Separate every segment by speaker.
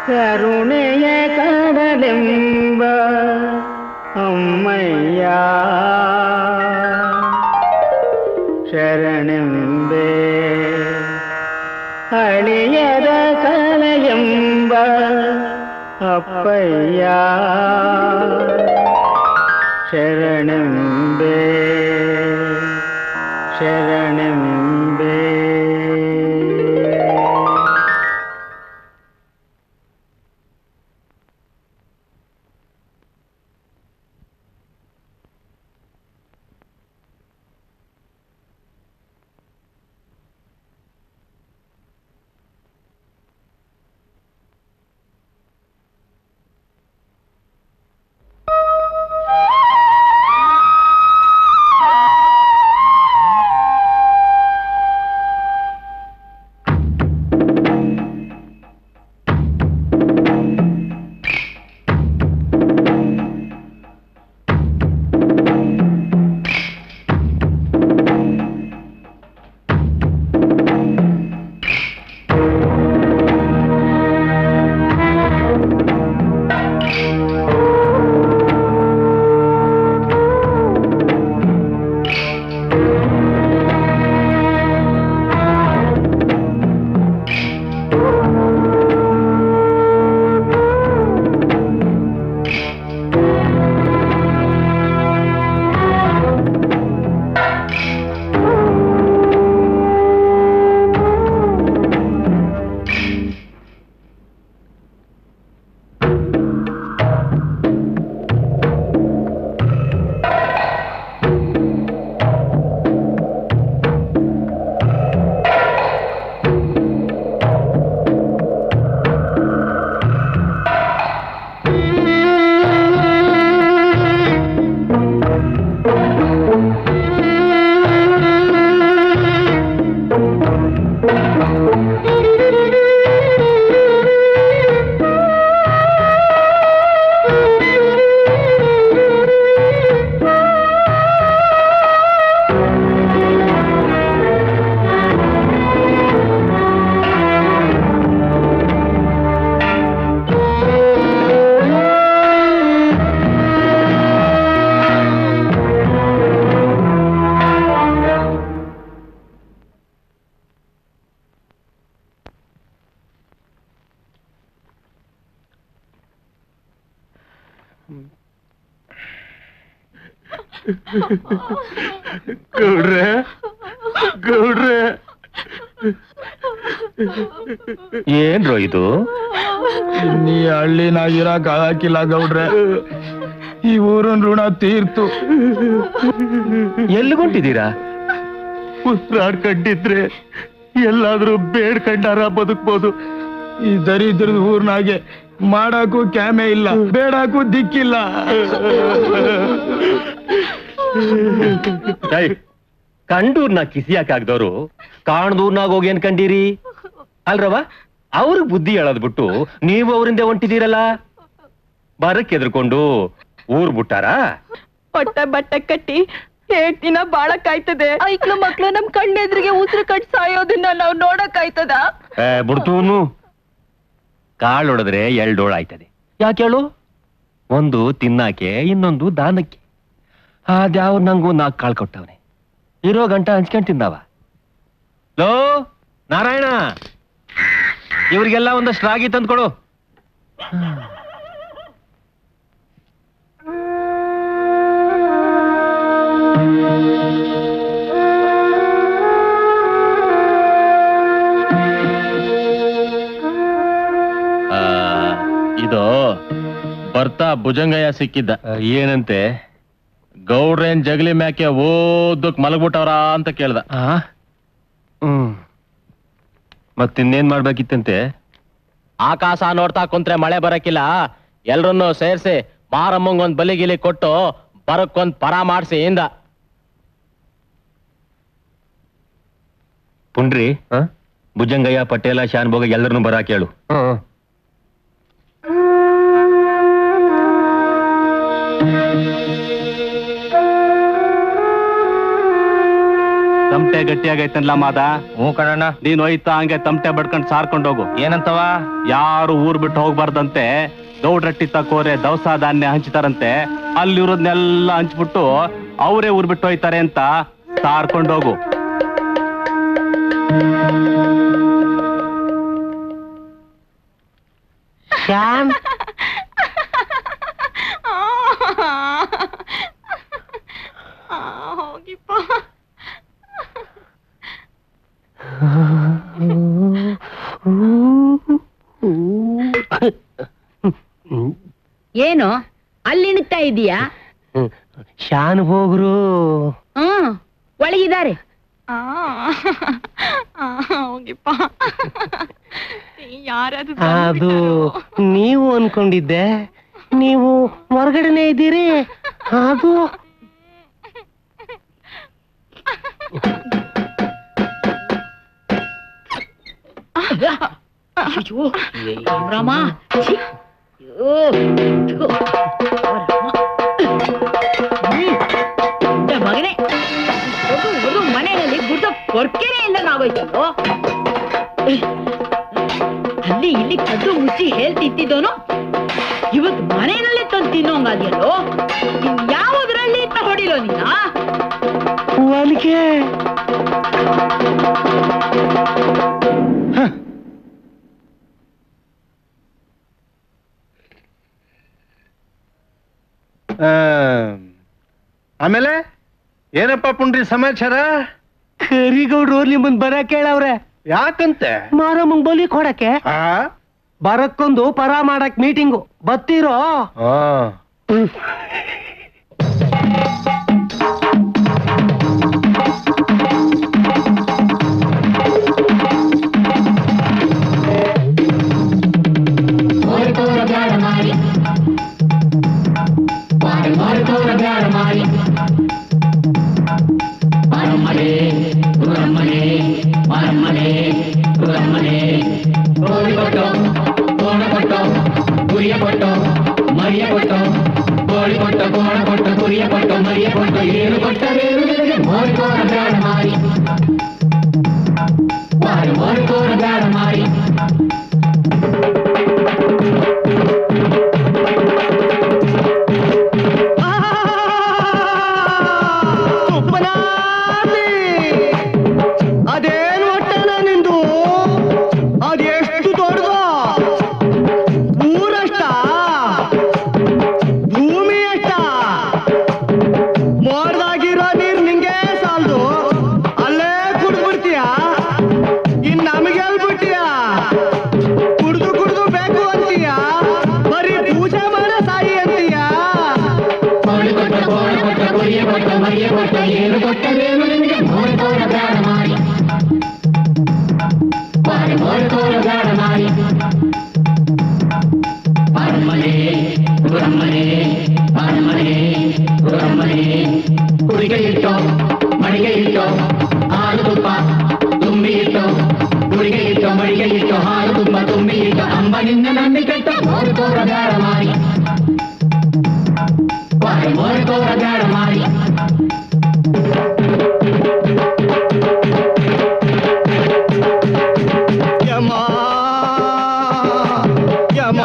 Speaker 1: ಕರುಣೆಯ ಕಡಲೆಂಬ ಅಮ್ಮಯ್ಯ ಶರಣೆಂಬೆ ಅಳಿಯದ ಕಲೆಯೆಂಬ ಅಪ್ಪಯ್ಯ ಶರಣೆಂಬೆ ಶರಣೆಂಬೆ
Speaker 2: ಗೌಡ್ರೆ ಗೌಡ್ರೆ
Speaker 3: ಏನ್ರೋ ಇದು
Speaker 4: ನೀ ಹಳ್ಳಿನಾಗ ಇರಾಕ್ ಹಾಕಿಲ್ಲ ಗೌಡ್ರೆ ಈ ಊರನ್ ಋಣ ತೀರ್ತು
Speaker 3: ಎಲ್ಲಿಗೊಂಟಿದ್ದೀರಾ
Speaker 2: ಉಸಿರಾಡ್ಕೊಂಡಿದ್ರೆ ಎಲ್ಲಾದ್ರೂ ಬೇಡ್ಕಂಡಾರ ಬದುಕ್ಬೋದು
Speaker 4: ಈ ದರಿದ್ರದ ಊರ್ನಾಗೆ ಮಾಡಾಕು ಕ್ಯಾಮೆ ಇಲ್ಲ ಬೇಡಾಕು ದಿಕ್ಕಿಲ್ಲ
Speaker 3: ಕಂಡೂರ್ನ ಕಿಸಿಯಾಕಾಗ್ದವ್ರು ಕಾಣ್ದೂರ್ನಾಗ ಹೋಗಿ ಏನ್ ಕಂಡೀರಿ ಅಲ್ರವ ಅವ್ರಿಗೆ ಬುದ್ಧಿ ಹೇಳೋದ್ ಬಿಟ್ಟು ನೀವು ಅವರಿಂದ ಹೊಂಟಿದ್ದೀರಲ್ಲ ಬರಕ್ ಎದ್ರುಕೊಂಡು ಊರ್ ಬಿಟ್ಟಾರಾ
Speaker 5: ಹೊಟ್ಟ ಬಟ್ಟೆ ಕಟ್ಟಿ ಏಟ್ ದಿನ ಬಾಳಕ್ಕಾಯ್ತದೆ ಐಕ್ಳು ಮಕ್ಳು ನಮ್ ಕಣ್ಣೆದ್ರಿಗೆ ಉಸಿರು ಕಟ್ ಸಾಯೋದನ್ನ ನಾವ್ ನೋಡಕ್ಕಾಯ್ತದ
Speaker 3: ಏ, ಬಿಡ್ತೂನು ಕಾಳು ಹೊಡೆದ್ರೆ ಎಲ್ಡೋಳ ಆಯ್ತದೆ ಯಾಕೆ ಹೇಳು ಒಂದು ತಿನ್ನಾಕೆ ಇನ್ನೊಂದು ದಾನಕ್ಕೆ ಅದ್ಯಾವ್ ನಂಗೂ ನಾಲ್ಕು ಕಾಳು ಕೊಟ್ಟವನೆ ಇರೋ ಗಂಟ ಹಂಚ್ಕೊಂಡ್ ತಿಂದವ ಲೋ ನಾರಾಯಣ ಇವ್ರಿಗೆಲ್ಲ ಒಂದಷ್ಟು ರಾಗಿ ತಂದ್ಕೊಡು ಆ, ಇದು ಬರ್ತಾ ಭುಜಂಗಯ್ಯ ಸಿಕ್ಕಿದ್ದ ಏನಂತೆ ಗೌಡ್ರೇನ್ ಜಗಲಿ ಮ್ಯಾಕೆ ಓದಕ್ ಮಲಗ್ಬಿಟ್ಟವ್ರ ಅಂತ ಕೇಳ್ದ ಹ್ಮ್ ಮತ್ತಿನ್ನೇನ್ ಮಾಡ್ಬೇಕಿತ್ತಂತೆ ಆಕಾಶ ನೋಡ್ತಾ ಕುಂತ್ರೆ ಮಳೆ ಬರಕ್ಕಿಲ್ಲ ಎಲ್ರನ್ನೂ ಸೇರ್ಸಿ ಮಾರಮ್ಮಂಗ್ ಒಂದ್ ಬಲಿಗಿಲಿ ಕೊಟ್ಟು ಬರಕ್ಕೊಂದ್ ಪರ ಮಾಡ್ಸಿ ಇಂದ ಪುಂಡ್ರಿ ಭುಜಂಗಯ್ಯ ಪಟೇಲ ಶಾನ್ಭೋಗ ಎಲ್ಲರನ್ನೂ ಬರಾಕ್ ಹೇಳು
Speaker 4: ತಮ್
Speaker 6: ತಮಟೆ ಗಟ್ಟಿಯಾಗೈತನ್ಲ ಮಾದ
Speaker 3: ಹ್ಞೂ ಕಣಣ್ಣ
Speaker 6: ನೀನ್ ಹೋಯ್ತಾ ಹಂಗೆ ತಮಟೆ ಬಡ್ಕೊಂಡ್ ಸಾರ್ಕೊಂಡ್ ಹೋಗು
Speaker 3: ಏನಂತವ
Speaker 6: ಯಾರು ಊರ್ ಬಿಟ್ಟು ಹೋಗ್ಬಾರ್ದಂತೆ ಗೌಡ್ರಟ್ಟಿ ತಕ್ಕೋರೆ ದವಸ ಧಾನ್ಯ ಹಂಚ್ತಾರಂತೆ ಅಲ್ಲಿರೋದ್ನೆಲ್ಲ ಹಂಚ್ಬಿಟ್ಟು ಅವರೇ ಊರ್ ಬಿಟ್ಟು ಹೋಯ್ತಾರೆ ಅಂತ ಸಾರ್ಕೊಂಡ್ ಹೋಗು
Speaker 3: ಶ್ಯಾಮ್
Speaker 5: ಹೋಗಿಪ್ಪ
Speaker 7: ಏನು ಅಲ್ಲಿ ಇಣುಕ್ತಾ ಇದೀಯಾ
Speaker 3: ಶಾನ್ ಹೋಗ್ರು
Speaker 7: ಹ್ಮ್ ಒಳಗಿದ್ದಾರೆ
Speaker 5: ಹೋಗಿಪ್ಪ ಯಾರದು
Speaker 3: ಅದು ನೀವು ಅನ್ಕೊಂಡಿದ್ದೆ ನೀವು ಹೊರಗಡೆನೆ ಇದ್ದೀರಿ ಅದು
Speaker 7: ಅಯ್ಯೋ, ರಾಮ ಛೀ. ಅಯ್ಯೋ, ಥು. ರಾಮ. ಹ್ಮ್. ಇಂಥ ಮಗನೇ ಒಂದು ಒಂದು ಮನೆಯಲ್ಲಿ ಗುಡ್ಡ ಕೊರ್ಕೆನೆ ಇಲ್ಲಂಗಾಗೋಯ್ತಲ್ಲೋ ಅಲ್ಲಿ ಇಲ್ಲಿ ಕದ್ದು ಮುಚ್ಚಿ ಹೇಳ್ತಿದ್ದೋನು ಇವತ್ತು ಮನೆಯಲ್ಲೇ ತಂದು ತಿನ್ನೋಂಗಾದ್ಯಲ್ಲೋ ಇನ್ ಯಾವುದ್ರಲ್ಲಿ ಇತ್ತ ಹೊಡಿಲೋ ನೀನ
Speaker 3: ಒಲಿಕೆ
Speaker 2: ಆಮೇಲೆ ಏನಪ್ಪ ಪುಂಡ್ರಿ ಸಮಾಚಾರ
Speaker 3: ಕರಿಗೌಡ್ರು ನಿಮ್ಮನ್ ಬರಕ್ ಹೇಳವ್ರೆ
Speaker 2: ಯಾಕಂತೆ
Speaker 3: ಮಾರಮ್ಮಂಗ್ ಬಲಿ ಕೊಡಕ್ಕೆ
Speaker 2: ಆ
Speaker 3: ಬರಕ್ಕೊಂದು ಪರ ಮಾಡಕ್ ಮೀಟಿಂಗು ಬತ್ತೀರೋ
Speaker 2: ಆ.
Speaker 1: ಅದೇನು ಒಟ್ಟನ ನಿಂದು ಅದೆಷ್ಟು ದೊಡ್ಡದು ಊರಷ್ಟ ಭೂಮಿ ಅಷ್ಟ ಮೋಡ್ದಾಗಿರೋ ನೀರ್ ನಿಂಗೆ ಸಾಲ್ದು ಅಲ್ಲೇ ಕುಡ್ದ್ಬಿಡ್ತೀಯ ಇನ್ ನಮಗೆ ಬಿಟ್ಟಿಯ ಕುಡ್ದು ಕುಡ್ದು ಬೇಕು ಅಂತೀಯ ಬರೀ ಪೂಜೆ ಮಾಡ ಸಾಯಿ ಅಂತೀಯ ಯಮ ಯಮ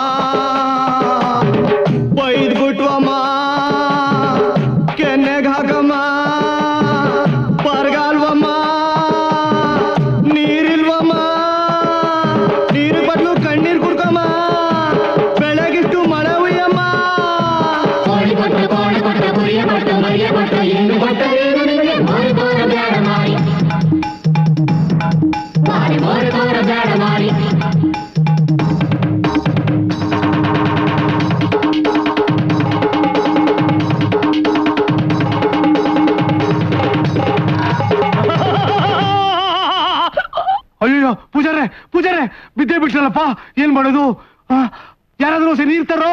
Speaker 1: ಬೈದ್ಬಿಟ್ವಮ್ಮ ಕೆನ್ನೆಗ್ ಹಾಕಮ್ಮ ಬರ್ಗಾಲ್ವಮ್ಮ ನೀರಿಲ್ವಮ್ಮ ನೀರು ಬದಲು ಕಣ್ಣೀರ್ ಕುಡ್ಕಮ್ಮ ಬೆಳಗಿಷ್ಟು ಮಳೆ ಉಯ್ಯಮ್ಮ
Speaker 2: ಅಯ್ಯೋ ಪೂಜಾರೆ ಪೂಜಾರೆ ಬಿದ್ದೇ ಬಿಟ್ರಲ್ಲಪ್ಪ ಏನ್ ಮಾಡೋದು ಆ, ಯಾರಾದ್ರೂ ಹೊಸ ನೀರ್ ತರೋ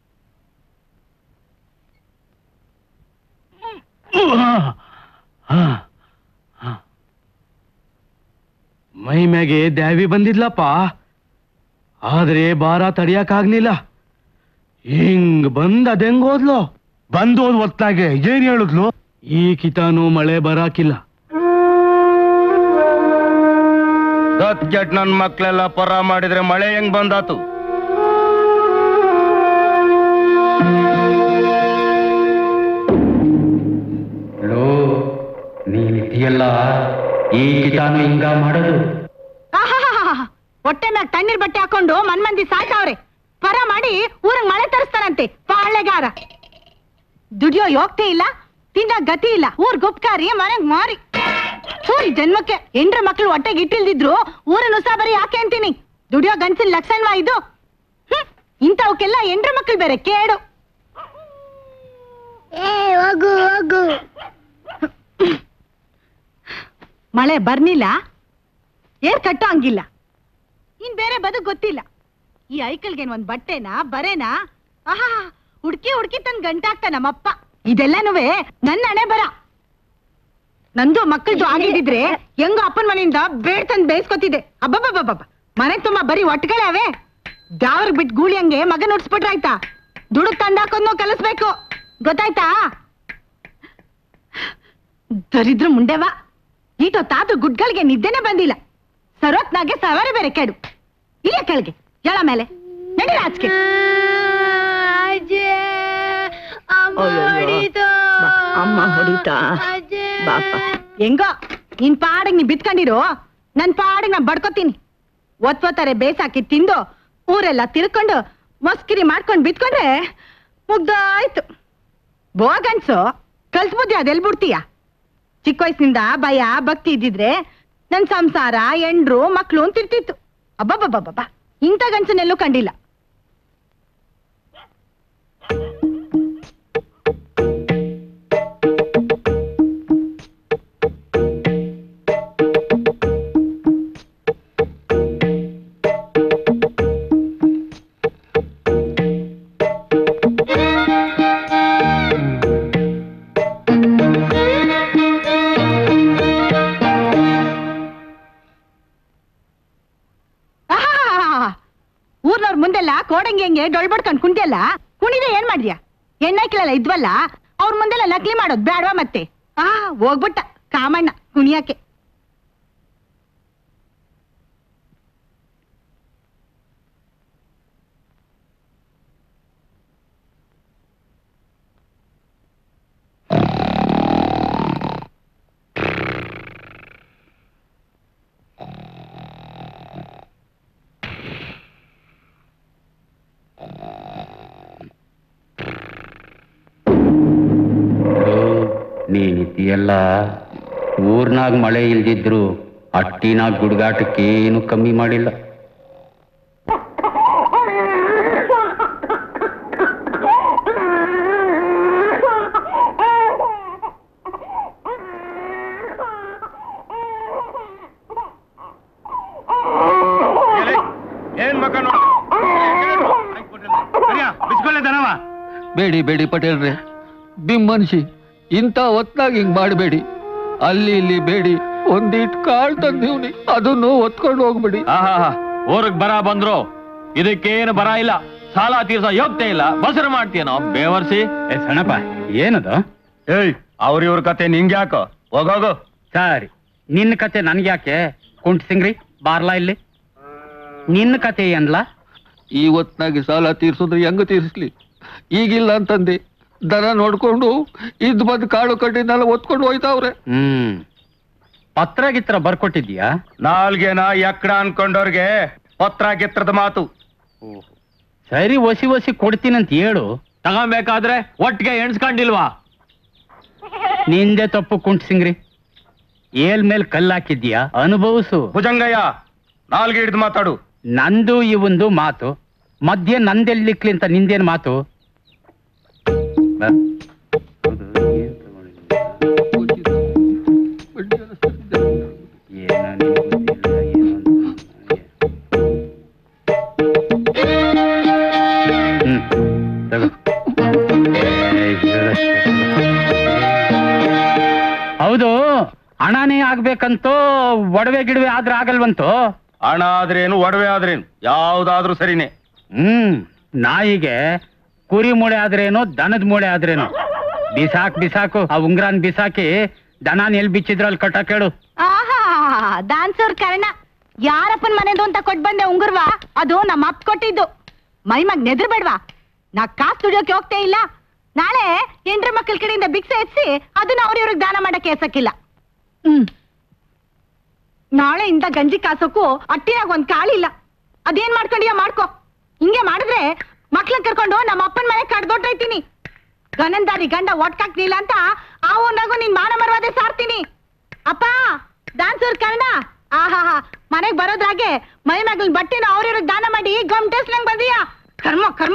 Speaker 4: ಮೈ ಮ್ಯಾಗೆ ದ್ಯಾವಿ ಬಂದಿದ್ಲಪ್ಪ ಆದ್ರೆ ಭಾರ ತಡಿಯಕ್ಕಾಗ್ಲಿಲ್ಲ ಹಿಂಗ್ ಬಂದ್ ಅದೆಂಗ್ ಹೋದ್ಲು
Speaker 2: ಬಂದೋದ್ ಹೊತ್ಲಾಗೆ ಏನ್ ಹೇಳಿದ್ಲು
Speaker 4: ಈ ಕಿತಾನು ಮಳೆ ಬರಾಕಿಲ್ಲ
Speaker 8: ಸತ್ಗೆಟ್ ನನ್ ಮಕ್ಳೆಲ್ಲ ಪರ ಮಾಡಿದ್ರೆ ಮಳೆ ಹೆಂಗ್ ಬಂದಾತು
Speaker 9: ಲೋ ನೀನಿದೆಯಲ್ಲ ಈಗ ತಾನು ಹಿಂಗ ಮಾಡೋದು
Speaker 7: ಆಹಾಹಾಹಾ. ಹೊಟ್ಟೆ ಮ್ಯಾಗ ತಣ್ಣೀರ್ ಬಟ್ಟೆ ಹಾಕೊಂಡು ಮನ್ ಮಂದಿ ಸಾಯ್ತಾವ್ರೆ ಪರ ಮಾಡಿ ಊರಂಗ್ ಮಳೆ ತರಿಸ್ತಾರಂತೆ ಪಾಳೆಗಾರ ದುಡಿಯೋ ಯೋಗ್ತೆ ಇಲ್ಲ ತಿನ್ನ ಗತಿ ಇಲ್ಲ ಊರ್ ಗುಪ್ಕಾರಿ ಮನೆಗ್ ಮಾರಿ ಸೂರಿ ಜನ್ಮಕ್ಕೆ ಎಂಡ್ರ ಮಕ್ಳು ಹೊಟ್ಟೆಗೆ ಇಟ್ಟಿಲ್ದಿದ್ರು ಊರಿನ ಉಸಾಬರಿ ಯಾಕೆ ಅಂತೀನಿ ದುಡಿಯೋ ಗಂಡಸಿನ ಲಕ್ಷಣವಾ ಇದು ಹ್ಮ್ ಇಂಥವಕ್ಕೆಲ್ಲ ಎಂಡ್ರ ಮಕ್ಳು ಬೇರೆ ಕೇಡು ಹೋಗು ಹೋಗು ಮಳೆ ಬರ್ನಿಲ್ಲ ಏರ್ ಕಟ್ಟೋ ಹಂಗಿಲ್ಲ ಇನ್ ಬೇರೆ ಬದುಕ್ ಗೊತ್ತಿಲ್ಲ ಈ ಐಕಲ್ಗೇನ್ ಒಂದ್ ಬಟ್ಟೆನಾ ಬರೇನಾ ಆಹಾ ಹುಡ್ಕಿ ಹುಡ್ಕಿ ತನ್ ಗಂಟಾಗ್ತ ನಮ್ಮಪ್ಪ ಇದೆಲ್ಲನುವೆ ನನ್ನ ಹಣೆ ಬರ ನಂದು ಮಕ್ಕಳ್ದು ಆಗಿದ್ದಿದ್ರೆ ಹೆಂಗೋ ಅಪ್ಪನ ಮನೆಯಿಂದ ಬೇಡ್ ತಂದ್ ಬೇಯಿಸ್ಕೊತಿದ್ದೆ ಅಬ್ಬಬ್ಬಬ್ಬಬ್ಬ ಮನೆ ತುಂಬಾ ಬರೀ ಒಟ್ಗಳೇ ಅವೆ ದಾವರ್ಗ್ ಬಿಟ್ ಗೂಳಿ ಹಂಗೆ ಮಗ ನುಡ್ಸ್ಬಿಟ್ರಾಯ್ತಾ ದುಡುಕ್ ತಂದಾಕೋದ್ನೋ ಕಲಿಸ್ಬೇಕು ಗೊತ್ತಾಯ್ತಾ ದರಿದ್ರ ಮುಂಡೆವಾ ಈಟೊತ್ತಾದ್ರೂ ಗುಡ್ಗಳಿಗೆ ನಿದ್ದೆನೆ ಬಂದಿಲ್ಲ ಸರೋತ್ನಾಗೆ ಸವಾರಿ ಬೇರೆ ಕೆಡು ಇಲ್ಲ ಕೆಳಗೆ ಎಳ ಮೇಲೆ ನಡಿ ರಾಜ್ಗೆ ಅಮ್ಮ ಹೊಡಿತಾ ಬಾಪ ಹೆಂಗೋ ನಿನ್ ಪಾಡಿಗೆ ನೀ ಬಿತ್ಕೊಂಡಿರು ನನ್ ಪಾಡಿಗೆ ನಾ ಬಡ್ಕೋತೀನಿ ಒತ್ವತ್ತಾರೆ ಬೇಸಾಕಿ ತಿಂದು ಊರೆಲ್ಲ ತಿರ್ಕೊಂಡು ಮೊಸ್ಕಿರಿ ಮಾಡ್ಕೊಂಡು ಬಿತ್ಕೊಂಡ್ರೆ ಮುಗ್ದಾಯ್ತು ಬೋಗನ್ಸು ಕಲ್ತ್ ಬುದ್ಧಿ ಅದೆಲ್ ಬಿಡ್ತೀಯ ಚಿಕ್ಕ ವಯಸ್ಸಿನಿಂದ ಭಯ ಭಕ್ತಿ ಇದ್ದಿದ್ರೆ ನನ್ ಸಂಸಾರ ಎಂಡ್ರು ಮಕ್ಳು ಅಂತಿರ್ತಿತ್ತು ಅಬ್ಬಬ್ಬಬ್ಬಬ್ಬ ಇಂಥ ಗಂಡಸನ್ನೆಲ್ಲೂ ಕಂಡಿಲ್ಲ ಆಹಾಹಾಹಾ. ಊರ್ನವ್ರ ಮುಂದೆಲ್ಲ ಕೋಡಂಗಿ ಹಂಗೆ ಡೊಳ್ ಬಡ್ಕೊಂಡ್ ಕುಂತಿಯಲ್ಲ ಕುಣಿದೆ ಏನ್ ಮಾಡ್ದ್ಯಾ ಹೆಣ್ಣಾಯ್ಕಳೆಲ್ಲ ಇದ್ವಲ್ಲ ಅವ್ರ ಮುಂದೆಲ್ಲ ನಕಲಿ ಮಾಡೋದ್ ಬೇಡವಾ ಮತ್ತೆ ಆ ಹೋಗ್ಬಿಟ್ಟ ಕಾಮಣ್ಣ ಕುಣಿಯಕ್ಕೆ
Speaker 9: ನೀನಿದೆಯಲ್ಲ ಊರ್ನಾಗ ಮಳೆ ಇಲ್ದಿದ್ರು ಅಟ್ಟಿನಾಗ ಗುಡ್ಗಾಟಕ್ಕೆ ಏನು ಕಮ್ಮಿ ಮಾಡಿಲ್ಲ
Speaker 8: ಏನ್ ಮಗ
Speaker 2: ಬಿಸ್ಕೊಳ್ಳೆ ದನವ
Speaker 10: ಬೇಡಿ ಬೇಡಿ ಪಟೇಲ್ರೆ ಬಿಮ್ಮನ್ಸಿ ಇಂಥ ಹೊತ್ನಾಗ ಹಿಂಗ್ ಮಾಡಬೇಡಿ ಅಲ್ಲಿ ಇಲ್ಲಿ ಬೇಡಿ ಒಂದಿಟ್ ಕಾಳ್ ತಂದೀವ್ನಿ ಅದನ್ನು ಒತ್ಕೊಂಡು ಹೋಗ್ಬೇಡಿ
Speaker 3: ಆಹಾ ಊರಿಗೆ ಬರ ಬಂದ್ರು ಇದಕ್ಕೇನು ಬರ ಇಲ್ಲ ಸಾಲ ತೀರ್ಸೋ ಯೋಗ್ಯತೆ ಇಲ್ಲ ಬಸರು ಮಾಡ್ತೀಯನೋ ಬೇವರ್ಸಿ
Speaker 9: ಏ ಸಣ್ಣಪ್ಪ ಏನದು
Speaker 8: ಏಯ್ ಅವ್ರ ಇವ್ರ ಕತೆ ನಿಂಗೆ ಯಾಕೋ ಹೋಗೋಗು
Speaker 9: ಸರಿ ನಿನ್ನ ಕತೆ ನನ್ಗ್ಯಾಕೆ ಕುಂಟ್ ಸಿಂಗ್ರಿ ಬಾರ್ಲಾ ಇಲ್ಲಿ ನಿನ್ನ ಕತೆ ಏನ್ಲ
Speaker 10: ಈ ಹೊತ್ನಾಗೆ ಸಾಲ ತೀರ್ಸಿದ್ರೆ ಹೆಂಗ ತೀರಿಸ್ಲಿ ಈಗಿಲ್ಲ ಅಂತಂದೆ ದನ ನೋಡ್ಕೊಂಡು ಇದ್ ಬಂದ್ ಕಾಳು ಕಡ್ಡಿನೆಲ್ಲ ಒತ್ಕೊಂಡು ಹೋಯ್ತಾವ್ರೆ
Speaker 9: ಹ್ಮ್ ಪತ್ರ ಗಿತ್ರ ಬರ್ಕೊಟ್ಟಿದ್ಯಾ
Speaker 8: ನಾಲ್ಗೆನ ಎಕ್ಕಡ ಅನ್ಕೊಂಡವ್ರಿಗೆ ಪತ್ರ ಗಿತ್ರದ ಮಾತು
Speaker 9: ಸರಿ ಒಸಿ ಒಸಿ ಕೊಡ್ತೀನಂತ ಹೇಳು
Speaker 3: ತಗೊಂಬೇಕಾದ್ರೆ ಒಟ್ಟಿಗೆ ಎಣ್ಸ್ಕೊಂಡಿಲ್ವಾ
Speaker 9: ನಿಂದೆ ತಪ್ಪು ಕುಂಟ್ ಸಿಂಗ್ರಿ ಏಲ್ ಮೇಲ್ ಕಲ್ಲಾಕಿದ್ಯಾ ಅನುಭವಿಸು
Speaker 8: ಭುಜಂಗಯ್ಯ ನಾಲ್ಗೆ ಹಿಡಿದು ಮಾತಾಡು
Speaker 9: ನಂದು ಇವಂದು ಮಾತು ಮಧ್ಯೆ ನಂದೆಲ್ಲಿಕ್ಲಿ ಅಂತ ನಿಂದೇನ್ ಮಾತು ಹ್ಮ್, ತಗೋ. ಏಯ್, ಹೌದು ಹಣನೇ ಆಗ್ಬೇಕಂತೋ ಒಡವೆ ಗಿಡವೆ ಆದ್ರೆ ಆಗಲ್ವಂತೋ
Speaker 8: ಹಣ ಆದ್ರೇನು ಒಡವೆ ಆದ್ರೇನು ಯಾವ್ದಾದ್ರೂ ಸರಿನೇ
Speaker 9: ಹ್ಮ್ ನಾಯಿಗೆ ಕುರಿ ಮೂಳೆ ಆದ್ರೇನು ದನದ ಮೂಳೆ ಆದ್ರೇನು ಬಿಸಾಕ್ ಬಿಸಾಕು ಆ ಉಂಗ್ರಾನ್ ಬಿಸಾಕಿ ದನಾನ್ ಎಲ್ ಬಿಚ್ಚಿದ್ರಲ್ಲಿ ಕಟ್ಟ ಕೇಳು
Speaker 7: ಆಹಾ ದಾನ್ಸೋರ್ ಕರ್ಣ ಯಾರಪ್ಪನ್ ಮನೆದು ಅಂತ ಕೊಟ್ ಬಂದೆ ಉಂಗುರ್ವಾ ಅದು ನಮ್ಮ ಅಪ್ಪ ಕೊಟ್ಟಿದ್ದು ಮೈಮಗ್ ನೆದ್ರಬೇಡ್ವಾ ನಾ ಕಾಸ್ ದುಡಿಯೋಕೆ ಹೋಗ್ತೇ ಇಲ್ಲ ನಾಳೆ ಹೆಂಡ್ರ ಮಕ್ಕಳ ಕಡೆಯಿಂದ ಭಿಕ್ಷೆ ಎತ್ಸಿ ಅದನ್ನ ಅವ್ರ ಇವ್ರಿಗೆ ದಾನ ಮಾಡಕ್ಕೆ ಎಸಕ್ಕಿಲ್ಲ ಹ್ಮ್ ನಾಳೆಯಿಂದ ಗಂಜಿ ಕಾಸಕ್ಕೂ ಅಟ್ಟಿನಾಗ ಒಂದ್ ಕಾಳಿಲ್ಲ ಅದೇನ್ ಮಾಡ್ಕೊಂಡಿಯೋ ಮಾಡ್ಕೋ ಹಿಂಗೆ ಮಾಡಿದ್ರೆ ಮಕ್ಳನ್ನ ಕರ್ಕೊಂಡು ನಮ್ಮ ಅಪ್ಪನ ಮನೆ ಕಡ್ದೊಟ್ಟೈತೀನಿ ಗನಂದಾರಿ ಗಂಡ ಒಟ್ಕಾಕ್ಲಿಲ್ಲ ಅಂತ ಆ ಊರ್ನಾಗೂ ನಿನ್ ಮಾನ ಮರವಾದೆ ಸಾರ್ತೀನಿ ಅಪ್ಪ ದಾನ್ಸೂರ್ ಕರ್ಣ ಆಹಾ ಮನೆಗ್ ಬರೋದ್ರಾಗೆ ಮೈ ಮಗಲ್ ಬಟ್ಟೆನ ಅವ್ರಿವ್ರಿಗೆ ದಾನ ಮಾಡಿ ಗಮ್ಟೇಸ್ನಂಗ್ ಬಂದಿಯಾ ಕರ್ಮ ಕರ್ಮ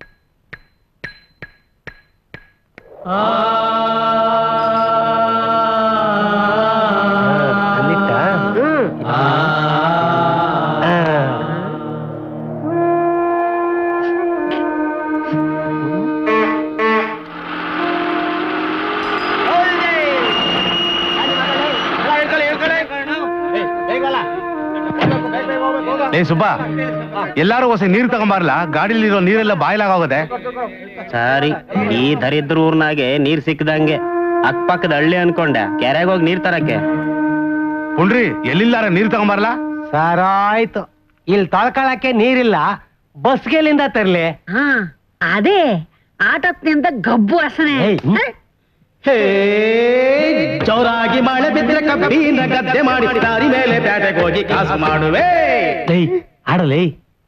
Speaker 2: ಏ ಸುಬ್ಬ ಎಲ್ಲಾರು ಹೊಸ ನೀರ್ ತಗೊಂಬಾರ್ಲ ಗಾಡಿಲಿರೋ ನೀರೆಲ್ಲ ಬಾಯ್ಲಾಗೋಗದೆ
Speaker 11: ಸರಿ ಈ ದರಿದ್ರ ಊರ್ನಾಗೆ ನೀರ್ ಸಿಕ್ಕದಂಗೆ ಅಕ್ಕಪಕ್ಕದ ಹಳ್ಳಿ ಅನ್ಕೊಂಡೆ ಕೆರೆಗೆ ಹೋಗಿ ನೀರ್ ತರಕ್ಕೆ
Speaker 2: ಹುಣ್ರಿ ಎಲ್ಲಿಲ್ಲಾರ ನೀರ್ ತಗೊಂಬಾರ್ಲ
Speaker 1: ಸರ್ ಆಯ್ತು ಇಲ್ಲಿ ತೊಳ್ಕೊಳಕ್ಕೆ ನೀರಿಲ್ಲ ಬಸ್ಗೆಲಿಂದ ತರ್ಲಿ
Speaker 12: ಹಾ ಅದೇ ಆಟತ್ನಿಂದ ಗಬ್ಬು ವಾಸನೆ
Speaker 1: ಜೋರಾಗಿ ಮಳೆ ಬಿದ್ದರೆ ಕಬ್ಬಿನ ಗದ್ದೆ ಮಾಡಿ ದಾರಿ ಮೇಲೆ ಬೇಟೆಗೆ ಹೋಗಿ ಕಾಸು ಮಾಡುವೆ ಆಡಲಿ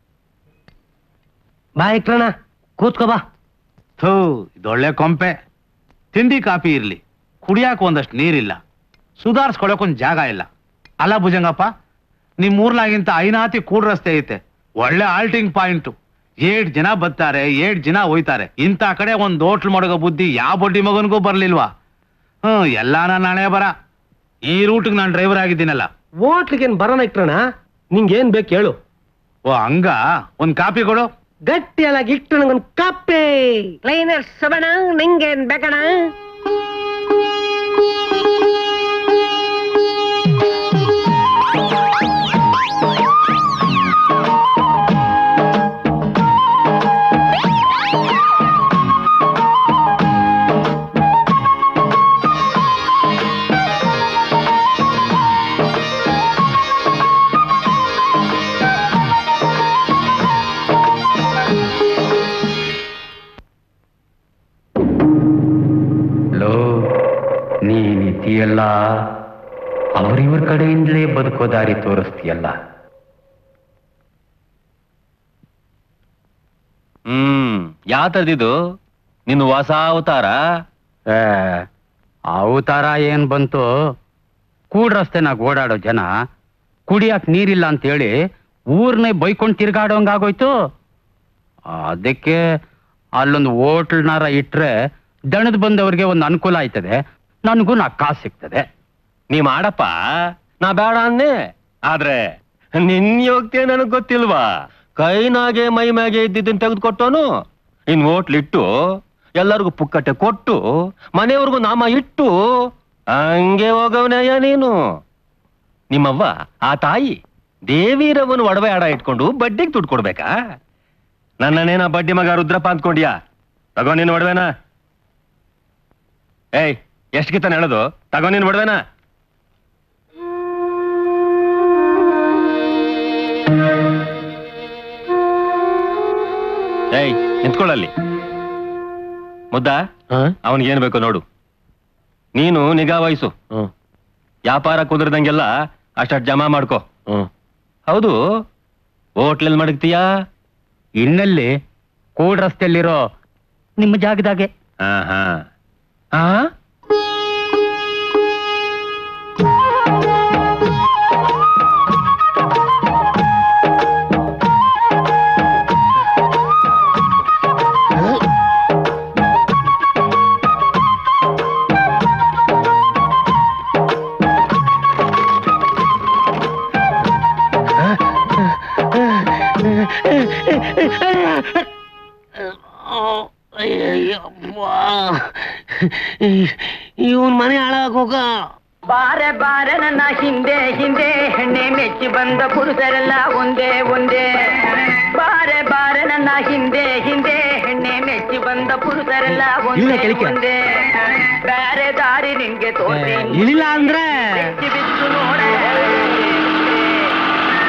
Speaker 1: ಬಾ ಇಕ್ರಣ ಕೂತ್ಕೋ ಬಾ
Speaker 2: ಥೂ ಇದೊಳ್ಳೆ ಕೊಂಪೆ ತಿಂಡಿ ಕಾಫಿ ಇರ್ಲಿ ಕುಡಿಯಾಕ ಒಂದಷ್ಟು ನೀರಿಲ್ಲ ಸುಧಾರ್ಸ್ಕೊಳಕ್ ಒಂದ್ ಜಾಗ ಇಲ್ಲ ಅಲ್ಲ ಭುಜಂಗಪ್ಪ ನಿಮ್ ಊರ್ನಾಗಿಂತ ಐನಾತಿ ಕೂಡ್ ರಸ್ತೆ ಐತೆ ಒಳ್ಳೆ ಆಲ್ಟಿಂಗ್ ಪಾಯಿಂಟ್ ಏಟ್ ಜನ ಬರ್ತಾರೆ ಏಟ್ ಜನ ಹೋಯ್ತಾರೆ ಇಂಥ ಕಡೆ ಒಂದ್ ಹೋಟ್ಲ್ ಮಾಡೋ ಬುದ್ಧಿ ಯಾವ ಬಡ್ಡಿ ಮಗನಿಗೂ ಬರ್ಲಿಲ್ವಾ ಹ್ಮ್ ಎಲ್ಲಾನ ನಾಳೆ ಬರ ಈ ರೂಟ್ಗೆ ನಾನು ಡ್ರೈವರ್ ಆಗಿದ್ದೀನಲ್ಲ
Speaker 1: ಹೋಟ್ಲಿಗೇನ್ ಬರೋಣ ಇಕ್ರಣ ನಿಂಗೇನ್ ಬೇಕು ಹೇಳು
Speaker 2: ಓ ಹಂಗ ಒಂದ್ ಕಾಪಿ ಕೊಡು
Speaker 1: ಗಟ್ಟಿಯಾಗಿ ಇಟ್ಟು ನಂಗೊಂದು ಕಪ್ಪೆ
Speaker 12: ಕ್ಲೈನರ್ ಸಬಣ ನಿಂಗೇನ್ ಬೇಕಣ
Speaker 9: ಲೋ ನೀನಿದೆಯಲ್ಲ ಅವರಿವ್ರ ಕಡೆಯಿಂದಲೇ ಬದುಕೋ ದಾರಿ ತೋರಿಸ್ತೀಯಲ್ಲ
Speaker 3: ಹ್ಮ್ ಯಾತದಿದು ನಿನ್ನ ಹೊಸ ಅವತಾರ
Speaker 9: ಏ, ಅವತಾರ ಏನ್ ಬಂತು ಕೂಡ್ ರಸ್ತೆನಾಗ ಓಡಾಡೋ ಜನ ಕುಡಿಯಕ್ ನೀರಿಲ್ಲ ಅಂತೇಳಿ ಊರ್ನೇ ಬೈಕೊಂಡ್ ತಿರ್ಗಾಡೋಂಗಾಗೋಯ್ತು ಅದಕ್ಕೆ ಅಲ್ಲೊಂದು ಹೋಟ್ಲ್ನಾರ ಇಟ್ರೆ ದಣದ್ ಬಂದವ್ರಿಗೆ ಒಂದು ಅನುಕೂಲ ಆಯ್ತದೆ ನನಗೂ ನಾ ಕಾಸು ಸಿಗ್ತದೆ
Speaker 3: ನೀ ಮಾಡಪ್ಪ ನಾ ಬೇಡ ಅನ್ನೆ ಆದ್ರೆ ನಿನ್ ಯೋಗ್ಯ ನನಗ್ ಗೊತ್ತಿಲ್ವಾ ಕೈನಾಗೆ ಮೈ ಮ್ಯಾಗೆ ಇದ್ದಿದ್ದನ್ ತೆಗೆದುಕೊಟ್ಟೋನು ಇನ್ ಹೋಟ್ಲಿಟ್ಟು ಎಲ್ಲರಿಗೂ ಪುಕ್ಕಟ್ಟೆ ಕೊಟ್ಟು ಮನೆಯವ್ರಿಗೂ ನಾಮ ಇಟ್ಟು ಹಂಗೆ ಹೋಗವನಯ್ಯ ನೀನು ನಿಮ್ಮವ್ವ ಆ ತಾಯಿ ದೇವಿರವನು ಒಡವೆ ಆಡ ಇಟ್ಕೊಂಡು ಬಡ್ಡಿಗೆ ದುಡ್ಡು ಕೊಡ್ಬೇಕಾ ನನ್ನನೇನ ಬಡ್ಡಿ ಮಗ ರುದ್ರಪ್ಪ ಅಂದ್ಕೊಂಡ್ಯಾ ತಗೋ ನೀನು ಒಡವೆನ ಏಯ್ ಎಷ್ಟು ಕಿತ್ತಾನೆ ಹೇಳೋದು ತಗೋ ನೀನು ಒಡವೆನ ಏಯ್ ನಿಂತ್ಕೊಳ್ಳಲ್ಲಿ ಮುದ್ದ ಅವನಿಗೇನ್ ಬೇಕು ನೋಡು ನೀನು ನಿಗಾ ವಹಿಸು ವ್ಯಾಪಾರ ಕುದುರ್ದಂಗೆಲ್ಲ ಅಷ್ಟಷ್ಟು ಜಮಾ ಮಾಡ್ಕೋ ಹೌದು ಹೋಟ್ಲಲ್ಲಿ ಮಡಗ್ತೀಯಾ
Speaker 9: ಇನ್ನಲ್ಲಿ ಕೂಡ್ ರಸ್ತೆಯಲ್ಲಿರೋ ನಿಮ್ಮ ಜಾಗದಾಗೆ
Speaker 3: ಹಾ ಹಾ ಹಾ
Speaker 1: ಇವನ್ ಮನೆ ಹಾಳಾಗ ಹೋಗ
Speaker 12: ಬಾರೆ ಬಾರೆ ನನ್ನ ಹಿಂದೆ ಹಿಂದೆ ಹೆಣ್ಣೆ ಮೆಚ್ಚಿ ಬಂದ ಪುರುಷರೆಲ್ಲ ಒಂದೇ ಒಂದೇ ಬಾರೆ ಬಾರೆ ನನ್ನ ಹಿಂದೆ ಹಿಂದೆ ಹೆಣ್ಣೆ ಮೆಚ್ಚಿ ಬಂದ ಪುರುಷರೆಲ್ಲ
Speaker 1: ಇಲ್ಲ,
Speaker 12: ಒಂದೇ
Speaker 1: ಕೆಳಕ್ಕೆ.
Speaker 12: ಒಂದೇ ಬೇರೆ ದಾರಿ ನಿನ್ಗೆ ತೋರಿಸಿ
Speaker 1: ಇಳಿಲ್ಲ ಅಂದ್ರೆ
Speaker 12: ಬಿಚ್ಚಿ ಬಿಚ್ಚು ನೋಡೆ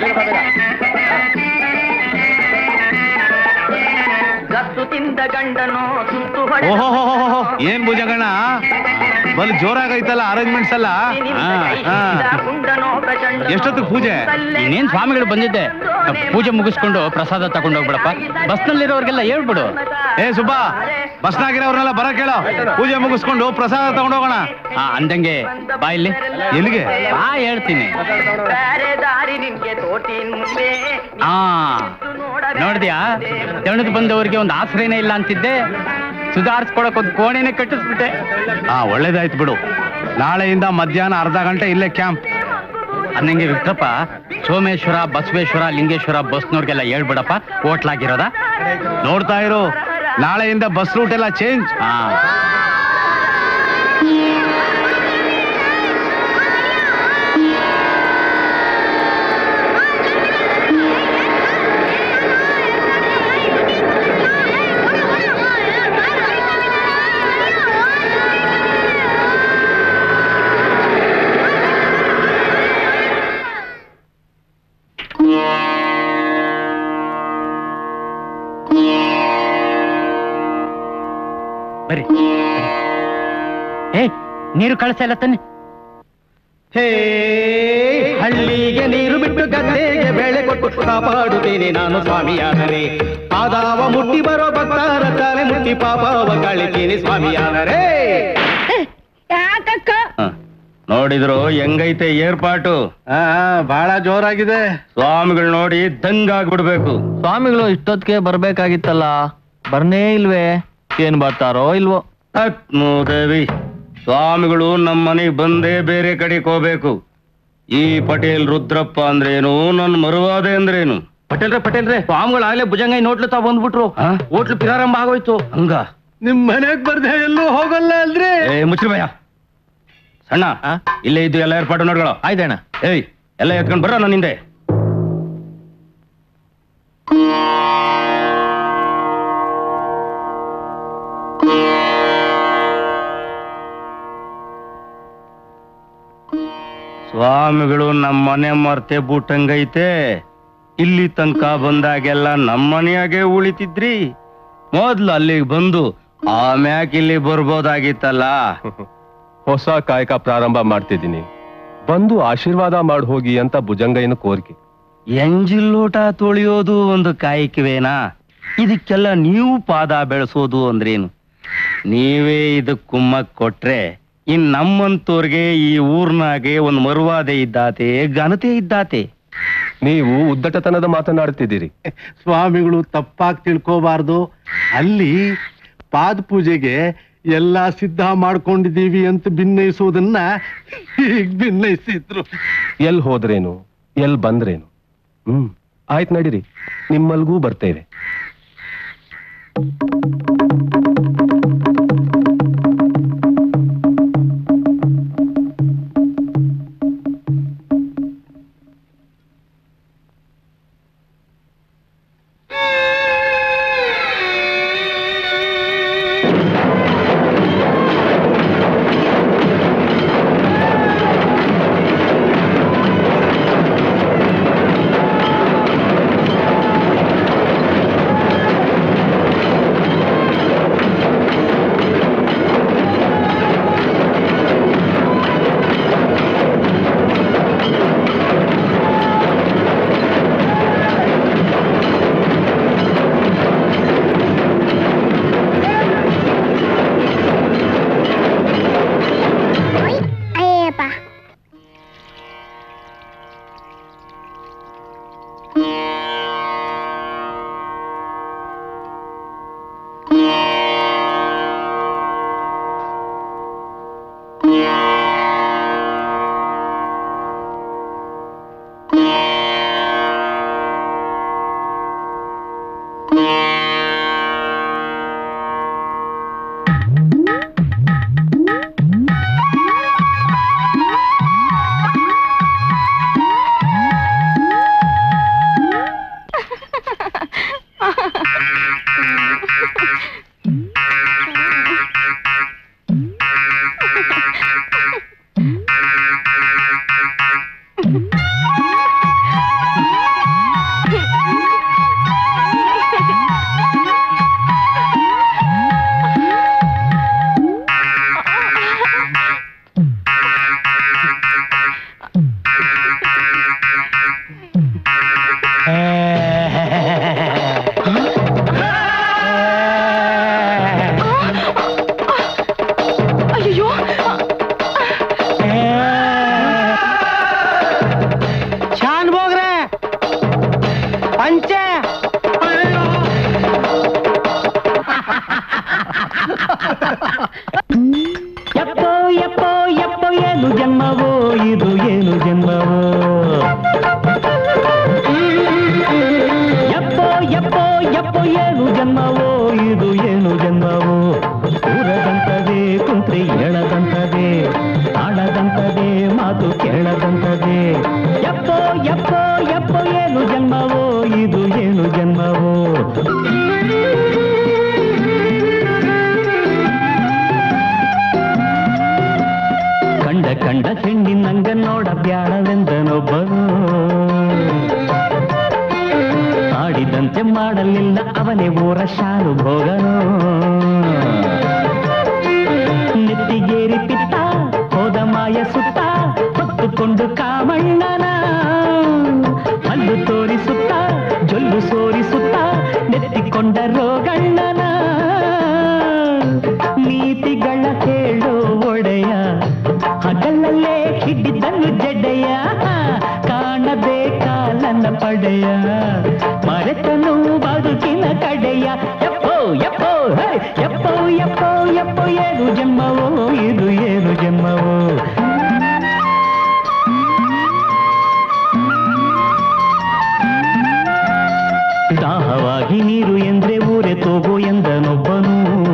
Speaker 12: ಗತ್ತು ತಿಂದ ಗಂಡನು ಸುತ್ತು
Speaker 2: ಓಹೋ
Speaker 12: ಹೊಡೆದ
Speaker 2: ಏನ್ ಭುಜಗಣ್ಣ ಬಲ್ ಜೋರಾಗೈತಲ್ಲ ಅರೇಂಜ್ಮೆಂಟ್ಸ್ ಎಲ್ಲ ಹಾ, ಹಾ. ಎಷ್ಟೊತ್ತಿಗೆ ಪೂಜೆ
Speaker 9: ಇನ್ನೇನ್ ಸ್ವಾಮಿಗಳು ಬಂದಿದ್ದೆ ಪೂಜೆ ಮುಗಿಸ್ಕೊಂಡು ಪ್ರಸಾದ ತಗೊಂಡು ಹೋಗ್ಬಿಡಪ್ಪ ಬಸ್ನಲ್ಲಿರೋರ್ಗೆಲ್ಲ ಹೇಳ್ಬಿಡು
Speaker 2: ಏ ಸುಬ್ಬ ಬಸ್ನಾಗಿರೋರ್ನೆಲ್ಲ ಬರ ಕೇಳೋ ಪೂಜೆ ಮುಗಿಸ್ಕೊಂಡು ಪ್ರಸಾದ ತಗೊಂಡೋಗೋಣ
Speaker 9: ಹಾ ಅಂದಂಗೆ ಬಾ ಇಲ್ಲಿ
Speaker 2: ಎಲ್ಲಿಗೆ
Speaker 9: ಬಾ ಹೇಳ್ತೀನಿ
Speaker 12: ಬೇರೆ ದಾರಿ ನಿನ್ಗೆ ತೋಟಿನ್ ಮುಂದೆ
Speaker 9: ಆ ನೋಡಿದ್ಯಾ ತೆಣದ್ ಬಂದವರಿಗೆ ಒಂದು ಆಶ್ರಯನೇ ಇಲ್ಲ ಅಂತಿದ್ದೆ ಸುಧಾರಿಸ್ಕೊಳಕ್ ಒಂದು ಕೋಣೆನೆ ಕಟ್ಟಿಸ್ಬಿಟ್ಟೆ
Speaker 2: ಹಾ ಒಳ್ಳೇದಾಯ್ತು ಬಿಡು ನಾಳೆಯಿಂದ ಮಧ್ಯಾಹ್ನ ಅರ್ಧ ಗಂಟೆ ಇಲ್ಲೇ ಕ್ಯಾಂಪ್
Speaker 9: ಅನ್ನಂಗೆ ವಿಕ್ರಪ್ಪ ಸೋಮೇಶ್ವರ ಬಸವೇಶ್ವರ ಲಿಂಗೇಶ್ವರ ಬಸ್ನವ್ರಿಗೆಲ್ಲ ಹೇಳ್ಬಿಡಪ್ಪ ಹೋಟ್ಲಾಗಿರೋದ
Speaker 2: ನೋಡ್ತಾ ಇರು ನಾಳೆಯಿಂದ ಬಸ್ ರೂಟ್ ಎಲ್ಲ ಚೇಂಜ್
Speaker 9: ಹಾ ಬರ್ರಿ ಏ ನೀರು ಕಳಸ ಎಲ್ಲ ತನ್ನಿ
Speaker 1: ಹೇ ಹಳ್ಳಿಗೆ ನೀರು ಬಿಟ್ಟು ಗದ್ದೆಗೆ ಬೆಳೆ ಕೊಟ್ಟು ಕಾಪಾಡುತ್ತೇನೆ ನಾನು ಸ್ವಾಮಿಯಾದರೆ ಪಾದಾವ ಮುಟ್ಟಿ ಬರೋ ಭಕ್ತರ ತಲೆ ಮುಟ್ಟಿ ಪಾಪವ ಕಳಿತೀನಿ ಸ್ವಾಮಿಯಾದರೆ
Speaker 5: ಯಾಕಕ್ಕ
Speaker 8: ನೋಡಿದ್ರು ಹೆಂಗೈತೆ ಏರ್ಪಾಟು
Speaker 2: ಬಹಳ ಜೋರಾಗಿದೆ
Speaker 8: ಸ್ವಾಮಿಗಳು ನೋಡಿ ದಂಗಾಗ್ಬಿಡ್ಬೇಕು
Speaker 10: ಸ್ವಾಮಿಗಳು ಇಷ್ಟೊತ್ತಿಗೆ ಬರ್ಬೇಕಾಗಿತ್ತಲ್ಲ ಬರ್ನೇ ಇಲ್ವೇ ಏನ್ ಬರ್ತಾರೋ ಇಲ್ವೋ
Speaker 8: ದೇವಿ ಸ್ವಾಮಿಗಳು ನಮ್ಮ ಮನೆಗೆ ಬಂದೇ ಬೇರೆ ಕಡೆಗೆ ಹೋಗ್ಬೇಕು ಈ ಪಟೇಲ್ ರುದ್ರಪ್ಪ ಅಂದ್ರೇನು ನನ್ನ ಮರುವಾದೆ ಅಂದ್ರೇನು
Speaker 9: ಪಟೇಲ್ರೆ ಪಟೇಲ್ರೆ ಸ್ವಾಮಿಗಳು ಆಗ್ಲೇ ಭುಜಂಗಾಯಿ ನೋಟ್ಲು ತಾ ಬಂದ್ಬಿಟ್ರು ಹೋಟ್ಲು ಪ್ರಾರಂಭ ಆಗೋಯ್ತು
Speaker 8: ಹಂಗ
Speaker 1: ನಿಮ್ ಮನೆಗ್ ಬರ್ದೆ ಎಲ್ಲೂ ಹೋಗಲ್ಲ ಅಲ್ರಿ
Speaker 8: ಏ ಮುಚ್ಚ್ರಿ ಭಯ ಸಣ್ಣ ಇಲ್ಲೇ ಇದ್ದು ಎಲ್ಲ ಏರ್ಪಾಡು ನೋಡ್ಕೊಳ್ಳೋ
Speaker 10: ಆಯ್ತಣ್ಣ
Speaker 8: ಏಯ್ ಎಲ್ಲ ಎತ್ಕೊಂಡ್ ಬರ್ರ ನನ್ನ ಹಿಂದೆ ಸ್ವಾಮಿಗಳು ನಮ್ಮ ಮನೆ ಮರ್ತೆ ಬುಟ್ಟಂಗೈತೆ ಇಲ್ಲಿ ತನಕ ಬಂದಾಗೆಲ್ಲ ನಮ್ಮ ಮನೆಯಾಗೆ ಉಳಿತಿದ್ರಿ ಮೊದ್ಲು ಅಲ್ಲಿಗೆ ಬಂದು ಆಮ್ಯಾಕ್ ಇಲ್ಲಿ ಬರ್ಬೋದಾಗಿತ್ತಲ್ಲ
Speaker 13: ಹೊಸ ಕಾಯಕ ಪ್ರಾರಂಭ ಮಾಡ್ತಿದ್ದೀನಿ ಬಂದು ಆಶೀರ್ವಾದ ಮಾಡಿ ಹೋಗಿ ಅಂತ ಭುಜಂಗಯ್ಯನ ಕೋರಿಕೆ
Speaker 8: ಎಂಜಿಲ್ಲೋಟ ತೊಳೆಯೋದು ಒಂದು ಕಾಯಕವೇನಾ ಇದಕ್ಕೆಲ್ಲ ನೀವು ಪಾದ ಬೆಳೆಸೋದು ಅಂದ್ರೇನು ನೀವೇ ಇದಕ್ ಕುಮ್ಮಕ್ ಕೊಟ್ರೆ ಇನ್ ನಮ್ಮಂತೋರ್ಗೆ ಈ ಊರ್ನಾಗೆ ಒಂದ್ ಮರುವಾದೆ ಇದ್ದಾತೆ ಘನತೆ ಇದ್ದಾತೆ
Speaker 13: ನೀವು ಉದ್ದಟತನದ ಮಾತನಾಡ್ತಿದ್ದೀರಿ
Speaker 1: ಸ್ವಾಮಿಗಳು ತಪ್ಪಾಗಿ ತಿಳ್ಕೋಬಾರ್ದು ಅಲ್ಲಿ ಪಾದ ಪೂಜೆಗೆ ಎಲ್ಲಾ ಸಿದ್ಧ ಮಾಡ್ಕೊಂಡಿದೀವಿ ಅಂತ ಭಿನ್ನಯಿಸೋದನ್ನ ಈಗ ಭಿನ್ನಯಿಸಿದ್ರು
Speaker 13: ಎಲ್ ಹೋದ್ರೇನು ಎಲ್ ಬಂದ್ರೇನು ಹ್ಮ್ ಆಯ್ತ್ ನಡೀರಿ ನಿಮ್ಮಲ್ಗೂ ಬರ್ತೇವೆ
Speaker 14: ಅಯ್ಯಪ್ಪ ಏನು ಜನ್ಮವೋ ಇದು ಏನು ಜನ್ಮವೋ ಎಪ್ಪೋ ಎಪ್ಪೋ ಎಪ್ಪೋ ಏನು ಜನ್ಮವೋ ಇದು ಏನು ಜನ್ಮವೋ ಊರದಂತದೆ ಕುಂತ್ರಿ ಹೇಳದಂತದೆ ಆಡದಂತದೆ ಮಾತು ಕೇಳದಂತದೆ ಎಪ್ಪೋ ಎಪ್ಪೋ ಎಪ್ಪೋ ಏನು ಜನ್ಮವೋ ಇದು ಏನು ಜನ್ಮವೋ ಕಂಡ ಕಂಡ ಹೆಣ್ಣಿನಂಗ ನೋಡ ಬ್ಯಾಡವೆಂದನೊಬ್ಬನು ಆಡಿದಂತೆ ಮಾಡಲಿಲ್ಲ ಅವನೇ ಊರ ಶಾಲು ಭೋಗನು ನೆತ್ತಿಗೇರಿ ಪಿತ್ತ ಹೋದ ಮಾಯ ಸುತ್ತ ಹೊತ್ತುಕೊಂಡು ಕಾಮಣ್ಣನ ಹಲ್ಲು ತೋರಿಸುತ್ತ ಜೊಲ್ಲು ಸೋರಿಸುತ್ತ ನೆತ್ತಿಕೊಂಡ ರೋಗಣ್ಣನ ನೀತಿಗಳ ಹೇಳೋ ಒಡೆಯ ಹಗಲಲ್ಲೇ ಹಿಡಿದನು ಜಡೆಯ ಕಾಣದೆ ಕಾಲನ ಪಡೆಯ ಮರೆತನು ಬದುಕಿನ ಕಡೆಯ ಎಪ್ಪೋ ಎಪ್ಪೋ ಹೇ, ಎಪ್ಪೋ ಎಪ್ಪೋ ಎಪ್ಪೋ ಏನು ಜನ್ಮವೋ ಇದು ಏನು ಜನ್ಮವೋ ದಾಹವಾಗಿ ನೀರು ಎಂದ್ರೆ ಊರೆ ತೋಗೋ ಎಂದನೊಬ್ಬನು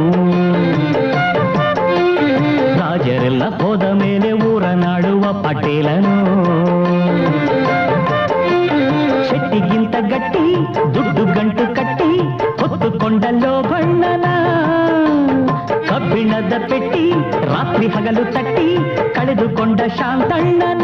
Speaker 14: ರಾಜರೆಲ್ಲ ಹೋದ ಮೇಲೆ ಊರ ನಾಡುವ ಪಟೇಲನು ಶೆಟ್ಟಿಗಿಂತ ಗಟ್ಟಿ ದುಡ್ಡು ಗಂಟು ಕಟ್ಟಿ ಹೊತ್ತುಕೊಂಡಲ್ಲೋ ಬಣ್ಣನ ಕಬ್ಬಿಣದ ಪೆಟ್ಟಿ ರಾತ್ರಿ ಹಗಲು ತಟ್ಟಿ ಕಳೆದುಕೊಂಡ ಶಾಂತಣ್ಣನ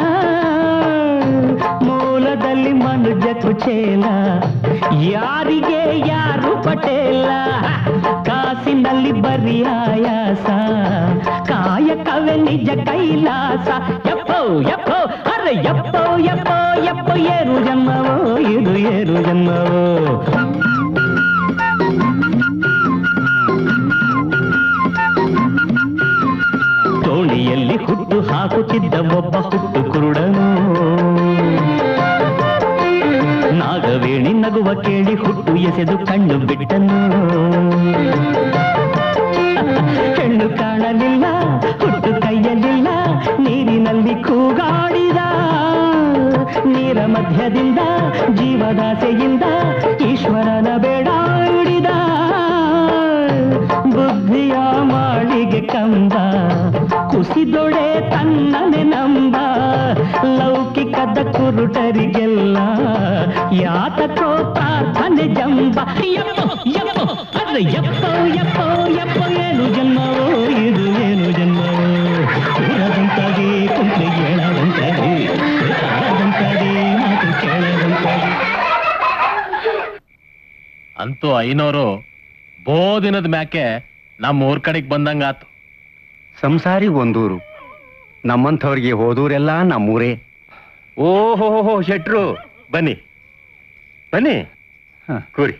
Speaker 14: ಮೂಲದಲ್ಲಿ ಮನುಜ ಕುಚೇಲ ಯಾರಿಗೆ ಯಾರು ಪಟೇಲ ಕಾಸಿನಲ್ಲಿ ಬರೀ ಆಯಾಸ ಕಾಯಕವೇ ನಿಜ ಕೈಲಾಸ ಎಪ್ಪೋ ಎಪ್ಪೋ ಅರೆ ಎಪ್ಪೋ ಎಪ್ಪೋ ಎಪ್ಪೋ ಏನು ಜನ್ಮವೋ ಇದು ಏನು ಜನ್ಮವೋ ತೋಣಿಯಲ್ಲಿ ಹುಟ್ಟು ಹಾಕುತ್ತಿದ್ದ ಒಬ್ಬ ಹುಟ್ಟು ಕುರುಡನು ನಾಗವೇಣಿ ನಗುವ ಕೇಳಿ ಹುಟ್ಟು ಎಸೆದು ಕಣ್ಣು ಬಿಟ್ಟನು ಹೆಣ್ಣು ಕಾಣಲಿಲ್ಲ ಹುಟ್ಟು ಕೈಯಲಿಲ್ಲ ನೀರಿನಲ್ಲಿ ಕೂಗಾಡಿದ ನೀರ ಮಧ್ಯದಿಂದ ಜೀವದಾಸೆಯಿಂದ ಈಶ್ವರನ ಬೇಡಾಡಿದ ಬುದ್ಧಿಯ ಮಾಳಿಗೆ ಕಂಬ ಕುಸಿದೊಡೆ ತನ್ನನೆ ನಂಬ ಲೌಕಿಕದ ಕುರುಟರಿಗೆಲ್ಲ ಯಾತಕೋ ಪ್ರಾರ್ಥನೆ ಜಂಬ ಯಪ್ಪೋ ಯಪ್ಪೋ ಅದ್ರ ಯಪ್ಪೋ ಯಪ್ಪೋ ಯಪ್ಪೋ ಏನು ಜನ್ಮವೋ ಇದು ಏನು ಜನ್ಮವೋ ಊರದಂತದೆ ಕುಂತ್ರೆ ಹೇಳದಂತದೆ ಬೇಕಾದಂತದೆ ಮಾತು ಕೇಳದಂತದೆ
Speaker 3: ಅಂತೂ ಐನೋರು ಬೋ ದಿನದ ಮ್ಯಾಕೆ ನಮ್ಮ ಊರ್ ಕಡೆಗ್ ಬಂದಂಗಾತು
Speaker 8: ಸಂಸಾರಿ ಒಂದೂರು ನಮ್ಮಂಥವ್ರಿಗೆ ಹೋದೂರೆಲ್ಲ ನಮ್ಮೂರೇ ಓಹೋ ಶೆಟ್ರು ಬನ್ನಿ ಬನ್ನಿ ಕೂರಿ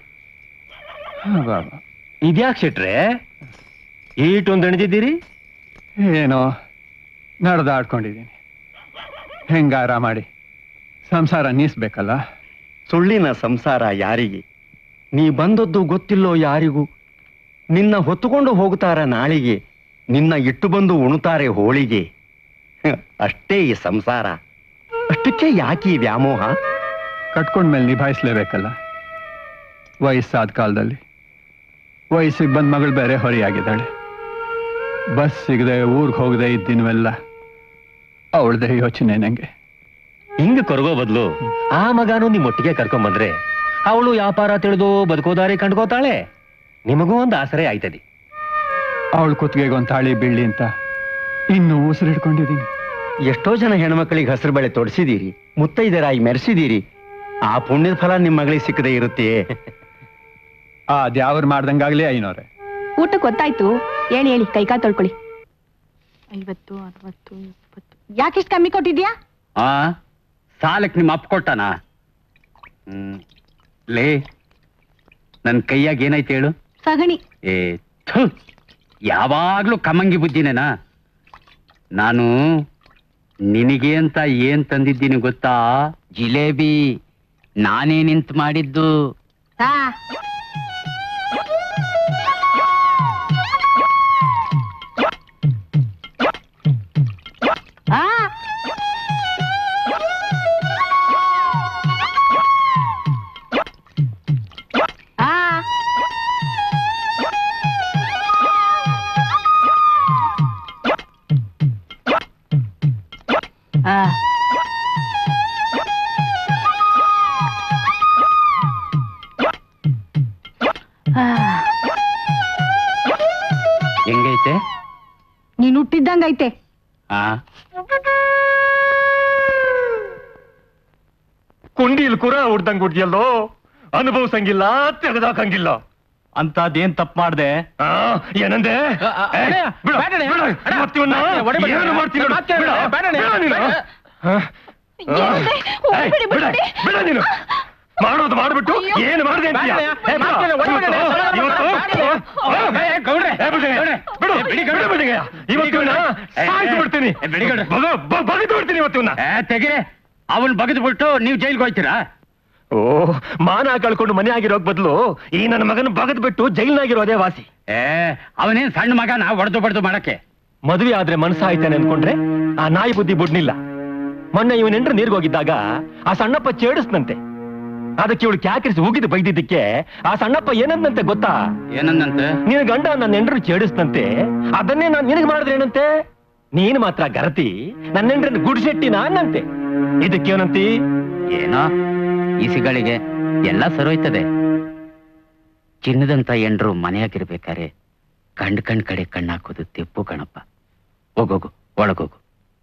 Speaker 8: ಇದ್ಯಾಕ್ ಶೆಟ್ರೆ ಈಟೊಂದು ಎಣಿದಿದ್ದೀರಿ
Speaker 15: ಏನೋ ನಡೆದಾಡ್ಕೊಂಡಿದ್ದೀನಿ ಹೆಂಗಾರ ಮಾಡಿ ಸಂಸಾರ ನೀಸ್ಬೇಕಲ್ಲ
Speaker 8: ಸುಳ್ಳಿನ ಸಂಸಾರ ಯಾರಿಗೆ ನೀ ಬಂದದ್ದು ಗೊತ್ತಿಲ್ಲೋ ಯಾರಿಗೂ ನಿನ್ನ ಹೊತ್ತುಕೊಂಡು ಹೋಗುತ್ತಾರ ನಾಳಿಗೆ ನಿನ್ನ ಇಟ್ಟು ಬಂದು ಉಣುತ್ತಾರೆ ಹೋಳಿಗೆ ಹ, ಅಷ್ಟೇ ಈ ಸಂಸಾರ ಅಷ್ಟಕ್ಕೆ ಯಾಕೆ ಈ ವ್ಯಾಮೋಹ
Speaker 15: ಕಟ್ಕೊಂಡ್ಮೇಲೆ ನಿಭಾಯಿಸ್ಲೇಬೇಕಲ್ಲ ವಯಸ್ಸಾದ ಕಾಲದಲ್ಲಿ ವಯಸ್ಸಿಗೆ ಬಂದ ಮಗಳು ಬೇರೆ ಹೊರೆಯಾಗಿದ್ದಾಳೆ ಬಸ್ ಸಿಗದೆ ಊರಿಗೆ ಹೋಗದೆ ಇದ್ದಿನವೆಲ್ಲ ಅವಳದೇ ಯೋಚನೆ ನಂಗೆ
Speaker 3: ಹಿಂಗ್ ಕೊರಗೋ ಬದ್ಲು ಆ ಮಗನೂ ನಿಮ್ ಒಟ್ಟಿಗೆ ಕರ್ಕೊಂಬಂದ್ರೆ ಅವಳು ವ್ಯಾಪಾರ ತಿಳಿದು ಬದುಕೋದಾರಿ ಕಂಡ್ಕೋತಾಳೆ ನಿಮಗೂ ಒಂದು ಆಸರೆ ಆಯ್ತದಿ
Speaker 15: ಅವಳ ಕುತ್ತಿಗೆಗೆ ಒಂದು ತಾಳಿ ಬೀಳಿ ಅಂತ ಇನ್ನೂ ಉಸಿರಿಡ್ಕೊಂಡಿದ್ದೀನಿ
Speaker 8: ಎಷ್ಟೋ ಜನ ಹೆಣ್ಮಕ್ಳಿಗೆ ಹಸಿರು ಬಳೆ ತೊಡಿಸಿದೀರಿ ಮುತ್ತೈದರಾಗಿ ಮೆರೆಸಿದೀರಿ ಆ ಪುಣ್ಯದ ಫಲ ನಿಮ್ಮ ಮಗಳಿಗೆ ಸಿಕ್ಕದೆ ಇರುತ್ತೆ
Speaker 15: ಆ ದ್ಯಾವ್ರು ಮಾಡ್ದಂಗಾಗ್ಲಿ ಐನೋರೆ
Speaker 5: ಊಟಕ್ಕೆ ಗೊತ್ತಾಯ್ತು ಏನ್ ಹೇಳಿ ಕೈಕಾಲ್ ತೊಳ್ಕೊಳ್ಳಿ ಐವತ್ತು ಅರವತ್ತು ಎಪ್ಪತ್ತು
Speaker 7: ಯಾಕಿಷ್ಟು ಕಮ್ಮಿ ಕೊಟ್ಟಿದ್ಯಾ
Speaker 9: ಆ ಸಾಲಕ್ಕೆ ನಿಮ್ಮ ಅಪ್ಪ ಕೊಟ್ಟಾನ ಹ್ಮ್ ಲೇ ನನ್ ಕೈಯಾಗ ಏನೈತೆ ಹೇಳು
Speaker 7: ಸಗಣಿ
Speaker 9: ಏ ಥು, ಯಾವಾಗ್ಲೂ ಕಮ್ಮಂಗಿ ಬುದ್ಧಿನೇನಾ ನಾನು ನಿನಗೆ ಅಂತ ಏನ್ ತಂದಿದ್ದೀನಿ ಗೊತ್ತಾ ಜಿಲೇಬಿ ನಾನೇ ನಿಂತು ಮಾಡಿದ್ದು
Speaker 7: ಹಾ ಇದ್ದಂಗೈತೆ
Speaker 9: ಆ
Speaker 3: ಕುಂಡಿಲ್ ಕುರ ಹುಡ್ದಂಗ್ ಹುಡ್ದಿಯಲ್ಲೋ ಅನುಭವಿಸಂಗಿಲ್ಲ ತೆಗೆದಾಕಂಗಿಲ್ಲ
Speaker 6: ಅಂತದೇನ್ ತಪ್ಪು ಮಾಡ್ದೆ
Speaker 3: ಆ, ಏನಂದೆ ಏ, ಬಿಡು, ಬಿಡು, ಇವತ್ತಿವನ್ನ ಏನು ಮಾಡ್ತೀನಿ ನೋಡು, ಬಿಡು, ಬಿಡು ನೀನು. ಆ, ಆ, ಏಯ್, ಬಿಡು, ಬಿಡು ನೀನು ಮಾಡೋದು ಮಾಡ್ಬಿಟ್ಟು ಏನು ಮಾಡಿದೆ ಅಂತೀಯ? ಏ, ಬಿಡು, ಇವತ್ತು, ಇವತ್ತು, ಏ, ಬಿಡು, ಬಿಡು, ಬಿಡು, ಬಿಡು, ಇವತ್ತಿವನ್ನ ಸಾಯಿಸ್ಬಿಡ್ತೀನಿ ಬಗ- ಬ- ಬಗೆದು ಬಿಡ್ತೀನಿ ಇವತ್ತಿವನ್ನ
Speaker 9: ತೆಗಿರೆ ಅವನ್ ಬಗದ್ ಬಿಟ್ಟು ನೀವು ಜೈಲ್ಗೆ ಹೋಯ್ತೀರಾ
Speaker 3: ಓ ಮಾನ ಕಳ್ಕೊಂಡು ಮನೆ ಆಗಿರೋಕ್ ಬದಲು ಈ ನನ್ನ ಮಗನ ಬಗದ್ ಬಿಟ್ಟು ಜೈಲ್ನಾಗಿರೋದೇ ವಾಸಿ
Speaker 9: ಏ ಅವನೇನ್ ಸಣ್ಣ ಮಗನ ಹೊಡೆದು ಬಡ್ದು ಮಾಡಕ್ಕೆ
Speaker 3: ಮದುವೆ ಆದ್ರೆ ಮನಸ್ಸಾಯ್ತಾನೆ ಅನ್ಕೊಂಡ್ರೆ ಆ ನಾಯಿ ಬುದ್ಧಿ ಬುಡ್ನಿಲ್ಲ ಮೊನ್ನೆ ಇವನ್ ಎಂಟ್ರು ನೀರ್ಗೋಗಿದ್ದಾಗ ಆ ಸಣ್ಣಪ್ಪ ಚೇಡಿಸ್ನಂತೆ ಅದಕ್ಕೆ ಇವಳು ಕ್ಯಾಕರಿಸಿ ಹೋಗಿದ್ದು ಬೈದಿದ್ದಕ್ಕೆ ಆ ಸಣ್ಣಪ್ಪ ಏನಂದಂತೆ ಗೊತ್ತಾ
Speaker 9: ಏನಂದಂತೆ
Speaker 3: ನಿನ್ನ ಗಂಡ ನನ್ನ ಎಂಡ್ರು ಚೇಡಿಸ್ನಂತೆ ಅದನ್ನೇ ನಾನ್ ನಿನಗೆ ಮಾಡಿದ್ರೇನಂತೆ ನೀನು ಮಾತ್ರ ಗರತಿ ನನ್ನ ಎಂಡ್ರನ್ನ ಗುಡ್ಸೆಟ್ಟಿನ ಅನ್ನಂತೆ ಇದಕ್ಕೇನಂತಿ
Speaker 9: ಏನೋ ಈಸಿಗಳಿಗೆ ಎಲ್ಲ ಸರೋಯ್ತದೆ ಚಿನ್ನದಂತ ಎಂಡ್ರು ಮನೆಯಾಗಿರ್ಬೇಕಾರೆ ಕಂಡ್ ಕಣ್ ಕಡೆ ಕಣ್ಣಾಕೋದು ತೆಪ್ಪು ಕಣಪ್ಪ ಹೋಗೋಗು ಒಳಗೋಗು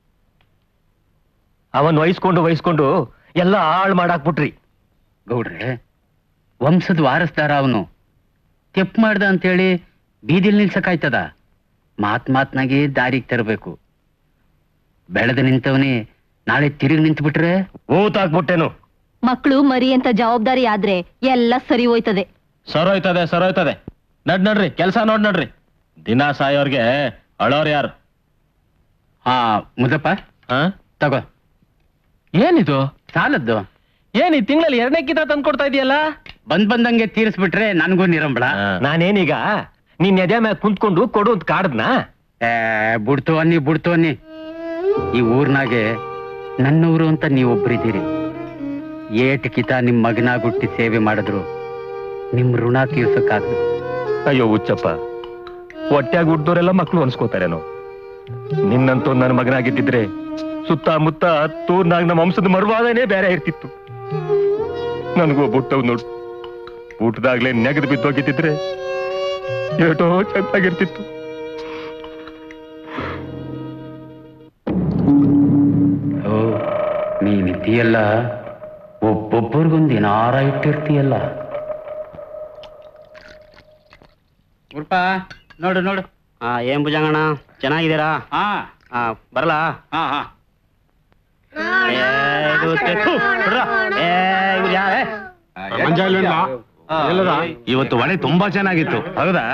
Speaker 3: ಅವನ್ ವಹಿಸ್ಕೊಂಡು ವಹಿಸ್ಕೊಂಡು ಎಲ್ಲ ಹಾಳು ಮಾಡಾಕ್ಬಿಟ್ರಿ
Speaker 9: ಗೌಡ್ರೆ ವಂಶದ ವಾರಸ್ದಾರ ಅವನು ತೆಪ್ಪು ಮಾಡ್ದ ಅಂತೇಳಿ ಬೀದಿಲ್ ನಿಲ್ಸಕ್ಕಾಯ್ತದ ಮಾತ್ ಮಾತ್ನಾಗೆ ದಾರಿಗೆ ತರಬೇಕು ಬೆಳೆದು ನಿಂತವನೇ ನಾಳೆ ತಿರುಗಿ ನಿಂತು ಬಿಟ್ರೆ
Speaker 3: ಊತಾಕ್ಬಿಟ್ಟೆನು
Speaker 16: ಮಕ್ಕಳು ಮರಿ ಅಂತ ಜವಾಬ್ದಾರಿ ಆದ್ರೆ ಎಲ್ಲ ಸರಿ ಹೋಯ್ತದೆ
Speaker 6: ಸರೋಯ್ತದೆ ಸರೋಯ್ತದೆ ನಡ್ ನಡ್ರಿ ಕೆಲಸ ನೋಡ್ ನಡ್ರಿ ದಿನ ಸಾಯೋರ್ಗೆ ಅಳೋರ್ ಯಾರು
Speaker 9: ಹಾ ಮುದಪ್ಪ ತಗೋ
Speaker 6: ಏನಿದು
Speaker 9: ಸಾಲದ್ದು
Speaker 6: ಏನ್ ಈ ತಿಂಗಳಲ್ಲಿ ಎರಡನೇ ಕಿತ ತಂದು ಕೊಡ್ತಾ ಇದೆಯಲ್ಲ
Speaker 9: ಬಂದ್ ಬಂದಂಗೆ ತೀರಿಸ್ಬಿಟ್ರೆ ನನ್ಗೂ ನಿರಂಬಳ
Speaker 3: ನಾನೇನೀಗ ನಿನ್ ಎದೆ ಮ್ಯಾಗ ಕುಂತ್ಕೊಂಡು ಕೊಡು ಅಂತ ಕಾಡದ್ನಾ
Speaker 9: ಏ ಬುಡ್ತು ಅನ್ನಿ ಬುಡ್ತು ಅನ್ನಿ ಈ ಊರ್ನಾಗೆ ನನ್ನೂರು ಅಂತ ನೀವೊಬ್ರಿದ್ದೀರಿ ಏಟ್ ಕಿತ ನಿಮ್ ಮಗನಾಗ್ ಹುಟ್ಟಿ ಸೇವೆ ಮಾಡಿದ್ರು ನಿಮ್ ಋಣ ತೀರ್ಸಕ್ಕಾಗ್ದು
Speaker 3: ಅಯ್ಯೋ ಹುಚ್ಚಪ್ಪ ಹೊಟ್ಯಾಗ ಹುಡ್ದೋರೆಲ್ಲ ಮಕ್ಳು ಅನ್ಸ್ಕೋತಾರೇನೋ ನಿನ್ನಂತೂ ನನ್ನ ಮಗನಾಗಿದ್ದಿದ್ರೆ ಸುತ್ತಮುತ್ತ ಹತ್ತೂರ್ನಾಗ ನಮ್ಮ ವಂಶದ ಮರುವಾದನೇ ಬೇರೆ ಇರ್ತಿತ್ತು ನನಗೂ ಬುಟ್ಟವ್ ನೋಡು ಊಟದಾಗ್ಲೇ ನೆಗದು ಬಿದ್ದೋಗಿದ್ದಿದ್ರೆ ಏಟೋ ಚೆನ್ನಾಗಿರ್ತಿತ್ತು
Speaker 9: ಓ ನೀನಿದ್ದೀಯಲ್ಲ ಒಬ್ಬೊಬ್ಬರಿಗೊಂದು ಏನಾರ ಇಟ್ಟಿರ್ತೀಯಲ್ಲ ಉರ್ಪ ನೋಡು ನೋಡು
Speaker 11: ಹಾ ಏನ್ ಭುಜಂಗಣ್ಣ ಚೆನ್ನಾಗಿದ್ದೀರಾ
Speaker 9: ಹಾ
Speaker 11: ಹಾ ಬರಲಾ
Speaker 9: ಹಾ ಹಾ
Speaker 11: ಏ, ಇದು ತೆ- ಥು, ಬಿಡ್ರ. ಏ, ಇವ್ರು ಯಾರೇ?
Speaker 2: ಇವತ್ತು ಒಳೆ ತುಂಬಾ ಚೆನ್ನಾಗಿತ್ತು
Speaker 9: ಹೌದಾ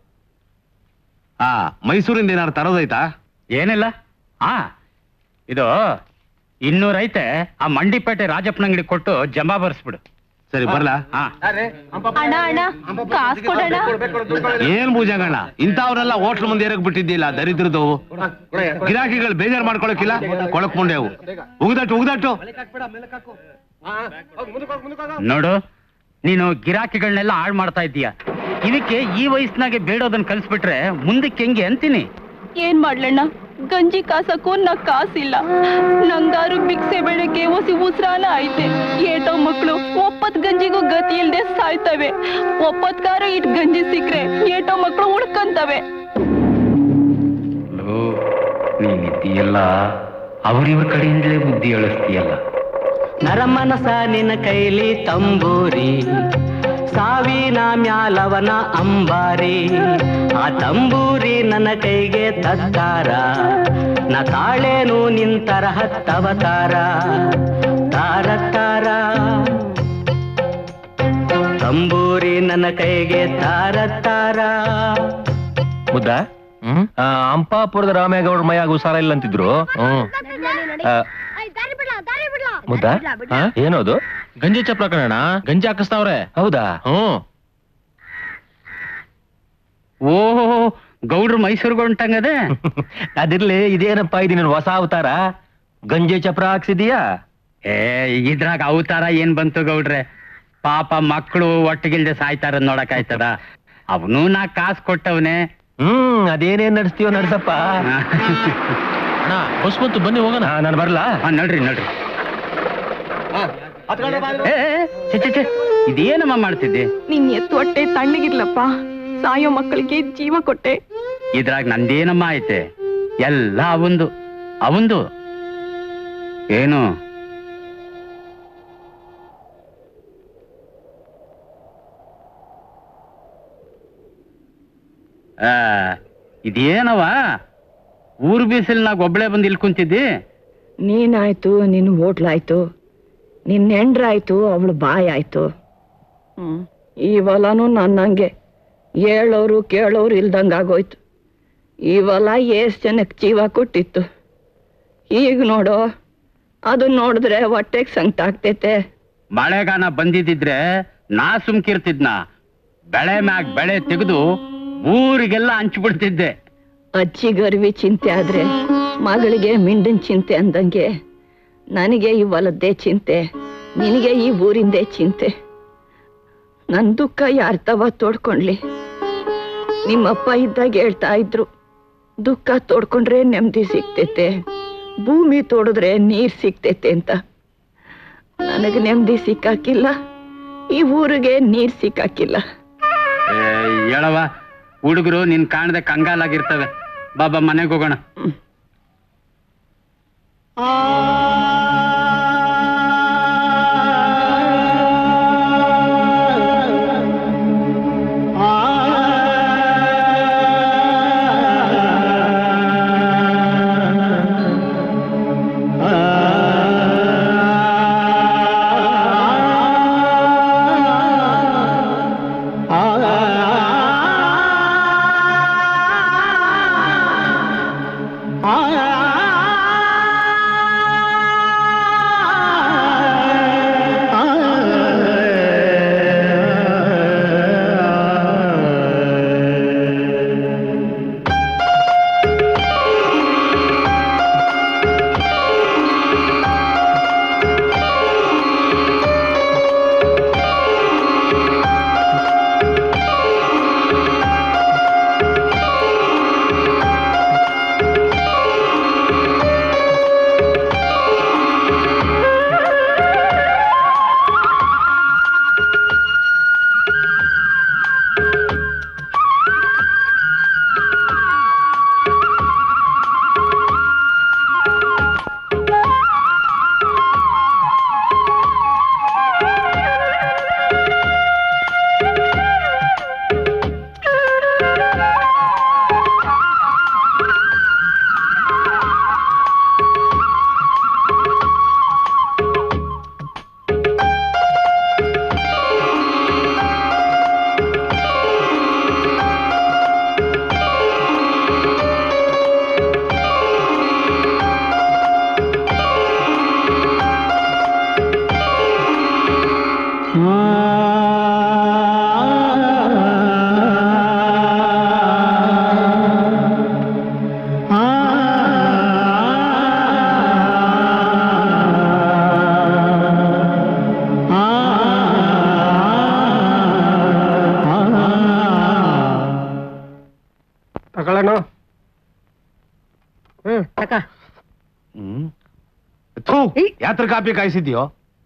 Speaker 2: ಆ ಮೈಸೂರಿಂದ ಏನಾರು ತರೋದೈತಾ
Speaker 9: ಏನಿಲ್ಲ ಹಾ ಇದು ಇನ್ನೂರ ಐತೆ ಆ ಮಂಡಿಪೇಟೆ ರಾಜಪ್ಪನ ಅಂಗಡಿ ಕೊಟ್ಟು ಜಮಾ ಬರ್ಸ್ಬಿಡು
Speaker 2: ಸರಿ ಬರ್ಲಾ
Speaker 9: ಹಾ
Speaker 16: ಅಣ್ಣ ಅಣ್ಣ ಕಾಸು ಕೊಡೋಣ
Speaker 2: ಏನ್ ಭುಜಂಗಣ್ಣ ಇಂಥವ್ರೆಲ್ಲ ಹೋಟ್ಲ್ ಮುಂದೆ ಏರಕ್ ಬಿಟ್ಟಿದ್ದಿಲ್ಲ ದರಿದ್ರದವು ಗಿರಾಕಿಗಳು ಬೇಜಾರ್ ಮಾಡ್ಕೊಳಕಿಲ್ಲ ಕೊಳಕ್ ಮುಂಡೆ ಅವು ಉಗ್ದಟ್ಟು ಉಗ್ದಟ್ಟು
Speaker 9: ನೋಡು ನೀನು ಗಿರಾಕಿಗಳನ್ನೆಲ್ಲ ಹಾಳು ಮಾಡ್ತಾ ಇದ್ದೀಯ ಇದಕ್ಕೆ ಈ ವಯಸ್ಸಿನಾಗೆ ಬೇಡೋದನ್ನ ಕಲ್ಸ್ಬಿಟ್ರೆ ಮುಂದಕ್ಕೆ ಹೆಂಗೆ ಅಂತೀನಿ
Speaker 5: ಏನ್ ಮಾಡ್ಲಣ್ಣ ಗಂಜಿ ಕಾಸಕ್ಕೂ ನಾ ಕಾಸಿಲ್ಲ ನಂಗಾರು ಭಿಕ್ಷೆ ಬೆಳಗ್ಗೆ ಒಸಿ ಉಸ್ರಾನ ಐತೆ ಏಟೋ ಮಕ್ಳು ಒಪ್ಪತ್ ಗಂಜಿಗೂ ಗತಿ ಇಲ್ದೆ ಸಾಯ್ತವೆ ಒಪ್ಪತ್ಗಾರು ಇಟ್ ಗಂಜಿ ಸಿಕ್ರೆ ಏಟೋ ಮಕ್ಳು ಉಳ್ಕಂತವೆ
Speaker 9: ನೀನಿದ್ದೀಯಲ್ಲ ಅವ್ರಿವ್ರ ಕಡೆಯಿಂದಲೇ ಬುದ್ಧಿ ಹೇಳಿಸ್ತೀಯಲ್ಲ
Speaker 12: ನರಮನಸ ನಿನ್ನ ಕೈಲಿ ತಂಬೂರಿ ಸಾವಿನ ಮ್ಯಾಲವನ ಅಂಬಾರಿ ಆ ತಂಬೂರಿ ನನ್ನ ಕೈಗೆ ತತ್ತಾರ ನ ತಾಳೇನು ನಿಂತರ ಹತ್ತವತಾರ ತಾರ ತಾರ ತಂಬೂರಿ ನನ್ನ ಕೈಗೆ ತಾರ ತಾರ
Speaker 3: ಮುದ್ದ ಆ, ಅಂಪಾಪುರದ ರಾಮೇಗೌಡ ಮೈಯಾಗ ಹುಷಾರ ಇಲ್ಲ ಅಂತಿದ್ರು ಹ್ಮ್ ಆ, ಮುದ್ದ ಆ, ಏನದು
Speaker 6: ಗಂಜಿ ಚಪ್ಲ ಕಣಣ್ಣ ಗಂಜಿ ಹಾಕಿಸ್ತಾವ್ರೆ
Speaker 3: ಹೌದಾ
Speaker 6: ಹ್ಮ್
Speaker 9: ಓಹೋ ಗೌಡ್ರು ಮೈಸೂರ್ಗೆ ಹೊಂಟಂಗದೆ
Speaker 3: ಅದಿರ್ಲಿ ಇದೇನಪ್ಪ ಇದು ನೀನು ಹೊಸ ಅವತಾರ ಗಂಜೆ ಚಪ್ರ ಹಾಕ್ಸಿದೀಯಾ
Speaker 9: ಏ ಇದ್ರಾಗ ಅವತಾರ ಏನ್ ಬಂತು ಗೌಡ್ರೆ ಪಾಪ ಮಕ್ಕಳು ಒಟ್ಟಿಗಿಲ್ದೆ ಸಾಯ್ತಾರ ನೋಡಕ್ ಆಯ್ತದ ಅವನು ನಾ ಕಾಸು ಕೊಟ್ಟವನೆ
Speaker 3: ಹ್ಮ್ ಅದೇನೇನ್ ನಡೆಸ್ತೀವೋ ನಡ್ಸಪ್ಪ
Speaker 6: ಅಣ್ಣ ಬಸ್ ಬಂತು ಬನ್ನಿ ಹೋಗೋಣ
Speaker 3: ನಾನು ಬರ್ಲಾ
Speaker 9: ಹಾ ನಡ್ರಿ ನಡ್ರಿ ಏ, ಏ, ಛೆ, ಛೆ, ಛೆ, ಇದೇನಮ್ಮ ಮಾಡ್ತಿದ್ದೆ
Speaker 5: ನಿನ್ ಎತ್ತು ಹೊಟ್ಟೆ ತಣ್ಣಗಿರ್ಲಪ್ಪ ಸಾಯೋ ಮಕ್ಕಳಿಗೆ ಜೀವ ಕೊಟ್ಟೆ
Speaker 9: ಇದ್ರಾಗ ನಂದೇನಮ್ಮ ಐತೆ ಎಲ್ಲ ಅವಂದು ಅವಂದು ಏನು ಆ, ಇದೇನವ ಊರ್ ಬೀಸಲ್ನಾಗ ಒಬ್ಳೆ ಬಂದು ಇಲ್ಲಿ ಕುಂತಿದ್ದಿ
Speaker 17: ನೀನಾಯ್ತು ನಿನ್ನ ಹೋಟ್ಲಾಯ್ತು ನಿನ್ನ ಹೆಂಡ್ರಾಯ್ತು ಅವಳು ಬಾಯ್ ಆಯ್ತು ಹ್ಮ್ ಈ ಹೊಲನೂ ನನ್ನಂಗೆ ಹೇಳೋರು ಕೇಳೋರು ಇಲ್ದಂಗೆ ಆಗೋಯ್ತು ಈ ಹೊಲ ಎಷ್ಟು ಜನಕ್ಕೆ ಜೀವ ಕೊಟ್ಟಿತ್ತು ಈಗ ನೋಡು ಅದು ನೋಡಿದ್ರೆ ಹೊಟ್ಟೆಗೆ ಸಂಕಟ ಆಗ್ತೈತೆ
Speaker 9: ಮಳೆಗಾಲ ಬಂದಿದ್ದಿದ್ರೆ ನಾ ಸುಮ್ಕಿರ್ತಿದ್ನ ಬೆಳೆ ಮ್ಯಾಗ್ ಬೆಳೆ ತೆಗೆದು ಊರಿಗೆಲ್ಲ ಹಂಚ್ಬಿಡ್ತಿದ್ದೆ
Speaker 17: ಅಜ್ಜಿಗರ್ವಿ ಚಿಂತೆ ಆದ್ರೆ ಮಗಳಿಗೆ ಮಿಂಡನ್ ಚಿಂತೆ ಅಂದಂಗೆ ನನಗೆ ಈ ಹೊಲದ್ದೇ ಚಿಂತೆ ನಿನಗೆ ಈ ಊರಿಂದೇ ಚಿಂತೆ ನನ್ ದುಃಖ ಯಾರ್ ತವ ತೋಡ್ಕೊಂಡ್ಲಿ ನಿಮ್ಮಪ್ಪ ಇದ್ದಾಗ ಹೇಳ್ತಾ ಇದ್ರು ದುಃಖ ತೋಡ್ಕೊಂಡ್ರೆ ನೆಮ್ಮದಿ ಸಿಗ್ತೈತೆ ಭೂಮಿ ತೋಡಿದ್ರೆ ನೀರ್ ಸಿಗ್ತೈತೆ ಅಂತ ನನಗೆ ನೆಮ್ಮದಿ ಸಿಕ್ಕಾಕಿಲ್ಲ ಈ ಊರಿಗೆ ನೀರ್ ಸಿಕ್ಕಾಕಿಲ್ಲ
Speaker 9: ಏ, ಹೇಳವ ಹುಡುಗರು ನಿನ್ ಕಾಣದೆ ಕಂಗಾಲಾಗಿರ್ತವೆ ಬಾಬಾ ಮನೆಗೆ ಹೋಗೋಣ
Speaker 1: ತಗೊಳ್ಳೋಣ ಹ್ಮ್ ತಕ
Speaker 2: ಹ್ಮ್ ಥೂ ಯಾತ್ರ ಕಾಪಿ ಕಾಯಿಸಿದ್ಯೋ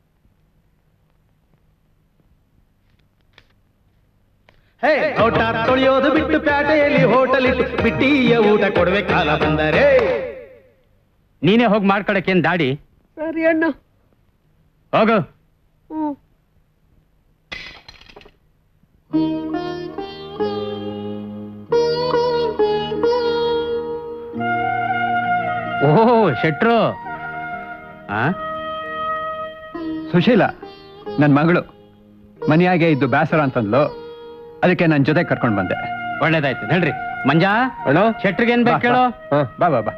Speaker 1: ಹೇ ಊಟ ತೊಳೆಯೋದು ಬಿಟ್ಟು ಪ್ಯಾಟೆಯಲ್ಲಿ ಹೋಟೆಲ್ ಇಟ್ಟು ಬಿಟ್ಟಿಯ ಊಟ ಕೊಡುವೆ ಕಾಲ ಬಂದರೆ
Speaker 9: ನೀನೇ ಹೋಗಿ ಮಾಡ್ಕೊಳಕ್ಕೇನ್ ದಾಡಿ
Speaker 17: ಸರಿ ಅಣ್ಣ
Speaker 9: ಹೋಗು
Speaker 17: ಹ್ಮ್
Speaker 9: ಓಹೋ ಶೆಟ್ರು ಆ
Speaker 15: ಸುಶೀಲ ನನ್ನ ಮಗಳು ಮನೆಯಾಗೆ ಇದ್ದು ಬೇಸರ ಅಂತಂದ್ಲು ಅದಕ್ಕೆ ನನ್ನ ಜೊತೆ ಕರ್ಕೊಂಡು ಬಂದೆ
Speaker 9: ಒಳ್ಳೇದಾಯ್ತು ಹೇಳ್ರಿ ಮಂಜಾ ಶೆಟ್ರಿಗೆ ಏನ್ ಬೇಕು ಕೇಳು
Speaker 15: ಬಾ ಬಾ ಬಾ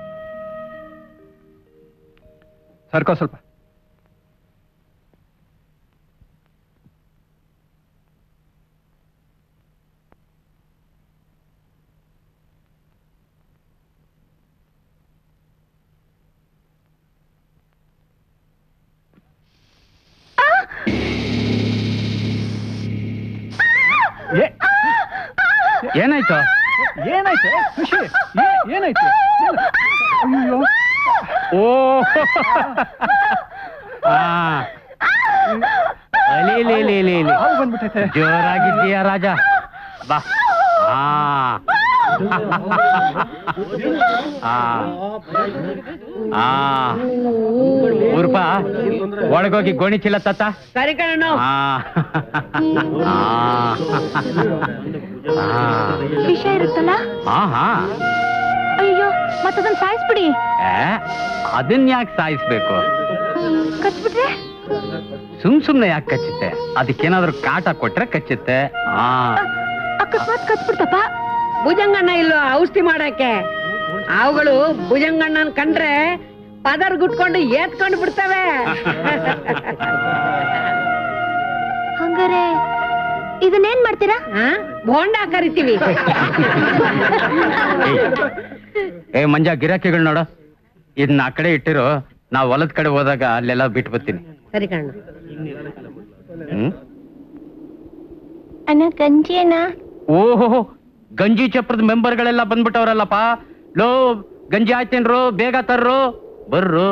Speaker 15: ಸರ್ಕೋ ಸ್ವಲ್ಪ
Speaker 9: ಏನಾಯ್ತು
Speaker 15: ಏನಾಯ್ತು ಖುಷಿ ಏನಾಯ್ತು ಅಯ್ಯೋ
Speaker 9: ಓ ಆ. ಅಲಿ, ಲಿ, ಲಿ, ಲಿ, ಲಿ. ಜೋರಾಗಿದ್ದೀಯ ರಾಜ ಬಾ ಹಾ ಆ ಆ ಊರ್ಪ ಒಳಗೋಗಿ ಗೋಣಿ ಚೀಲ ತತ್ತ
Speaker 12: ಸರಿ ಕಣ
Speaker 9: ಆ ಆ.
Speaker 16: ವಿಷ ಇರುತ್ತಲ್ಲ
Speaker 9: ಆ ಹಾ
Speaker 16: ಅಯ್ಯೋ ಮತ್ತದನ್ನ ಸಾಯಿಸ್ಬಿಡಿ
Speaker 9: ಏ, ಅದನ್ ಯಾಕೆ ಸಾಯಿಸ್ಬೇಕು
Speaker 16: ಕಚ್ಬಿಟ್ರೆ
Speaker 9: ಸುಮ್ ಸುಮ್ನೆ ಯಾಕೆ ಕಚ್ಚುತ್ತೆ ಅದಕ್ಕೇನಾದ್ರೂ ಕಾಟ ಕೊಟ್ರೆ ಕಚ್ಚುತ್ತೆ ಆ
Speaker 16: ಅಕಸ್ಮಾತ್ ಕಚ್ಬಿಡ್ತಪ್ಪ
Speaker 12: ಭುಜಂಗಣ್ಣ ಇಲ್ವಾ ಔಷಧಿ ಮಾಡಕ್ಕೆ ಅವುಗಳು ಭುಜಂಗಣ್ಣನ್ ಕಂಡ್ರೆ ಪದರ್ ಗುಟ್ಕೊಂಡು ಏತ್ಕೊಂಡು ಬಿಡ್ತವೆ
Speaker 16: ಹಂಗಾರೆ ಇದನ್ನೇನ್ ಮಾಡ್ತೀರಾ
Speaker 12: ಬೋಂಡ ಕರಿತೀವಿ
Speaker 9: ಏ ಮಂಜ ಗಿರಾಕಿಗಳು ನೋಡು ಇದನ್ನ ಆ ಕಡೆ ಇಟ್ಟಿರು ನಾವ್ ಹೊಲದ ಕಡೆ ಹೋದಾಗ ಅಲ್ಲೆಲ್ಲ ಬಿಟ್ಟು ಬರ್ತೀನಿ
Speaker 12: ಸರಿ ಕಣ್ಣ
Speaker 9: ಹ್ಮ್
Speaker 16: ಅಣ್ಣ ಗಂಜಿ ಅಣ್ಣ
Speaker 9: ಓಹೋ ಗಂಜಿ ಚಪ್ರದ ಮೆಂಬರ್ಗಳೆಲ್ಲ ಬಂದ್ಬಿಟ್ಟವ್ರಲ್ಲಪ್ಪ ಲೋ ಗಂಜಿ ಆಯ್ತೇನ್ರು ಬೇಗ ತರ್ರು ಬರ್ರು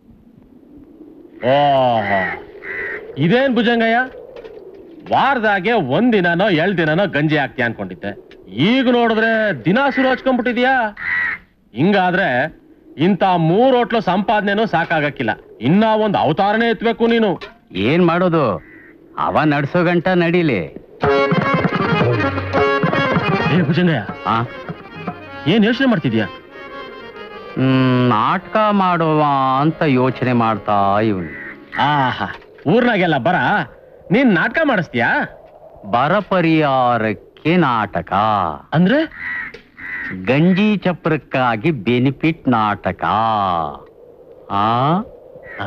Speaker 3: ಓಹೋ ಇದೇನ್ ಭುಜಂಗಯ್ಯ ವಾರದಾಗೆ ಒಂದಿನನೋ ಎರಡ್ ದಿನನೋ ಗಂಜಿ ಹಾಕ್ತೀಯ ಅನ್ಕೊಂಡಿದ್ದೆ ಈಗ ನೋಡಿದ್ರೆ ದಿನ ಶುರು ಹಚ್ಕೊಂಡ್ಬಿಟ್ಟಿದ್ಯಾ ಹಿಂಗಾದ್ರೆ ಇಂಥ ಮೂರ್ ಹೋಟ್ಲು ಸಂಪಾದನೆನೂ ಸಾಕಾಗಕ್ಕಿಲ್ಲ ಇನ್ನ ಒಂದ್ ಅವತಾರನೇ ಎತ್ಬೇಕು ನೀನು
Speaker 9: ಏನ್ ಮಾಡೋದು ಅವ ನಡ್ಸೋ ಗಂಟ ನಡೀಲಿ
Speaker 3: ಏ ಭುಜಂಗಯ್ಯ
Speaker 9: ಆ
Speaker 3: ಏನ್ ಯೋಚನೆ ಮಾಡ್ತಿದ್ಯಾ
Speaker 9: ಹ್ಮ್ ನಾಟಕ ಮಾಡುವ ಅಂತ ಯೋಚನೆ ಮಾಡ್ತಾ ಇವನು
Speaker 3: ಆಹಾ ಊರ್ನಾಗೆಲ್ಲ ಬರ ನೀನ್ ನಾಟಕ ಮಾಡಿಸ್ತೀಯಾ
Speaker 9: ಬರ ಪರಿಹಾರಕ್ಕೆ ನಾಟಕ
Speaker 3: ಅಂದ್ರೆ
Speaker 9: ಗಂಜಿ ಚಪ್ರಕ್ಕಾಗಿ ಬೆನಿಫಿಟ್ ನಾಟಕ ಆ
Speaker 3: ಆ,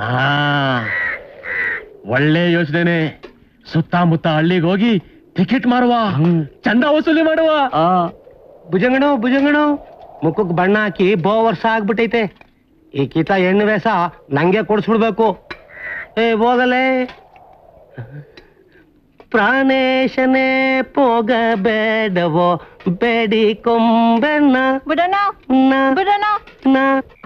Speaker 3: ಒಳ್ಳೆ ಯೋಚನೆನೆ ಸುತ್ತಮುತ್ತ ಹಳ್ಳಿಗೆ ಹೋಗಿ ಟಿಕೆಟ್ ಮಾರುವ ಚಂದ ವಸೂಲಿ ಮಾಡುವ
Speaker 1: ಭುಜಂಗಣ ಭುಜಂಗಣ ಮುಖಕ್ಕೆ ಬಣ್ಣ ಹಾಕಿ ಬೋ ವರ್ಷ ಆಗ್ಬಿಟ್ಟೈತೆ ಈ ಕಿತ ಹೆಣ್ಣು ವೇಷ ನಂಗೆ ಕೊಡ್ಸ್ಬಿಡ್ಬೇಕು ಏ ಹೋಗಲೇ ಪ್ರಾಣೇಶನೇ ಹೋಗಬೇಡವೋ ಬೇಡಿ ಕೊಂಬೆಣ್ಣ
Speaker 16: ಬಿಡೋಣ ಬಿಡೋಣ
Speaker 1: ನಾ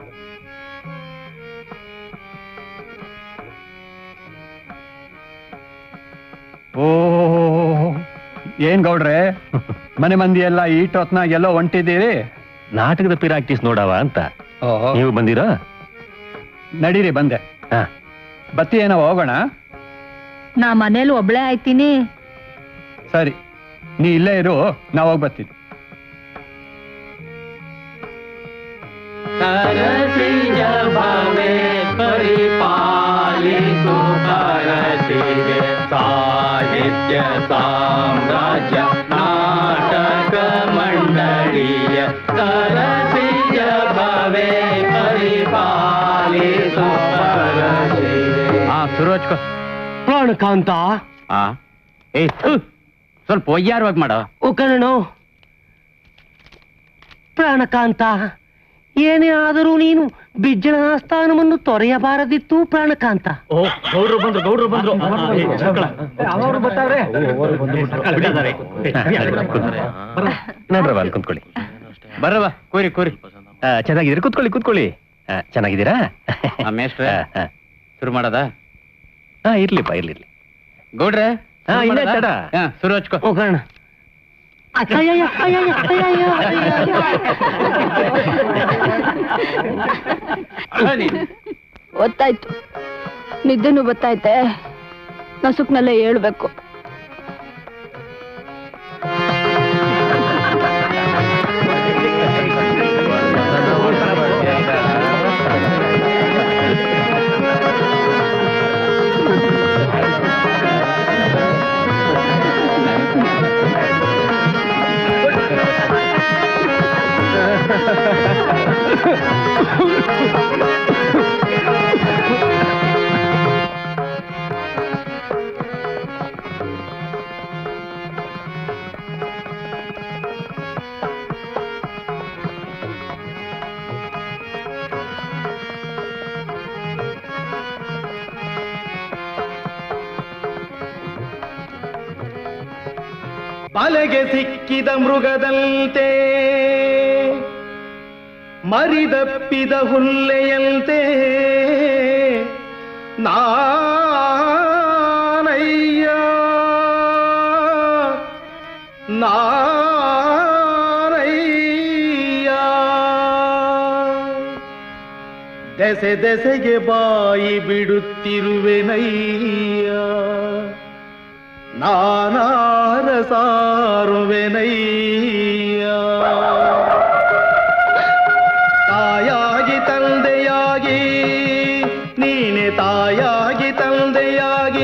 Speaker 15: ಓ ಏನ್ ಗೌಡ್ರೆ ಮನೆ ಮಂದಿ ಎಲ್ಲ ಈಟ್ ಹೊತ್ನಾಗ ಎಲ್ಲೋ ಹೊಂಟಿದ್ದೀರಿ
Speaker 3: ನಾಟಕದ ಪಿರಾಕ್ಟಿಸ್ ನೋಡವ ಅಂತ ನೀವು ಬಂದಿರಾ
Speaker 15: ನಡೀರಿ ಬಂದೆ ಬತ್ತಿ ಏನೋ ಹೋಗೋಣ
Speaker 16: ನಾ ಮನೇಲಿ ಒಬ್ಳೆ ಆಯ್ತೀನಿ
Speaker 15: ಸರಿ ನೀ ಇಲ್ಲೇ ಇರು ನಾ ಹೋಗಿ ಬರ್ತೀನಿ
Speaker 14: ಪರಿಪಾಲಿಸು ಕರಸಿಗೆ ಸಾಹಿತ್ಯ ಸಾಮ್ರಾಜ್ಯ ನಾಟಕ ಮಂಡಳಿಯ ಸರಸಿಜ ಭವೆ ಪರಿಪಾಲಿಸು
Speaker 9: ಹಾ ಶುರು ಹಚ್ಕೋ
Speaker 1: ಪ್ರಾಣಕಾಂತ
Speaker 9: ಆ ಏ ಥು, ಸ್ವಲ್ಪ ಒಯ್ಯಾರವಾಗಿ ಮಾಡ
Speaker 1: ಓ ಕಣೋ ಪ್ರಾಣಕಾಂತ ಏನೇ ಆದರೂ ನೀನು ಬಿಜ್ಜಳ ಸ್ಥಾನವನ್ನು ತೊರೆಯಬಾರದಿತ್ತು ಪ್ರಾಣಕಾಂತ
Speaker 3: ಗೌಡ್ರು ಬಂದ್ರು ಗೌಡ್ರು ಬಂದ್ರು
Speaker 1: ಅವರು ಬರ್ತಾವ್ರೆ
Speaker 3: ನೋಡ್ರವ ಅಲ್ಲಿ ಕುತ್ಕೊಳ್ಳಿ
Speaker 9: ಬರವ ಕೂರಿ ಕೂರಿ
Speaker 3: ಆ, ಚೆನ್ನಾಗಿದ್ದೀರಾ ಕುತ್ಕೊಳ್ಳಿ ಕುತ್ಕೊಳ್ಳಿ ಆ, ಚೆನ್ನಾಗಿದ್ದೀರಾ
Speaker 9: ಆ, ಮೇಷ್ಟ್ರೆ ಶುರು ಮಾಡದ
Speaker 3: ಹಾ ಇರ್ಲಿಪ್ಪ ಇರ್ಲಿ ಇರ್ಲಿ
Speaker 9: ಗೌಡ್ರೆ
Speaker 3: ಹಾ,
Speaker 9: ಶುರು
Speaker 3: ಇನ್ನೇ
Speaker 9: ಮಾಡದಾ?
Speaker 3: ತಡ.
Speaker 9: ಹಾ, ಶುರು ಹಚ್ಕೋ
Speaker 1: ಹೋಗೋಣ ಅಯ್ಯಯ್ಯ, ಅಯ್ಯಯ್ಯ, ಅಯ್ಯಯ್ಯ, ಅಯ್ಯಯ್ಯ.
Speaker 16: ಗೊತ್ತಾಯ್ತು ನಿದ್ದೆನೂ ಗೊತ್ತಾಯ್ತೆ ನಸುಕ್ನಲ್ಲೇ ಹೇಳ್ಬೇಕು
Speaker 1: ಬಲೆಗೆ ಸಿಕ್ಕಿದ ಮೃಗದಂತೆ ಮರಿದಪ್ಪಿದ ಹುಲ್ಲೆಯಂತೆ ನಾನಯ್ಯ ನಾನಯ್ಯ ದೆಸೆ ದೆಸೆಗೆ ಬಾಯಿ ಬಿಡುತ್ತಿರುವೆನಯ್ಯ ನಾನಾರ ಸಾರುವೆನಯ್ಯ ತಾಯಾಗಿ ತಂದೆಯಾಗಿ ನೀನೆ ತಾಯಾಗಿ ತಂದೆಯಾಗಿ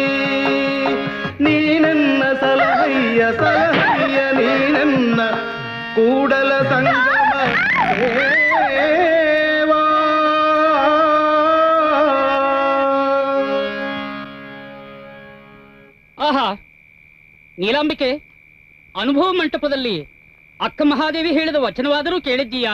Speaker 1: ನೀನೆನ್ನ ಸಲಹಯ್ಯ ಸಲಹಯ್ಯ ನೀನೆನ್ನ ಕೂಡಲ ಸಂಗಮ ದೇವಾ.
Speaker 18: ಆಹಾ ನೀಲಾಂಬಿಕೆ ಅನುಭವ ಮಂಟಪದಲ್ಲಿ ಅಕ್ಕ ಮಹಾದೇವಿ ಹೇಳಿದ ವಚನವಾದರೂ ಕೇಳಿದ್ದೀಯಾ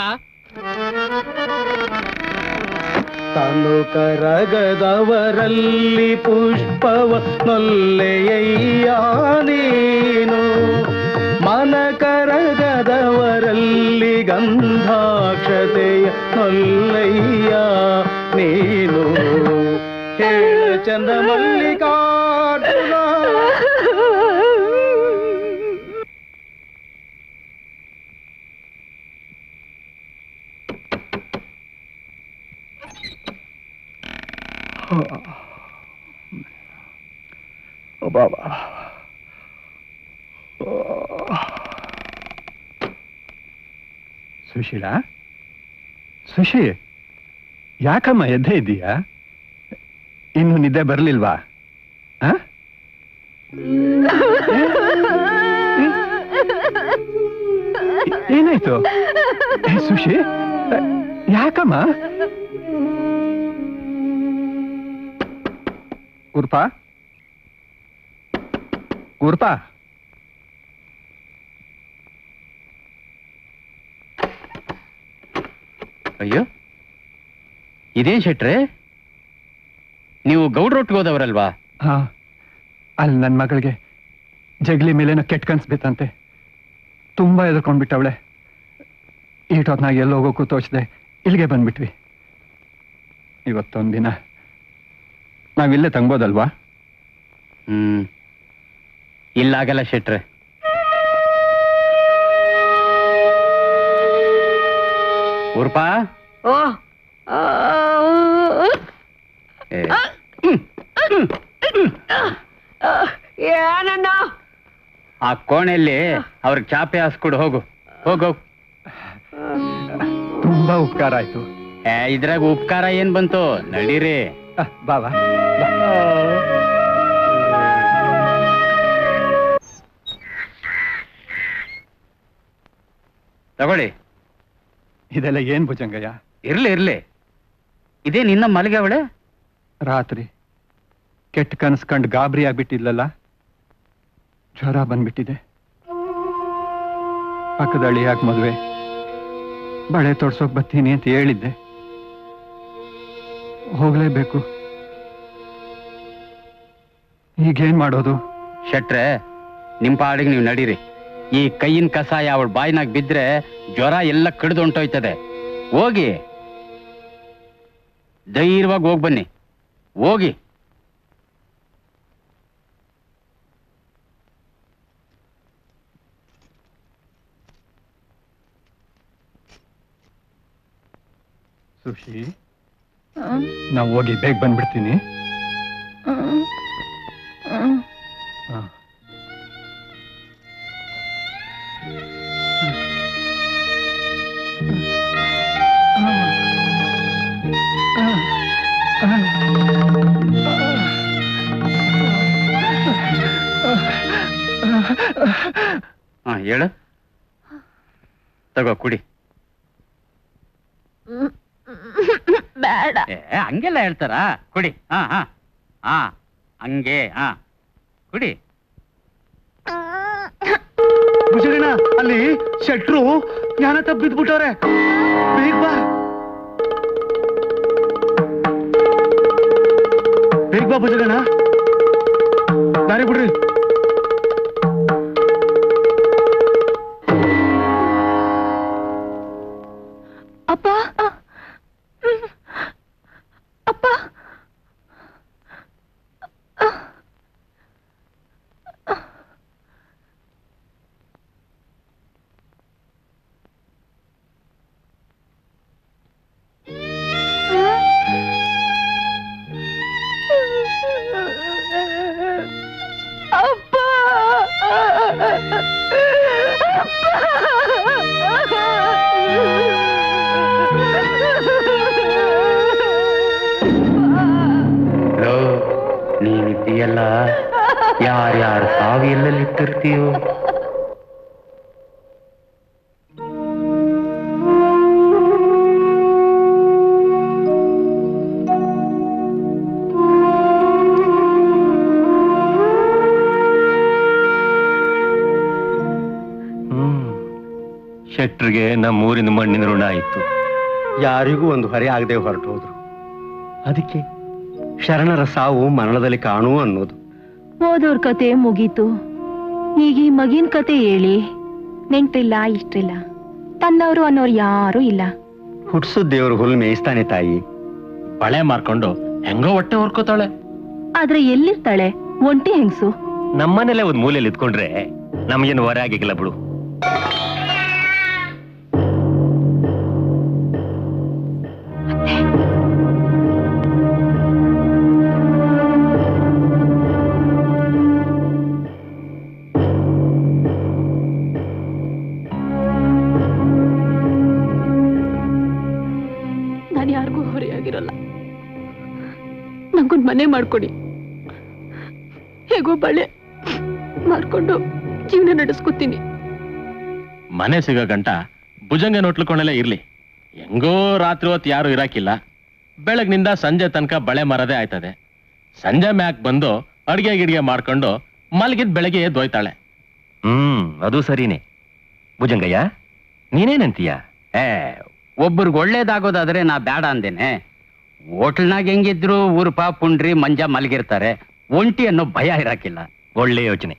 Speaker 1: ತನು ಕರಗದವರಲ್ಲಿ ಪುಷ್ಪವ ನೊಲ್ಲೆಯಯ್ಯ ನೀನು ಮನ ಕರಗದವರಲ್ಲಿ ಗಂಧಾಕ್ಷತೆಯ ನೊಲ್ಲಯ್ಯ ನೀನು ಹೇಳ ಚಂದ ಮಲ್ಲಿಕಾರ್ಜುನ
Speaker 15: ಬಾಬಾ ಸುಶೀಲಾ ಸುಶಿ ಯಾಕಮ್ಮ ಎದ್ದೆ ಇದ್ದೀಯಾ ಇನ್ನು ನಿದ್ದೆ ಬರ್ಲಿಲ್ವಾ ಆ? ಏನಾಯ್ತು ಏ, ಸುಶಿ ಅ, ಯಾಕಮ್ಮ ಗುರ್ಪ ಗುರ್ಪ
Speaker 9: ಅಯ್ಯೋ ಇದೇನ್ ಶೆಟ್ರೆ ನೀವು ಗೌಡ್ರೊಟ್ಟಿಗೆ ಹೋದವರಲ್ವಾ
Speaker 15: ಹಾ ಅಲ್ಲಿ ನನ್ನ ಮಗಳಿಗೆ ಜಗಲಿ ಮೇಲೇನೋ ಕೆಟ್ಟ ಕನ್ಸ್ ಬಿತ್ತಂತೆ ತುಂಬಾ ಎದ್ಕೊಂಡ್ಬಿಟ್ಟವಳೆ ಈಟೊತ್ನಾಗ ಎಲ್ಲಿ ಹೋಗೋಕ್ಕೂ ತೋಚದೆ ಇಲ್ಲಿಗೆ ಬಂದ್ಬಿಟ್ವಿ ಇವತ್ತೊಂದು ದಿನ ನಾವಿಲ್ಲೇ ತಂಗೋದಲ್ವಾ
Speaker 9: ಹ್ಮ್ ಇಲ್ಲಾಗಲ್ಲ ಶೆಟ್ರೆ ಉರ್ಪಾ
Speaker 17: ಓ
Speaker 9: ಏ,
Speaker 17: ಏನಣ್ಣ
Speaker 9: ಆ ಕೋಣೆಯಲ್ಲಿ ಅವ್ರಿಗೆ ಚಾಪೆ ಹಾಸ್ಕೊಡು ಹೋಗು ಹೋಗು
Speaker 15: ತುಂಬಾ ಉಪಕಾರ ಆಯ್ತು
Speaker 9: ಏ ಇದ್ರಾಗ ಉಪಕಾರ ಏನ್ ಬಂತು ನಡೀರಿ
Speaker 15: ಬಾವಾ
Speaker 9: ತಗೊಳ್ಳಿ
Speaker 15: ಇದೆಲ್ಲ ಏನ್ ಭುಜಂಗಯ್ಯ
Speaker 9: ಇರ್ಲಿ ಇರ್ಲಿ ಇದೇ ನಿನ್ನ ಮಲಗೆ ಅವಳೆ
Speaker 15: ರಾತ್ರಿ ಕೆಟ್ಟ ಕನಸು ಕಂಡು ಗಾಬರಿ ಆಗ್ಬಿಟ್ಟಿದ್ಲಲ್ಲ ಜ್ವರ ಬಂದ್ಬಿಟ್ಟಿದೆ ಪಕ್ಕದ ಹಳ್ಳಿಯಾಗ ಮದುವೆ ಬಳೆ ತೊಡ್ಸೋಕ್ ಬರ್ತೀನಿ ಅಂತ ಹೇಳಿದ್ದೆ ಹೋಗ್ಲೇಬೇಕು ಈಗೇನ್ ಮಾಡೋದು
Speaker 9: ಶೆಟ್ರೆ ನಿಮ್ ಪಾಡಿಗೆ ನೀವು ನಡೀರಿ ಈ ಕೈಯಿನ ಕಸಾಯ ಅವಳ ಬಾಯಿನಾಗ ಬಿದ್ರೆ ಜ್ವರ ಎಲ್ಲ ಕಡ್ದು ಹೊಂಟೋಯ್ತದೆ ಹೋಗಿ ಧೈರ್ಯವಾಗಿ ಹೋಗಿ ಬನ್ನಿ ಹೋಗಿ
Speaker 15: ಸುಶಿ ನಾವು ಹೋಗಿ ಬೇಗ ಬಂದ್ಬಿಡ್ತೀನಿ ಹಾ.
Speaker 9: ಹಾ ಹೇಳು ತಗೋ ಕುಡಿ
Speaker 16: ಬೇಡ
Speaker 9: ಏ ಹಂಗೆಲ್ಲ ಹೇಳ್ತಾರ ಕುಡಿ ಹಾ ಹಾ ಹಾ ಹಂಗೆ ಹಾ ಕುಡಿ
Speaker 1: ಭುಜಗಣ ಅಲ್ಲಿ ಶೆಟ್ರು ಜ್ಞಾನ ತಪ್ಪಿದ್ಬಿಟ್ಟವ್ರೆ ಬೇಗ ಬಾ ಬೇಗ ಬಾ ಭುಜಗಣ ದಾರಿ ಬಿಡ್ರಿ
Speaker 16: ಅಪ್ಪ ಅಪ್ಪ
Speaker 1: ಆ
Speaker 9: ಲೋ ನೀನಿದ್ದೀಯಲ್ಲ ಯಾರ್ಯಾರ ಸಾವು ಎಲ್ಲೆಲ್ಲಿ ಇಟ್ಟಿರ್ತೀಯೋ
Speaker 3: ಶೆಟ್ರಿಗೆ ನಮ್ಮ ಊರಿನ ಮಣ್ಣಿನ ಋಣ ಆಯಿತು
Speaker 8: ಯಾರಿಗೂ ಒಂದು ಹೊರೆ ಆಗದೆ ಹೊರಟು ಹೋದ್ರು ಅದಕ್ಕೆ ಶರಣರ ಸಾವು ಮರಣದಲ್ಲಿ ಕಾಣು ಅನ್ನೋದು
Speaker 16: ಹೋದವ್ರ ಕತೆ ಮುಗೀತು ಈಗ ಈ ಮಗಿನ ಕತೆ ಹೇಳಿ ನೆಂಟಿಲ್ಲ ಇಷ್ಟಿಲ್ಲ ತನ್ನವರು ಅನ್ನೋರು ಯಾರೂ ಇಲ್ಲ
Speaker 8: ಹುಟ್ಸು ದೇವ್ರ ಹುಲ್ ಮೇಯಿಸ್ತಾನೆ ತಾಯಿ
Speaker 3: ಬಳೆ ಮಾರ್ಕೊಂಡು ಹೆಂಗೋ ಹೊಟ್ಟೆ ಹೊರ್ಕೋತಾಳೆ
Speaker 16: ಆದ್ರೆ ಎಲ್ಲಿರ್ತಾಳೆ ಒಂಟಿ ಹೆಂಗ್ಸು
Speaker 3: ನಮ್ಮನೇಲೆ ಒಂದ್ ಮೂಲೆಯಲ್ಲಿ ಇದ್ಕೊಂಡ್ರೆ ನಮ್ಗೇನು ಹೊರೆ ಆಗಿಲ್ಲ ಬಿಡು
Speaker 5: ನಾನು ಯಾರಿಗೂ ಹೊರೆಯಾಗಿರಲ್ಲ ನಂಗೊಂದು ಮನೆ ಮಾಡ್ಕೊಡಿ ಹೇಗೋ ಬಳೆ ಮಾರ್ಕೊಂಡು ಜೀವನ ನಡೆಸ್ಕೊತೀನಿ
Speaker 6: ಮನೆ ಸಿಗೋ ಗಂಟ ಭುಜಂಗ ನೋಟ್ಲುಕೊಂಡೆಲ್ಲ ಇರ್ಲಿ ಹೆಂಗೋ ರಾತ್ರಿ ಹೊತ್ತು ಯಾರು ಇರಾಕಿಲ್ಲ ಬೆಳಗ್ನಿಂದ ಸಂಜೆ ತನಕ ಬಳೆ ಮರದೇ ಆಯ್ತದೆ ಸಂಜೆ ಮ್ಯಾಕ್ ಬಂದು ಅಡ್ಗೆ ಗಿಡ್ಗೆ ಮಾಡ್ಕೊಂಡು ಮಲಗಿದ್ ಬೆಳಗ್ಗೆ ಎದ್ದು ಹೋಯ್ತಾಳೆ
Speaker 3: ಹ್ಮ್ ಅದು ಸರಿನೇ ಭುಜಂಗಯ್ಯ ನೀನೇನಂತೀಯ
Speaker 9: ಏ ಒಬ್ಬರಿಗೆ ಒಳ್ಳೇದಾಗೋದಾದ್ರೆ ನಾ ಬೇಡ ಅಂದೇನೆ ಹೋಟ್ಲ್ನಾಗ ಹೆಂಗಿದ್ರು ಊರ್ಪ ಪುಂಡ್ರಿ ಮಂಜ ಮಲಗಿರ್ತಾರೆ ಒಂಟಿ ಅನ್ನೋ ಭಯ ಇರಾಕಿಲ್ಲ
Speaker 3: ಒಳ್ಳೆ ಯೋಚನೆ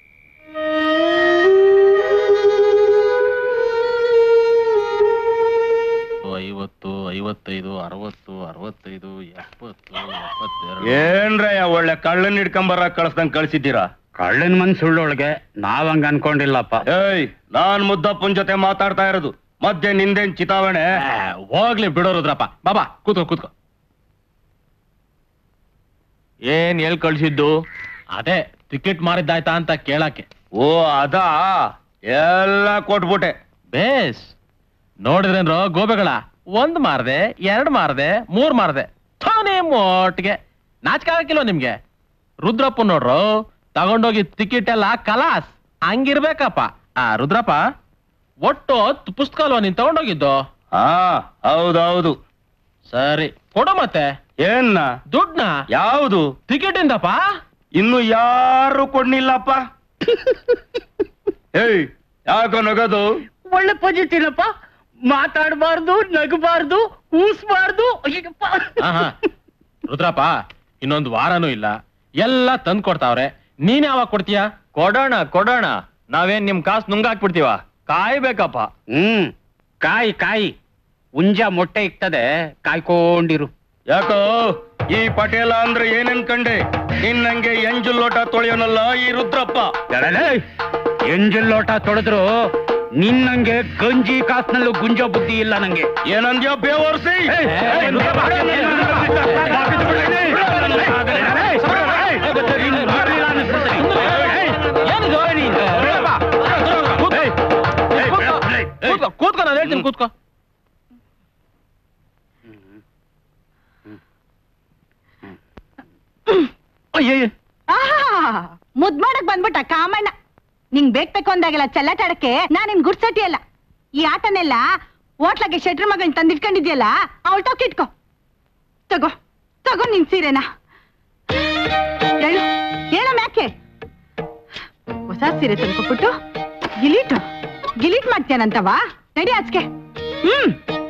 Speaker 6: ಐವತ್ತು ಐವತ್ತೈದು ಅರವತ್ತು ಅರವತ್ತೈದು ಎಪ್ಪತ್ತು ಎಪ್ಪತ್ತೆರಡು
Speaker 8: ಏನ್ರಯ್ಯ ಒಳ್ಳೆ ಕಳ್ಳನ್ ಹಿಡ್ಕೊಂಬರ ಕಳ್ಸ್ದಂಗ್ ಕಳ್ಸಿದ್ದೀರಾ
Speaker 9: ಕಳ್ಳನ್ ಮನ್ ಸುಳ್ಳೊಳಗೆ ನಾವ್ ಹಂಗ ಅನ್ಕೊಂಡಿಲ್ಲಪ್ಪ
Speaker 8: ಏಯ್ ನಾನ್ ಮುದ್ದಪ್ಪನ್ ಜೊತೆ ಮಾತಾಡ್ತಾ ಇರೋದು ಮಧ್ಯೆ ನಿಂದೇನ್ ಚಿತಾವಣೆ
Speaker 6: ಹೋಗ್ಲಿ ಬಿಡೋರುದ್ರಪ್ಪ ಬಾಬಾ ಕೂತ್ಕೋ ಕೂತ್ಕೋ ಏನ್ ಎಲ್ ಕಳ್ಸಿದ್ದು ಅದೇ ಟಿಕೆಟ್ ಮಾರಿದ್ದಾಯ್ತಾ ಅಂತ ಕೇಳಕ್ಕೆ
Speaker 8: ಓ ಅದಾ ಎಲ್ಲ ಕೊಟ್ಬಿಟ್ಟೆ
Speaker 6: ಬೇಸ್ ನೋಡಿದ್ರೇನ್ರೋ ಗೋಬೆಗಳ ಒಂದ್ ಮಾರ್ದೆ ಎರಡ್ ಮಾರ್ದೆ ಮೂರ್ ಮಾರ್ದೆ ಥಾನೇ ಮೋಟ್ಗೆ ನಾಚಿಕೆ ಆಗಕ್ಕಿಲ್ವ ನಿಮ್ಗೆ ರುದ್ರಪ್ಪ ನೋಡ್ರು ತಗೊಂಡೋಗಿ ಟಿಕೆಟ್ ಎಲ್ಲ ಕಲಾಸ್ ಹಂಗಿರ್ಬೇಕಪ್ಪ ಆ ರುದ್ರಪ್ಪ ಒಟ್ಟು ಹತ್ತು ಪುಸ್ತಕ ಅಲ್ವಾ ನೀನ್ ತಗೊಂಡೋಗಿದ್ದು
Speaker 8: ಹಾ ಹೌದೌದು
Speaker 6: ಸರಿ ಕೊಡು ಮತ್ತೆ
Speaker 8: ಏನ್ನ
Speaker 6: ದುಡ್ನ
Speaker 8: ಯಾವುದು
Speaker 6: ಟಿಕೆಟ್ ಇಂದಪ್ಪ
Speaker 8: ಇನ್ನು ಯಾರು ಕೊಡ್ನಿಲ್ಲಪ್ಪ ಏಯ್ ಯಾಕೋ ನಗದು
Speaker 18: ಒಳ್ಳೆ ಪಜಿತೀನಪ್ಪ ಮಾತಾಡಬಾರ್ದು ನಗಬಾರ್ದು ಕೂಸ್ಬಾರ್ದು ಅಯ್ಯಪ್ಪ
Speaker 6: ಆಹಾ. ರುದ್ರಪ್ಪ ಇನ್ನೊಂದು ವಾರನೂ ಇಲ್ಲ ಎಲ್ಲ ತಂದ್ ಕೊಡ್ತಾವ್ರೆ ನೀನ್ ಯಾವಾಗ ಕೊಡ್ತೀಯಾ
Speaker 3: ಕೊಡೋಣ ಕೊಡೋಣ ನಾವೇನ್ ನಿಮ್ ಕಾಸು ನುಂಗಾಕ್ಬಿಡ್ತೀವ ಕಾಯ್ಬೇಕಪ್ಪ
Speaker 9: ಹ್ಮ್ ಕಾಯಿ ಕಾಯಿ ಉಂಜ ಮೊಟ್ಟೆ ಇಕ್ತದೆ ಕಾಯ್ಕೊಂಡಿರು
Speaker 8: ಯಾಕೋ ಈ ಪಟೇಲ ಅಂದ್ರೆ ಏನೇನ್ ಕಂಡೆ ನಿನ್ನಂಗೆ ಎಂಜು ಲೋಟ ತೊಳೆಯೋನಲ್ಲ ಈ ರುದ್ರಪ್ಪ
Speaker 9: ಎಂಜಲ್ ಲೋಟ ತೊಳೆದ್ರು ನಿನ್ನಂಗೆ ಗಂಜಿ ಕಾಸ್ನಲ್ಲೂ ಗುಂಜೋ ಬುದ್ಧಿ ಇಲ್ಲ ನಂಗೆ
Speaker 8: ಏನಂದ್ಯೋ ಬೇವರ್ಸಿ
Speaker 6: ಕೂತ್ಕೋ ಕೂತ್ಕೋ ನಾನು ಹೇಳ್ತೀನಿ ಕೂತ್ಕೋ
Speaker 7: ಆಹಾ ಮುದ್ ಮಾಡಕ್ ಬಂದ್ಬಿಟ್ಟ ಕಾಮಣ್ಣ ನಿಂಗ್ ಬೇಕ್ ಬೇಕು ಅಂದಾಗೆಲ್ಲ ಚೆಲ್ಲಾಟಾಡಕ್ಕೆ ನಾನ್ ನಿನ್ ಗುಡ್ಸಟಿ ಅಲ್ಲ ಈ ಆಟನೆಲ್ಲ ಹೋಟ್ಲಾಗೆ ಶೆಟ್ರ್ ಮಗನ್ ತಂದಿಟ್ಕೊಂಡಿದ್ಯಲ್ಲ ಅವಳ ಇಟ್ಕೋ ತಗೋ ತಗೋ ನಿನ್ ಸೀರೆನ ಹೇಳು ಹೇಳ ಮ್ಯಾಕೆ ಹೊಸ ಸೀರೆ ತಂದ್ಕೊಬಿಟ್ಟು ಗಿಲೀಟ್ ಗಿಲೀಟ್ ಮಾಡ್ತೇನಂತವಾ ನಡಿ ಆಚೆ ಹ್ಮ್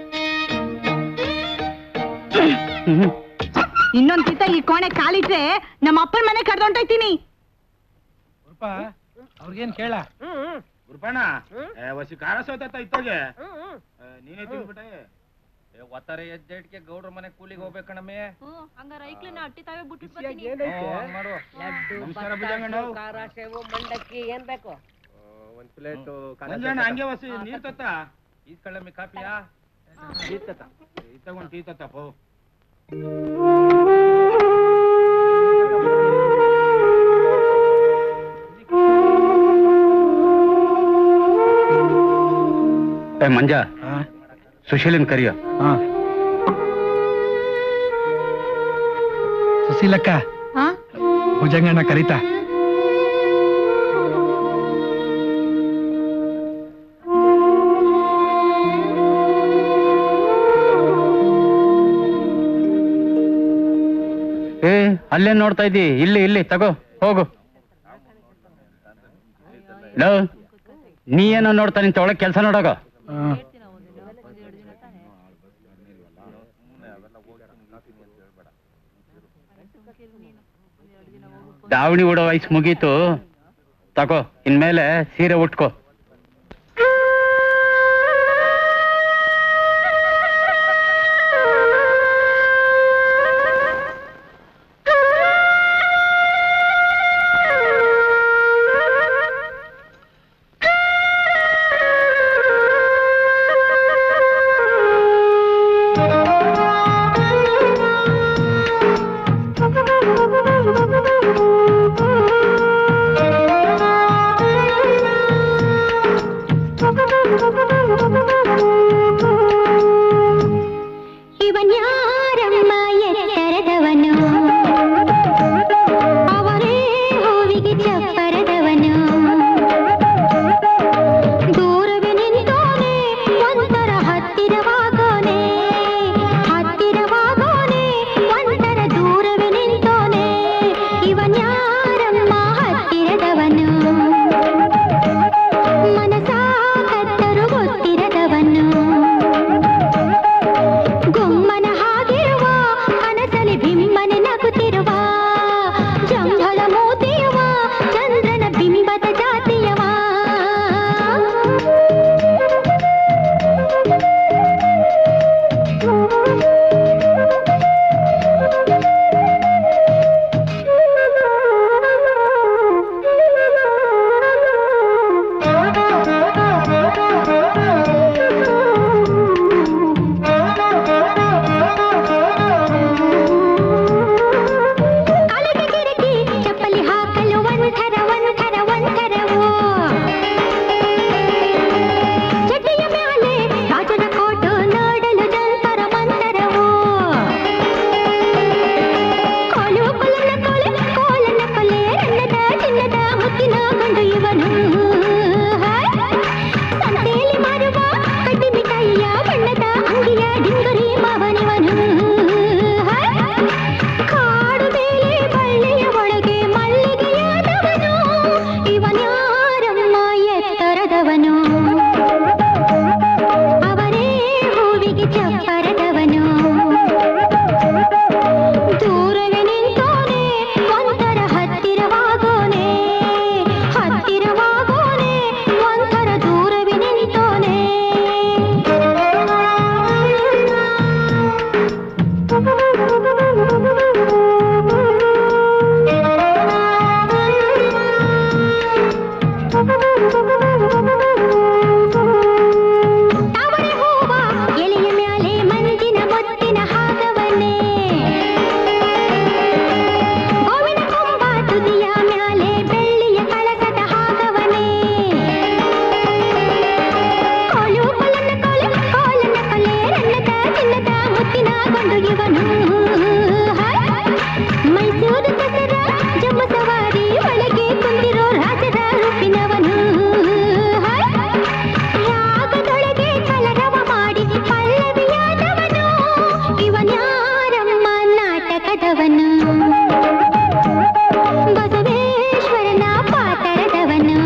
Speaker 7: ಇನ್ನೊಂದ್ ಕಿತ ಈ ಕೋಣೆ ಕಾಲಿಟ್ರೆ ನಮ್ಮ ಅಪ್ಪನ ಮನೆ ಕಡ್ದೊಂಟೋಯ್ತೀನಿ
Speaker 4: ಅವ್ರಿಗೇನ್ ಕೇಳ ಗುರುಪಣ್ಣ ವಸಿ ಖಾರ ಸೋತ ಇತ್ತೋಗೆ ನೀನೇ ತಿಂದ್ಬಿಟ್ಟೆ
Speaker 3: ಒತ್ತಾರೆ ಎದ್ದೇಟ್ಗೆ ಗೌಡ್ರ ಮನೆ ಕೂಲಿಗೆ ಹೋಗ್ಬೇಕಣಮ್ಮೆ
Speaker 5: ಹಂಗಾರ ಐಕ್ಲನ್ನ ಅಟ್ಟಿ ತಾವೇ ಬಿಟ್ಟು
Speaker 4: ನಮಸ್ಕಾರ ಭುಜಂಗಣ್ಣ
Speaker 19: ಖಾರ ಸೇವು ಮಂಡಕ್ಕಿ ಏನ್ ಬೇಕು
Speaker 4: ಒಂದ್ ಪ್ಲೇಟ್ ಮಂಜಣ್ಣ ಹಂಗೆ ವಸಿ ನೀರ್ ತತ್ತ
Speaker 3: ಈಸ್ಕೊಳ್ಳಮ್ಮೆ ಕಾಪಿಯಾ
Speaker 4: ನೀರ್ ತತ್ತ ಇತ್ತಗೊಂಡ್ ಟೀ ತತ್ತ ಪೋ
Speaker 9: ಏ ಮಂಜ ಸುಶೀಲನ್ ಕರಿಯ
Speaker 4: ಸುಶೀಲಕ್ಕ
Speaker 7: ಹಾ
Speaker 4: ಭುಜಂಗಣ್ಣ ಕರೀತಾ
Speaker 9: ಏ ಅಲ್ಲೇ ನೋಡ್ತಾ ಇದ್ದಿ ಇಲ್ಲಿ ಇಲ್ಲಿ ತಗೋ ಹೋಗು ಲೋ, ನೀ ಏನೋ ನೋಡ್ತಾ ನಿಂತ ಒಳಗೆ ಕೆಲಸ ನೋಡೋಗ ದಾವಣಿ ಉಡೋ ವಯಸ್ಸು ಮುಗೀತು ತಗೋ ಇನ್ಮೇಲೆ ಸೀರೆ ಉಟ್ಕೋ
Speaker 20: ಇವನ್ ಯಾರಮ್ಮ ಎತ್ತರದವನು ಅವರೇ ಹೂವಿಗೆ ಚಪ್ಪರದವನು ದೂರವೇ ನಿಂತೋನೆ ಒಂಥರ ಹತ್ತಿರವಾಗೋನೆ ಹತ್ತಿರವಾಗೋನೆ ಒಂಥರ ದೂರವೇ ನಿಂತೋನೆ ಇವನ್ ಯಾರಮ್ಮ ಹತ್ತಿರದವನು ಮನಸ ಕತ್ತರು ಗೊತ್ತಿರದವನು ಗುಮ್ಮನ ಹಾಗಿರುವ ಕನಸಲಿ ಬಿಮ್ಮನೆ ನಗುತ್ತಿರುವ ಜಂಘಲ ಮೋತಿಯವ ಚಂದ್ರನ ಬಿಂಬದ ಜಾತಿಯವ ಕಾಲಿಗೆ ಕಿರಿಕಿ ಚಪ್ಪಲಿ ಹಾಕಲು ಒಂಥರ ಒಂಥರ ಒಂಥರವು ಚಡ್ಡಿಯ ಮ್ಯಾಲೆ ರಾಜನ ಕೋಟು ನೋಡಲು ಜಂತರ ಮಂತರವು ಕೋಲು ಕೊಲನ ಕೊಲೆ ಕೋಲನ ಕೊಲೆ ರನ್ನದ ಚಿನ್ನದ ಮುತ್ತಿನ ಗಂಡು ಇವನು ಹಾಯ್. ಸಂತೆಯಲ್ಲಿ ಮಾರುವ ಕಡ್ಡಿ ಮಿಠಾಯಿಯ ಬಣ್ಣದ ಅಂಗಿಯ ಡಿಂಗರಿ ಮಾವನಿವನು ಹಾಯ್. ಕಾಡು ಮೇಲೆ ಬಳ್ಳಿಯ ಒಳಗೆ ಮಲ್ಲಿಗೆಯಾದವನು ಇವನ್ಯಾರಮ್ಮ ಎತ್ತರದವನು ಅವರೇ ಹೂವಿಗೆ ಚಪ್ಪರದವನು ದೂರವೇ ನಿಂತೋನೆ ಒಂಥರ ಹತ್ತಿರವಾಗೋನೆ ಹತ್ತಿರವಾಗೋನೆ ಒಂಥರ ದೂರವೇ ನಿಂತೋನೆ ತಾವರೆ ಹೂವ ಎಲೆಯ ಮ್ಯಾಲೆ ಮಂಜಿನ ಮುತ್ತಿನ ಹಾಗವನ್ನೇ ಗೋವಿನ ಕೊಂಬ ತುದಿಯ ಮ್ಯಾಲೆ ಬೆಳ್ಳಿಯ ಕಳಸದ ಹಾಗವನೇ ಕೋಲು ಕೊಲನ ಕೊಲೆ ಕೋಲನ ಕೊಲೆ ರನ್ನದ ಚಿನ್ನದ ಮುತ್ತಿನ ಗೊಂಡು ಇವನು ಹಾಯ್. ಮೈಸೂರು ದಸರಾ ಜಮ್ಮ ಸವಾರಿ ಒಳಗೆ ಕುಂದಿರೋ ರಾಜರ ರೂಪಿನವನು ಹಾಯ್. ರಾಗದೊಳಗೆ ಕಲರವ ಮಾಡಿ ಪಲ್ಲವಿಯಾದವನು ಇವನ್ಯಾರಮ್ಮ ನಾಟಕದವನು ಬಸವೇಶ್ವರನ ಪಾತರದವನು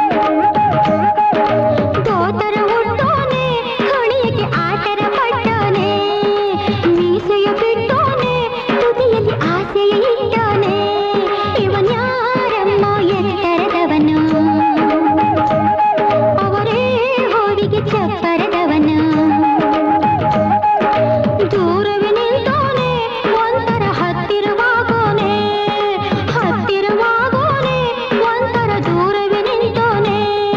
Speaker 20: ಗೋತರ ಹುಟ್ಟೋನೆ ಹೊಳಿಯಕ್ಕೆ ಆತರ ಪಟ್ಟೋನೆ ಮೀಸೆಯ ಬಿಟ್ಟೋನೆ ತುದಿಯಲ್ಲಿ ಆಸೆಯ ಇಟ್ಟೋನೆ ಇವನ್ಯಾರಮ್ಮ ಎತ್ತರದವನು ಅವರೇ ಹೂವಿಗೆ ಚಪ್ಪರದವನು ದೂರವೇ ನಿಲ್ತೋನೆ ಒಂಥರ ಹತ್ತಿರವಾಗೋನೆ ಹತ್ತಿರವಾಗೋನೆ ಒಂಥರ ದೂರವೇ ನಿಂತೋನೆ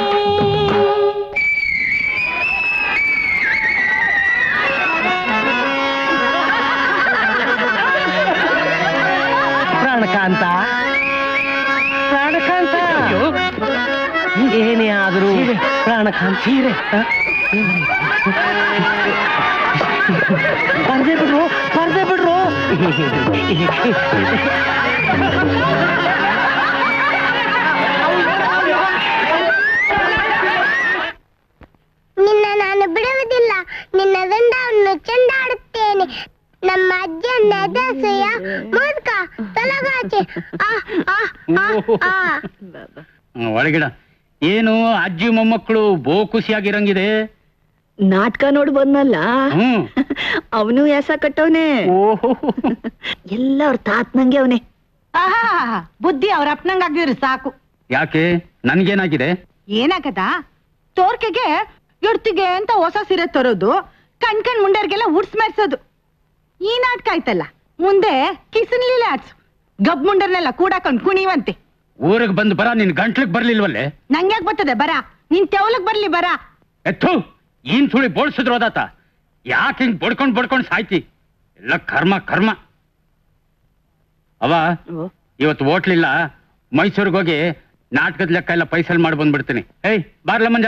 Speaker 11: ಪ್ರಾಣಕಾಂತ ಪ್ರಾಣಕಾಂತ ಏನೇ ಆದರೂ ಪ್ರಾಣಕಾಂತ
Speaker 18: ಬರ್ದೇ ಬಿಡ್ರು ಬರ್ದೇ ಬಿಡ್ರು
Speaker 20: ನಿನ್ನ ನಾನು ಬಿಡುವುದಿಲ್ಲ ನಿನ್ನ ಗಂಡವನ್ನು ಚೆಂಡಾಡುತ್ತೇನೆ ನಮ್ಮ ಅಜ್ಜಿಯನ್ನ ಎದೆಸುಯ ಮೂರ್ಖ ತೊಲಗಾಚೆ ಆ ಆ ಆ ಆ
Speaker 9: ಹ್ಮ್, ಒಳಗಿಡ ಏನು ಅಜ್ಜಿ ಮೊಮ್ಮಕ್ಕಳು ಬೋ ಖುಷಿಯಾಗಿರಂಗಿದೆ
Speaker 17: ನಾಟಕ ನೋಡ್ ಬಂದ್ನಲ್ಲ
Speaker 9: ಹ್ಮ್
Speaker 17: ಅವನು ಯಾಸ ಕಟ್ಟವನೆ ಎಲ್ಲ ಅವ್ರ ತಾತನಂಗೆ ಅವನೇ
Speaker 7: ಆಹಾ ಬುದ್ಧಿ ಅವ್ರ ಅಪ್ಪನಂಗ್ ಆಗಿದ್ರು ಸಾಕು
Speaker 9: ಯಾಕೆ ನನ್ಗೇನಾಗಿದೆ
Speaker 7: ಏನಾಗದ ತೋರ್ಕೆಗೆ ಎಡ್ತಿಗೆ ಅಂತ ಹೊಸ ಸೀರೆ ತರೋದು ಕಣ್ ಕಣ್ ಮುಂಡರ್ಗೆಲ್ಲ ಉಡ್ಸ್ ಮೆರ್ಸೋದು ಈ ನಾಟಕ ಆಯ್ತಲ್ಲ ಮುಂದೆ ಕಿಸನ್ ಲೀಲೆ ಆಡ್ಸು ಗಬ್ ಮುಂಡರ್ನೆಲ್ಲ ಕೂಡಾಕೊಂಡ್ ಕುಣಿವಂತೆ
Speaker 9: ಊರಿಗೆ ಬಂದು ಬರ ನಿನ್ ಗಂಟ್ಲಿಗ್ ಬರ್ಲಿಲ್ವಲ್ಲೇ
Speaker 7: ನಂಗ್ಯಾಕ್ ಬರ್ತದೆ ಬರ ನಿನ್ ತೆವಲಕ್ ಬರ್ಲಿ ಬರ
Speaker 9: ಎತ್ತು ಈನ್ ಸುಳಿ ಬೋಳ್ಸಿದ್ರು ಅದಾತ ಯಾಕೆ ಹಿಂಗ್ ಬಡ್ಕೊಂಡ್ ಬಡ್ಕೊಂಡ್ ಸಾಯ್ತಿ ಎಲ್ಲ ಕರ್ಮ ಕರ್ಮ ಅವ ಇವತ್ತು ಹೋಟ್ಲಿಲ್ಲ ಮೈಸೂರಿಗೆ ಹೋಗಿ ನಾಟಕದ ಲೆಕ್ಕ ಎಲ್ಲ ಪೈಸಲ್ ಮಾಡಿ ಬಂದ್ಬಿಡ್ತೀನಿ ಏಯ್ ಬಾರ್ಲ ಮಂಜ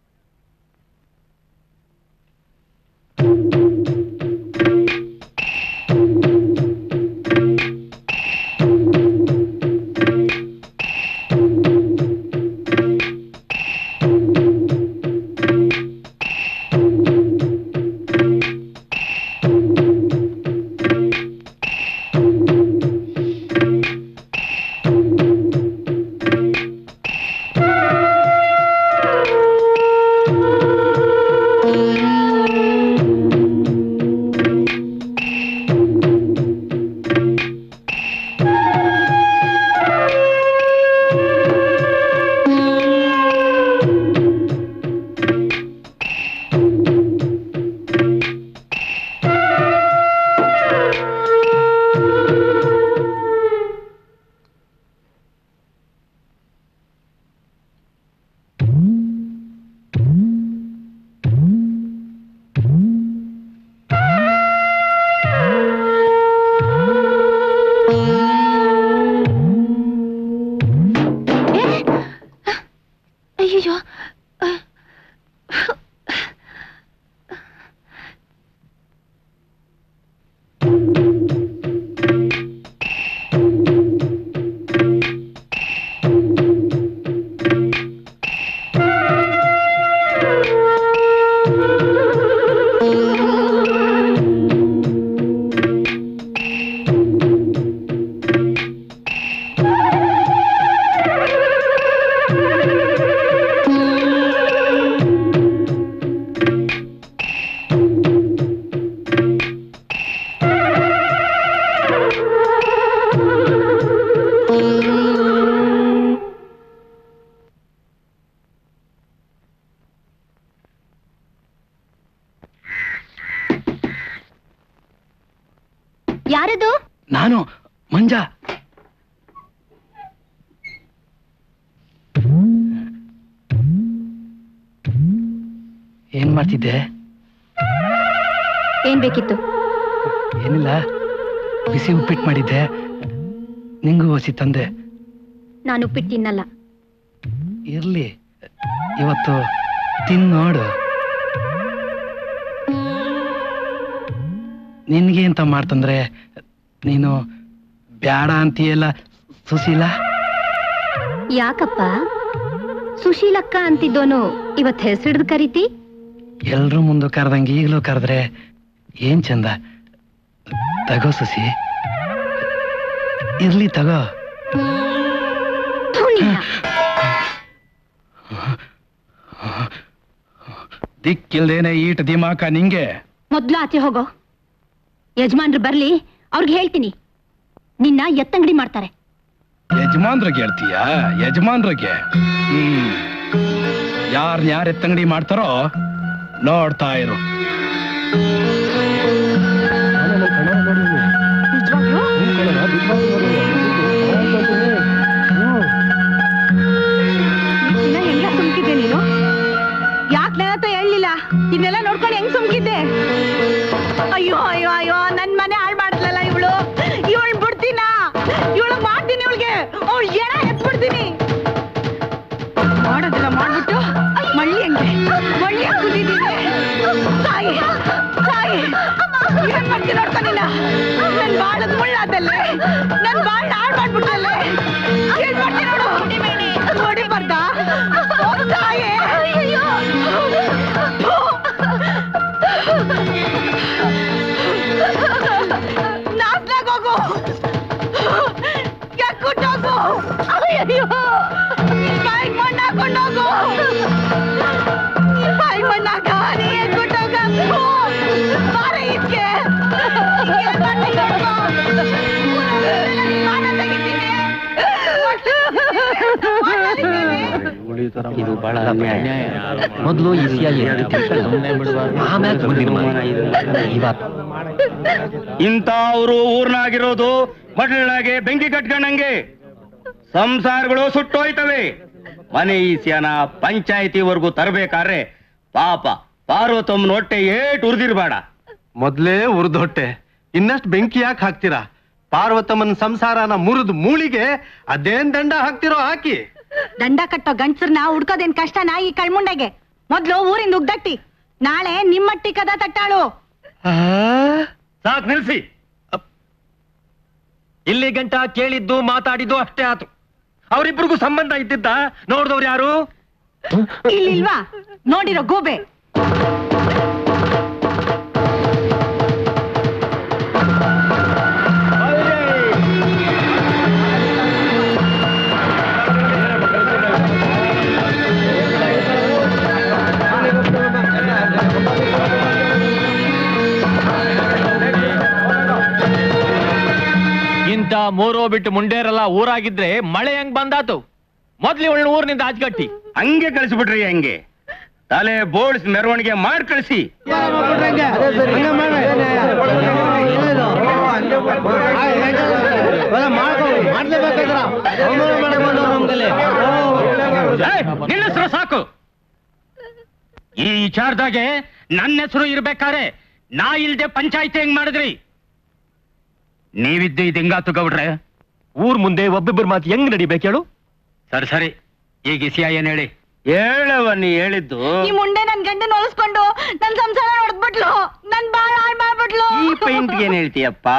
Speaker 16: ಅಯ್ಯೋ ಯಾರದು
Speaker 4: ನಾನು ಮಂಜ ಏನ್ ಮಾಡ್ತಿದ್ದೆ
Speaker 16: ಏನ್ ಬೇಕಿತ್ತು
Speaker 4: ಏನಿಲ್ಲ ಬಿಸಿ ಉಪ್ಪಿಟ್ಟು ಮಾಡಿದ್ದೆ ನಿಂಗೂ ಹಸಿ ತಂದೆ
Speaker 16: ನಾನು ಉಪ್ಪಿಟ್ಟು ತಿನ್ನಲ್ಲ
Speaker 4: ಇರ್ಲಿ ಇವತ್ತು ತಿನ್ ನೋಡು ನಿನ್ಗೆ ಅಂತ ಮಾಡ್ತಂದ್ರೆ ನೀನು ಬ್ಯಾಡ ಅಂತೀಯಲ್ಲ ಸುಶೀಲ
Speaker 16: ಯಾಕಪ್ಪ ಸುಶೀಲಕ್ಕ ಅಂತಿದ್ದೋನು ಇವತ್ ಹೆಸರಿಡ್ದು ಕರಿತಿ
Speaker 4: ಎಲ್ರೂ ಮುಂದೆ ಕರೆದಂಗೆ ಈಗಲೂ ಕರೆದ್ರೆ ಏನ್ ಚಂದ ತಗೋ ಸುಸಿ ಇರ್ಲಿ ತಗೋ
Speaker 16: ಥು ನಿನ್ನ.
Speaker 4: ದಿಕ್ಕಿಲ್ದೇನೆ ಈಟ್ ದಿಮಾಕ ನಿಂಗೆ
Speaker 16: ಮೊದ್ಲು ಆಚೆ ಹೋಗೋ ಯಜಮಾನ್ರು ಬರ್ಲಿ ಅವ್ರಿಗೆ ಹೇಳ್ತೀನಿ ನಿನ್ನ ಎತ್ತಂಗಡಿ ಮಾಡ್ತಾರೆ
Speaker 4: ಯಜಮಾನ್ರಿಗೆ ಹೇಳ್ತೀಯ ಯಜಮಾನ್ರಿಗೆ ಹ್ಮ್ ಯಾರ್ ಯಾರ್ ಎತ್ತಂಗಡಿ ಮಾಡ್ತಾರೋ ನೋಡ್ತಾ ಇರು
Speaker 7: ಇನ್ನ ಹೆಂಗ ಸುಮ್ಕಿದ್ದೆ ನೀನು ಯಾಕೆ ನನ್ನ ಹತ್ರ ಹೇಳಲಿಲ್ಲ ಇದನ್ನೆಲ್ಲ ನೋಡ್ಕೊಂಡು ಹೆಂಗ್ ಸುಮ್ಕಿದ್ದೆ ಅಯ್ಯೋ ಅಯ್ಯೋ ಅಯ್ಯೋ ನನ್ ಮನೆ ಹಾಳು ಮಾಡಿದ್ಲಲ್ಲ ಇವಳು ಇವಳು ಬಿಡ್ತೀನ ಇವಳು ಮಾಡ್ತೀನಿ ಇವಳಿಗೆ ಅವಳು ಎಣ ಎತ್ಬಿಡ್ತೀನಿ ಮಾಡೋದಿಲ್ಲ ಮಾಡ್ಬಿಟ್ಟು ಮಳ್ಳಿ ಹಂಗೆ ಮಳ್ಳಿ ಹಾಕಿದ್ದೀನಿ ಮಾಡ್ತೀನಿ ನೋಡ್ಕೊ ನೀನ ನನ್ ಬಾಳದ್ ಮುಳ್ಳಾದಲ್ಲೇ ನನ್ ಬಾಳ್ ಹಾಳ್ ಮಾಡ್ಬಿಟ್ಟಲ್ಲೇ ಏನ್ ಮಾಡ್ತೀನಿ ನೋಡು ಹೊಡಿಬಾರ್ದ ತಾಯೇ ನಾಸ್ಲಾಗ್ ಹೋಗು ಕೆಕ್ಕುಟ್ಟೋಗು ಅಯ್ಯಯ್ಯೋ ಬಾಯಿಗ್ ಮಣ್ಣ್ ಹಾಕೊಂಡ್ ಹೋಗು ಬಾಯಿಗ್ ಮಣ್ಣ್ ಹಾಕ ನೀ ಎಕ್ಕುಟ್ಟೋಗ ಬಾರ ಇದ್ಕೆ ಏನ್ ಮಾಡ್ತೀನಿ ನೋಡ್ಕೊ. ಮಾನ ತೆಗಿತೀನಿ.
Speaker 9: ಇದು ಬಹಳ ಅನ್ಯಾಯ
Speaker 3: ಮೊದಲು ಈಸಿಯಾಗಿ ಆಮ್ಯಾಗ ಮುಂದಿನ ಇವತ್ತು
Speaker 8: ಇಂಥವ್ರು ಊರ್ನಾಗಿರೋದು ಮಡ್ಲಾಗೆ ಬೆಂಕಿ ಕಟ್ಕೊಂಡಂಗೆ ಸಂಸಾರಗಳು ಸುಟ್ಟೋಯ್ತವೆ ಮನೆ ಈಸ್ಯಾನ ಪಂಚಾಯತಿವರೆಗೂ ತರಬೇಕಾದ್ರೆ ಪಾಪ ಪಾರ್ವತಮ್ಮನ ಹೊಟ್ಟೆ ಏಟ್ ಉರ್ದಿರ್ಬೇಡ
Speaker 21: ಮೊದ್ಲೇ ಉರ್ದು ಹೊಟ್ಟೆ ಇನ್ನಷ್ಟು ಬೆಂಕಿ ಯಾಕೆ ಹಾಕ್ತೀರಾ ಪಾರ್ವತಮ್ಮನ ಸಂಸಾರನ ಮುರಿದು ಮೂಳಿಗೆ ಅದೇನ್ ದಂಡ ಹಾಕ್ತಿರೋ ಹಾಕಿ
Speaker 7: ದಂಡ ಕಟ್ಟೋ ಗಂಡ್ಸರ್ನ ಹುಡ್ಕೋದೇನ್ ಕಷ್ಟನಾ ಈ ಕಳ್ಮುಂಡೆಗೆ ಮೊದ್ಲು ಊರಿಂದ ಉಗ್ದಟ್ಟಿ ನಾಳೆ ನಿಮ್ಮಟ್ಟಿ ಕದ ತಟ್ಟಾಳು
Speaker 3: ಸಾಕ್ ನಿಲ್ಸಿ ಇಲ್ಲಿ ಗಂಟ ಕೇಳಿದ್ದು ಮಾತಾಡಿದ್ದು ಅಷ್ಟೇ ಆತು ಅವರಿಬ್ಬರಿಗೂ ಸಂಬಂಧ ಇದ್ದಿದ್ದ ನೋಡ್ದವ್ರು ಯಾರು
Speaker 7: ಇಲ್ಲಿಲ್ವಾ ನೋಡಿರೋ ಗೂಬೆ
Speaker 6: ಇಂಥ ಮೂರೋ ಬಿಟ್ಟು ಮುಂಡೇರೆಲ್ಲ ಊರಾಗಿದ್ರೆ ಮಳೆ ಹೆಂಗ್ ಬಂದಾತು ಮೊದ್ಲು ಇವಳನ್ನ ಊರಿನಿಂದ ಆಚ್ಗಟ್ಟಿ
Speaker 8: ಹಂಗೆ ಕಳಿಸ್ಬಿಟ್ರಿ ಹಂಗೆ ತಲೆ ಬೋಳ್ಸ್ ಮೆರವಣಿಗೆ ಮಾಡಿ ಕಳಿಸಿ
Speaker 9: ನಿಲ್ಲಿಸ್ರು ಸಾಕು ಈ ವಿಚಾರದಾಗೆ ನನ್ನ ಹೆಸರು ಇರ್ಬೇಕಾರೆ ನಾ ಇಲ್ದೆ ಪಂಚಾಯತಿ ಹೆಂಗ್ ಮಾಡಿದ್ರಿ ನೀವಿದ್ದು ಇದು ಹೆಂಗಾತು ಗೌಡ್ರೆ
Speaker 3: ಊರ್ ಮುಂದೆ ಒಬ್ಬೊಬ್ಬರ ಮಾತು ಹೆಂಗ್ ನಡಿಬೇಕು ಹೇಳು
Speaker 9: ಸರಿ ಸರಿ ಈಗ ಇಸಿಯ ಏನ್ ಹೇಳಿ
Speaker 8: ಹೇಳವ ನೀ ಹೇಳಿದ್ದು
Speaker 7: ಈ ಮುಂಡೆ ನನ್ ಗಂಡನ ಹೊಲಿಸ್ಕೊಂಡು ನನ್ ಸಂಸಾರ ಹೊಡೆದ್ಬಿಟ್ಲು ನನ್ ಬಾಳ ಹಾಳ್ ಮಾಡ್ಬಿಟ್ಲು
Speaker 8: ಈ ಪೈಂಟ್ಗೆ ಏನ್ ಹೇಳ್ತೀಯಪ್ಪ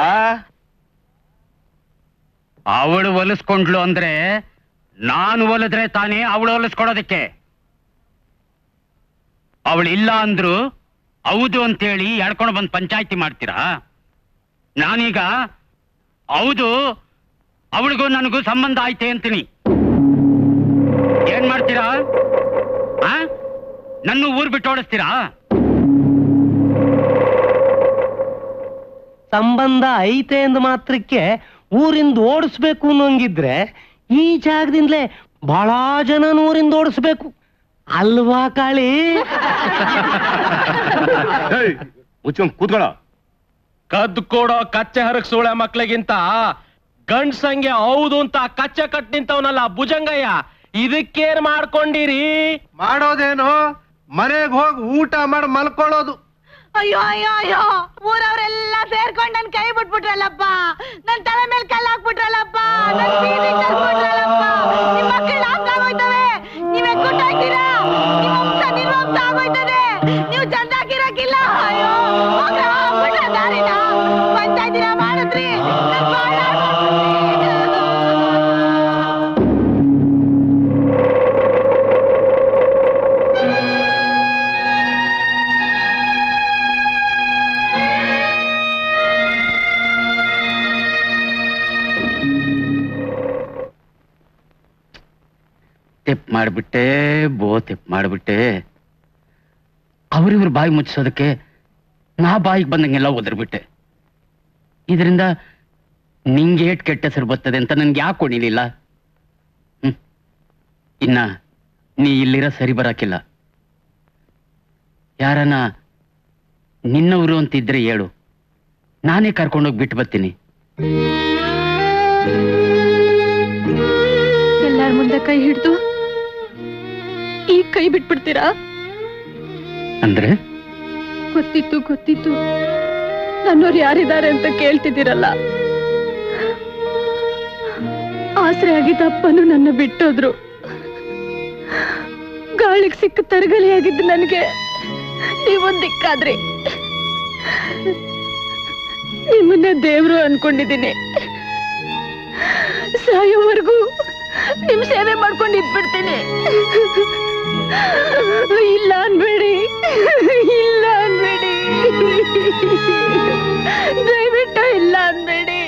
Speaker 9: ಅವಳು ಹೊಲಿಸ್ಕೊಂಡ್ಲು ಅಂದ್ರೆ ನಾನು ಹೊಲಿದ್ರೆ ತಾನೇ ಅವಳು ಹೊಲಿಸ್ಕೊಡೋದಕ್ಕೆ ಅವಳು ಇಲ್ಲ ಅಂದ್ರು ಹೌದು ಅಂತೇಳಿ ಎಳ್ಕೊಂಡು ಬಂದು ಪಂಚಾಯತಿ ಮಾಡ್ತೀರಾ ನಾನೀಗ ಹೌದು ಅವಳಿಗೂ ನನಗೂ ಸಂಬಂಧ ಆಯ್ತೆ ಅಂತೀನಿ ಏನ್ ಮಾಡ್ತೀರಾ ಆ ನನ್ನ ಊರ್ ಬಿಟ್ಟು ಓಡಿಸ್ತೀರಾ
Speaker 8: ಸಂಬಂಧ ಐತೆ ಅಂದ ಮಾತ್ರಕ್ಕೆ ಊರಿಂದ ಓಡಿಸ್ಬೇಕು ಅನ್ನೋಂಗಿದ್ರೆ ಈ ಜಾಗದಿಂದಲೇ ಬಹಳ ಜನ ಊರಿಂದ ಓಡಿಸ್ಬೇಕು ಅಲ್ವಾ ಕಾಳಿ
Speaker 9: ಮುಚ್ಕೊಂಡ್ ಕೂತ್ಕೊಳ್ಳೋ
Speaker 6: ಕದ್ದು ಕೊಡೋ ಕಚ್ಚೆ ಹರಕ್ ಸೂಳೆ ಮಕ್ಳಿಗಿಂತ ಗಂಡ್ಸಂಗೆ ಹೌದು ಅಂತ ಕಚ್ಚೆ ಕಟ್ ನಿಂತವನಲ್ಲ ಭುಜಂಗಯ್ಯ ಇದಕ್ಕೇನ್ ಮಾಡ್ಕೊಂಡಿರಿ
Speaker 21: ಮಾಡೋದೇನು ಮನೆಗ್ ಹೋಗಿ ಊಟ ಮಾಡಿ ಮಲ್ಕೊಳ್ಳೋದು
Speaker 7: ಅಯ್ಯೋ ಅಯ್ಯೋ ಅಯ್ಯೋ ಊರವ್ರೆಲ್ಲ ಸೇರ್ಕೊಂಡ್ ನನ್ ಕೈ ಬಿಟ್ಬಿಟ್ರಲ್ಲಪ್ಪ ನನ್ ತಲೆ ಮೇಲೆ ಕಲ್ಲು ಹಾಕ್ಬಿಟ್ರಲ್ಲಪ್ಪ ನನ್ ಬೀದಿ ಕಲ್ಬಿಟ್ರಲ್ಲಪ್ಪ ನಿಮ್ ಮಕ್ಕಳು ನಾಶ ಆಗೋಯ್ತವೆ ನೀವ್ ಎಕ್ಕುಟ್ಟಾಕಿರಾ ನಿಮ್ ವಂಶ ನಿರ್ವಂಶ ಆಗೋಯ್ತದೆ ನೀವು ಚಂದಾಕಿರಕ್ಕಿಲ್ಲ ಅಯ್ಯೋ ಹೋಗ್ರ, ಬಿಡ್ರ ದಾರಿನ ಪಂಚಾಯ್ತಿನ ಮಾಡಿದ್ರಿ ನನ್ ಬಾಳ್ ಹಾಳ್
Speaker 9: ತೆಪ್ ಮಾಡ್ಬಿಟ್ಟೆ ಬೋ ತೆಪ್ ಮಾಡ್ಬಿಟ್ಟೆ ಅವ್ರಿವ್ರ ಬಾಯಿ ಮುಚ್ಚಿಸೋದಕ್ಕೆ ನಾ ಬಾಯಿಗೆ ಬಂದಂಗೆಲ್ಲ ಒದರ್ಬಿಟ್ಟೆ ಇದರಿಂದ ನಿಂಗೆ ಏಟ್ ಕೆಟ್ಟ ಹೆಸರು ಬರ್ತದೆ ಅಂತ ನನ್ಗೆ ಯಾಕೆ ಕೊಡಿಲಿಲ್ಲ ಹ್ಮ್ ಇನ್ನ ನೀ ಇಲ್ಲಿರೋ ಸರಿ ಬರಾಕಿಲ್ಲ ಯಾರನ್ನ ನಿನ್ನವರು ಅಂತಿದ್ರೆ ಹೇಳು ನಾನೇ ಕರ್ಕೊಂಡೋಗಿ ಬಿಟ್ಟು ಬರ್ತೀನಿ
Speaker 5: ಎಲ್ಲಾರ ಮುಂದೆ ಕೈ ಹಿಡ್ದು ಈಗ ಕೈ ಬಿಟ್ಬಿಡ್ತೀರಾ
Speaker 9: ಅಂದ್ರೆ
Speaker 5: ಗೊತ್ತಿತ್ತು ಗೊತ್ತಿತ್ತು ನನ್ನೋರು ಯಾರಿದ್ದಾರೆ ಅಂತ ಕೇಳ್ತಿದ್ದೀರಲ್ಲ ಆಸರೆ ಆಗಿದ್ದ ಅಪ್ಪನು ನನ್ನ ಬಿಟ್ಟೋದ್ರು ಗಾಳಿಗೆ ಸಿಕ್ಕ ತರಗಲಿಯಾಗಿದ್ದು ನನಗೆ ನೀವೊಂದ್ ದಿಕ್ಕಾದ್ರಿ
Speaker 17: ನಿಮ್ಮನ್ನ ದೇವ್ರು ಅನ್ಕೊಂಡಿದ್ದೀನಿ ಸಾಯೋವರೆಗೂ ನಿಮ್ ಸೇವೆ ಮಾಡ್ಕೊಂಡು ಇದ್ಬಿಡ್ತೀನಿ ಇಲ್ಲ ಅನ್ಬೇಡಿ ಇಲ್ಲ ಅನ್ಬೇಡಿ ದಯವಿಟ್ಟು ಇಲ್ಲ ಅನ್ಬೇಡಿ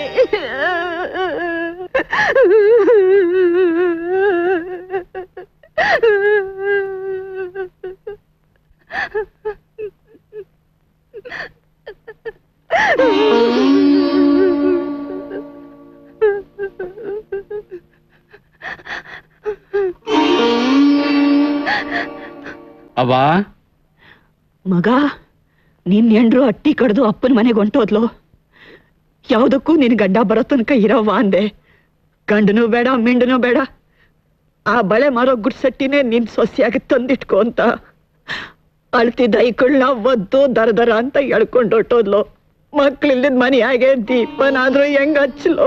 Speaker 9: ಅವ
Speaker 17: ಮಗ ನಿನ್ ಹೆಂಡ್ರು ಅಟ್ಟಿ ಕಡ್ದು ಅಪ್ಪನ ಮನೆಗೆ ಹೊಂಟೋದ್ಲು ಯಾವ್ದಕ್ಕೂ ನಿನ್ ಗಂಡ ಬರೋ ತನಕ ಇರವ್ವ ಅಂದೆ ಗಂಡನೂ ಬೇಡ ಮಿಂಡನೂ ಬೇಡ ಆ ಬಳೆ ಮಾರೋ ಗುಡ್ಸಟ್ಟಿನೇ ನಿನ್ ಸೊಸೆಯಾಗಿ ತಂದಿಟ್ಕೊ ಅಂತ ಅಳ್ತಿದ್ದ ಐಕಳ್ನ ಒದ್ದು ದರ ದರ ಅಂತ ಎಳ್ಕೊಂಡು ಹೊಟ್ಟೋದ್ಲು ಮಕ್ಳಿಲ್ಲದ ಮನೆಯಾಗೆ ದೀಪನಾದ್ರೂ ಹೆಂಗ್ ಹಚ್ಲೋ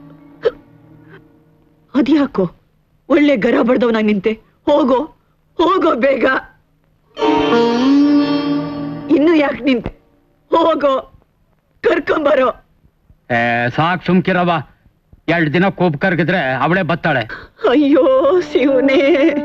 Speaker 17: ಅದ್ಯಾಕೋ ಒಳ್ಳೆ ಗರ ಬಡ್ದವನಾಗ ನಿಂತೆ ಹೋಗೋ ಹೋಗೋ ಬೇಗ ಇನ್ನು ಯಾಕೆ ನಿಂತೆ ಹೋಗೋ ಕರ್ಕೊಂಬರೋ
Speaker 9: ಏ, ಸಾಕ್ ಸುಮ್ಕಿರವ ಎರಡ್ ದಿನ ಕೋಪ್ ಕರ್ಗಿದ್ರೆ ಅವಳೇ ಬತ್ತಾಳೆ
Speaker 17: ಅಯ್ಯೋ ಶಿವನೇ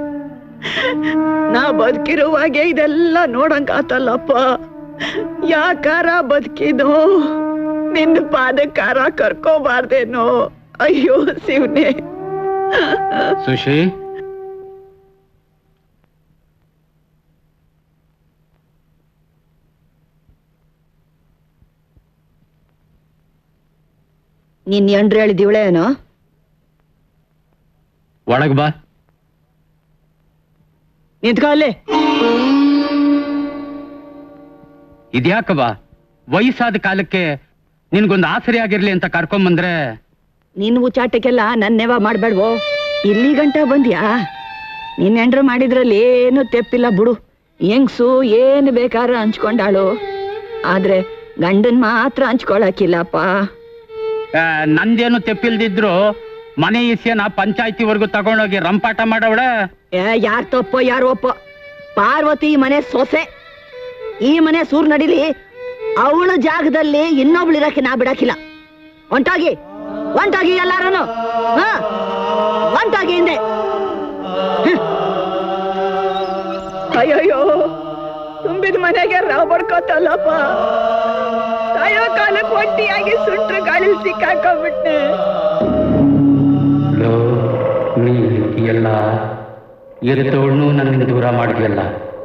Speaker 17: ನಾ ಬದುಕಿರುವಾಗೆ ಇದೆಲ್ಲ ನೋಡಂಗ ಆತಲ್ಲಪ್ಪ ಯಾಕಾರ ಬದುಕಿನೋ ನಿನ್ನ ಪಾದಕಾರ ಕರ್ಕೋಬಾರ್ದೇನೋ ಅಯ್ಯೋ ಶಿವನೇ
Speaker 9: ಸುಶಿ
Speaker 17: ನಿನ್ ಎಂಡ್ರು ಹೇಳಿದಿವಳೇನೋ
Speaker 9: ಒಳಗ್ ಬಾ
Speaker 17: ನಿಂತ್ಕೋ ಅಲ್ಲೇ
Speaker 9: ಇದ್ಯಾಕವ ವಯಸ್ಸಾದ ಕಾಲಕ್ಕೆ ನಿನ್ಗೊಂದು ಆಸರೆ ಆಗಿರ್ಲಿ ಅಂತ ಕರ್ಕೊಂಬಂದ್ರೆ
Speaker 17: ನಿನ್ ಉಚ್ಚಾಟಕ್ಕೆಲ್ಲ ನನ್ನೆವ ಮಾಡ್ಬೇಡ್ವೋ ಇಲ್ಲಿ ಗಂಟ ಬಂದ್ಯಾ ನಿನ್ ಎಂಡ್ರು ಮಾಡಿದ್ರಲ್ಲಿ ಏನು ತೆಪ್ಪಿಲ್ಲ ಬಿಡು ಹೆಂಗ್ಸು ಏನು ಬೇಕಾದ್ರೂ ಹಂಚ್ಕೊಂಡಾಳು ಆದ್ರೆ ಗಂಡನ್ ಮಾತ್ರ ಹಂಚ್ಕೊಳಕಿಲ್ಲಪ್ಪ
Speaker 9: ಆ, ನಂದೇನು ತೆಪ್ಪಿಲ್ದಿದ್ರು ಮನೆ ಇಸ್ಯನ ಪಂಚಾಯತಿವರೆಗೂ ತಗೊಂಡೋಗಿ ರಂಪಾಟ ಮಾಡವಳ
Speaker 17: ಏ ಯಾರ್ ತಪ್ಪೋ ಯಾರು ಒಪ್ಪೋ ಪಾರ್ವತಿ ಈ ಮನೆ ಸೊಸೆ ಈ ಮನೆ ಸೂರ್ ನಡಿಲಿ ಅವಳ ಜಾಗದಲ್ಲಿ ಇನ್ನೊಬ್ಳು ಇರಕ್ಕೆ ನಾ ಬಿಡಕ್ಕಿಲ್ಲ ಹೊಂಟಾಗಿ ಹೊಂಟಾಗಿ ಎಲ್ಲಾರನು ಹಾ ಹೊಂಟಾಗಿ ಹಿಂದೆ ಹ್ಮ್. ಅಯ್ಯಯ್ಯೋ ತುಂಬಿದ ಮನೆಗೆ ರಾವ್ ಬಡ್ಕೋತಲ್ಲಪ್ಪ ಸಾಯೋ ಕಾಲಕ್ಕೆ ಒಂಟಿಯಾಗಿ ಸುಂಟ್ರ ಗಾಳಿ ಸಿಕ್ಕಾಕೊಂಡ್ಬಿಟ್ನೆ
Speaker 9: ಲೋ ನೀ ಎಲ್ಲ ಎತ್ತವಳನ್ನು ನನ್ನ ದೂರ ಮಾಡಿದ್ಯಲ್ಲ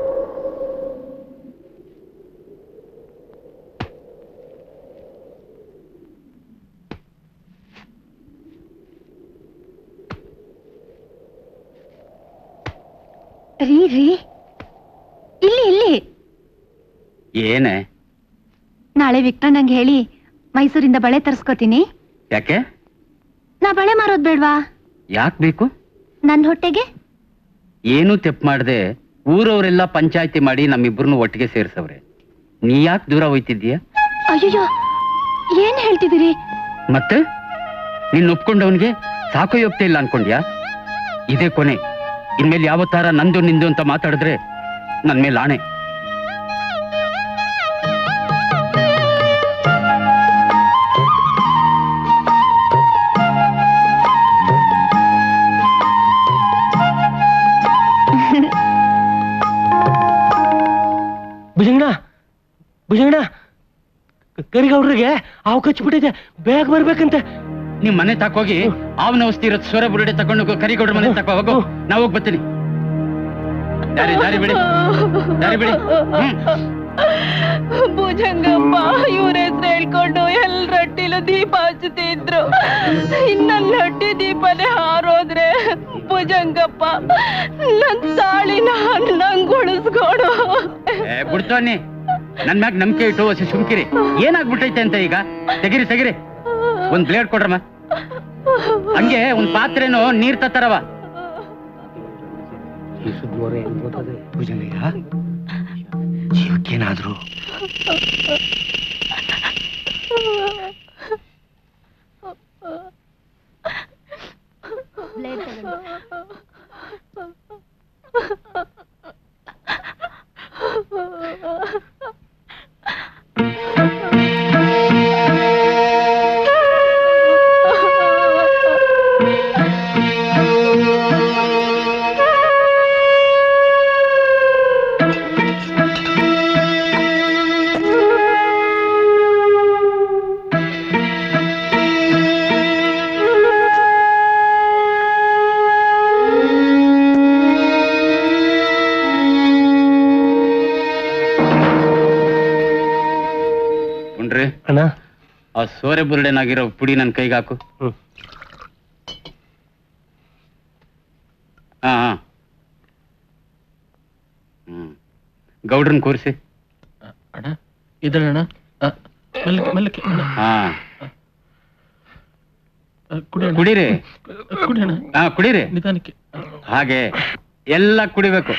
Speaker 16: ರೀ ರೀ ಇಲ್ಲಿ ಇಲ್ಲಿ
Speaker 9: ಏನೇ
Speaker 16: ನಾಳೆ ವಿಕ್ಟರ್ ನಂಗೆ ಹೇಳಿ ಮೈಸೂರಿಂದ ಬಳೆ ತರಿಸ್ಕೋತೀನಿ
Speaker 9: ಯಾಕೆ
Speaker 16: ನಾ ಬಳೆ ಮಾರೋದ್ ಬೇಡ್ವಾ
Speaker 9: ಯಾಕೆ ಬೇಕು
Speaker 16: ನನ್ ಹೊಟ್ಟೆಗೆ
Speaker 9: ಏನೂ ತೆಪ್ಪು ಮಾಡದೆ ಊರವರೆಲ್ಲ ಪಂಚಾಯತಿ ಮಾಡಿ ನಮ್ಮಿಬ್ಬರನ್ನು ಒಟ್ಟಿಗೆ ಸೇರ್ಸವ್ರೆ ನೀ ಯಾಕೆ ದೂರ ಹೋಯ್ತಿದ್ದೀಯ
Speaker 16: ಅಯ್ಯಯ್ಯೋ ಏನ್ ಹೇಳ್ತಿದ್ದೀರಿ
Speaker 9: ಮತ್ತೆ ನಿನ್ನ ಒಪ್ಕೊಂಡವನ್ಗೆ ಸಾಕೋಯೋಗ್ತಾ ಇಲ್ಲ ಅನ್ಕೊಂಡ್ಯಾ ಇದೇ ಕೊನೆ ಇನ್ಮೇಲೆ ಯಾವತ್ತಾರ ನಂದು ನಿಂದು ಅಂತ ಮಾತಾಡಿದ್ರೆ ನನ್ ಮೇಲೆ ಆಣೆ
Speaker 3: ಭುಜಂಗಣ ಭುಜಂಗಣ ಕರಿಗೌಡ್ರಿಗೆ ಹಾವು ಕಚ್ಚಿಬಿಟ್ಟಿದೆ ಬೇಗ ಬರ್ಬೇಕಂತೆ
Speaker 9: ನಿಮ್ ಮನೆ ತಕೋಗಿ ಅವನ ಔಷಧಿ ಇರೋದು ಸ್ವರ ಬುರುಡೆ ತಗೊಂಡು ಕರಿಗೌಡ್ರ ಮನೆ ತಕೋ ಹೋಗು ನಾ ಹೋಗ್ ಬರ್ತೀನಿ ದಾರಿ ದಾರಿ ಬಿಡಿ ದಾರಿ ಬಿಡಿ ಹ್ಮ್
Speaker 5: ಭುಜಂಗಪ್ಪ ಇವ್ರ ಹೆಸರು ಹೇಳ್ಕೊಂಡು ಎಲ್ರ ಹಟ್ಟಿಲು ದೀಪ ಹಚ್ಚುತ್ತಿದ್ರು ಇನ್ನೊಂದ್ ಹಟ್ಟಿ ದೀಪನೇ ಹಾರೋದ್ರೆ ಭುಜಂಗಪ್ಪ ನನ್ ತಾಳಿನ ನಂಗ್ ಉಳಿಸ್ಕೊಡು
Speaker 9: ಏ ಬಿಡ್ತವನ್ನಿ ನನ್ ಮ್ಯಾಗ ನಂಬಿಕೆ ಇಟ್ಟು ಹೊಸ ಸುಮ್ಕಿರಿ ಏನಾಗ್ಬಿಟ್ಟೈತೆ ಅಂತ ಈಗ ತೆಗಿರಿ ತೆಗಿರಿ ಒಂದ್ ಬ್ಲೇಡ್ ಕೊಡ್ರಮ್ಮ ಹಂಗೆ ಒಂದ್ ಪಾತ್ರೆನೋ ನೀರ್ ತತ್ತರವ
Speaker 8: ಭುಜಂಗಯ್ಯ ಜೀವಕ್ಕೇನಾದ್ರು
Speaker 9: ಗೌಡ್ರೆ
Speaker 3: ಅಣ್ಣ
Speaker 9: ಆ ಸೋರೆ ಬುರುಡೆನಾಗಿರೋ ಪುಡಿ ನನ್ನ ಕೈಗೆ ಹಾಕು ಹಾ ಹಾ ಹ್ಮ್ ಗೌಡ್ರನ್ ಕೂರಿಸಿ
Speaker 6: ಅಣ್ಣ ಇದಣ್ಣ ಮೆಲ್ಲಕ್ಕೆ ಮೆಲ್ಲಕ್ಕೆ ಅಣ್ಣ.
Speaker 9: ಹಾ
Speaker 6: ಆ, ಕುಡಿ ಅಣ್ಣ.
Speaker 9: ಕುಡೀರಿ
Speaker 6: ಕುಡಿ ಅಣ್ಣ
Speaker 9: ಹಾ ಕುಡೀರಿ
Speaker 6: ನಿಧಾನಕ್ಕೆ
Speaker 9: ಹಾಗೆ ಎಲ್ಲ ಕುಡಿಬೇಕು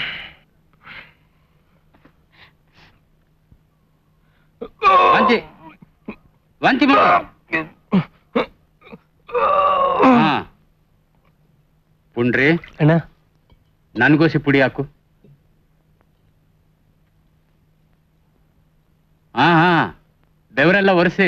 Speaker 9: ವಾಂತಿ ವಾಂತಿ ಮಾಡು ಹಾ ಪುಂಡ್ರಿ
Speaker 3: ಅಣ್ಣ
Speaker 9: ನನ್ಗೋಸಿ ಪುಡಿ ಹಾಕು ಹಾ ಹಾ ಬೆವರೆಲ್ಲ ಒರೆಸಿ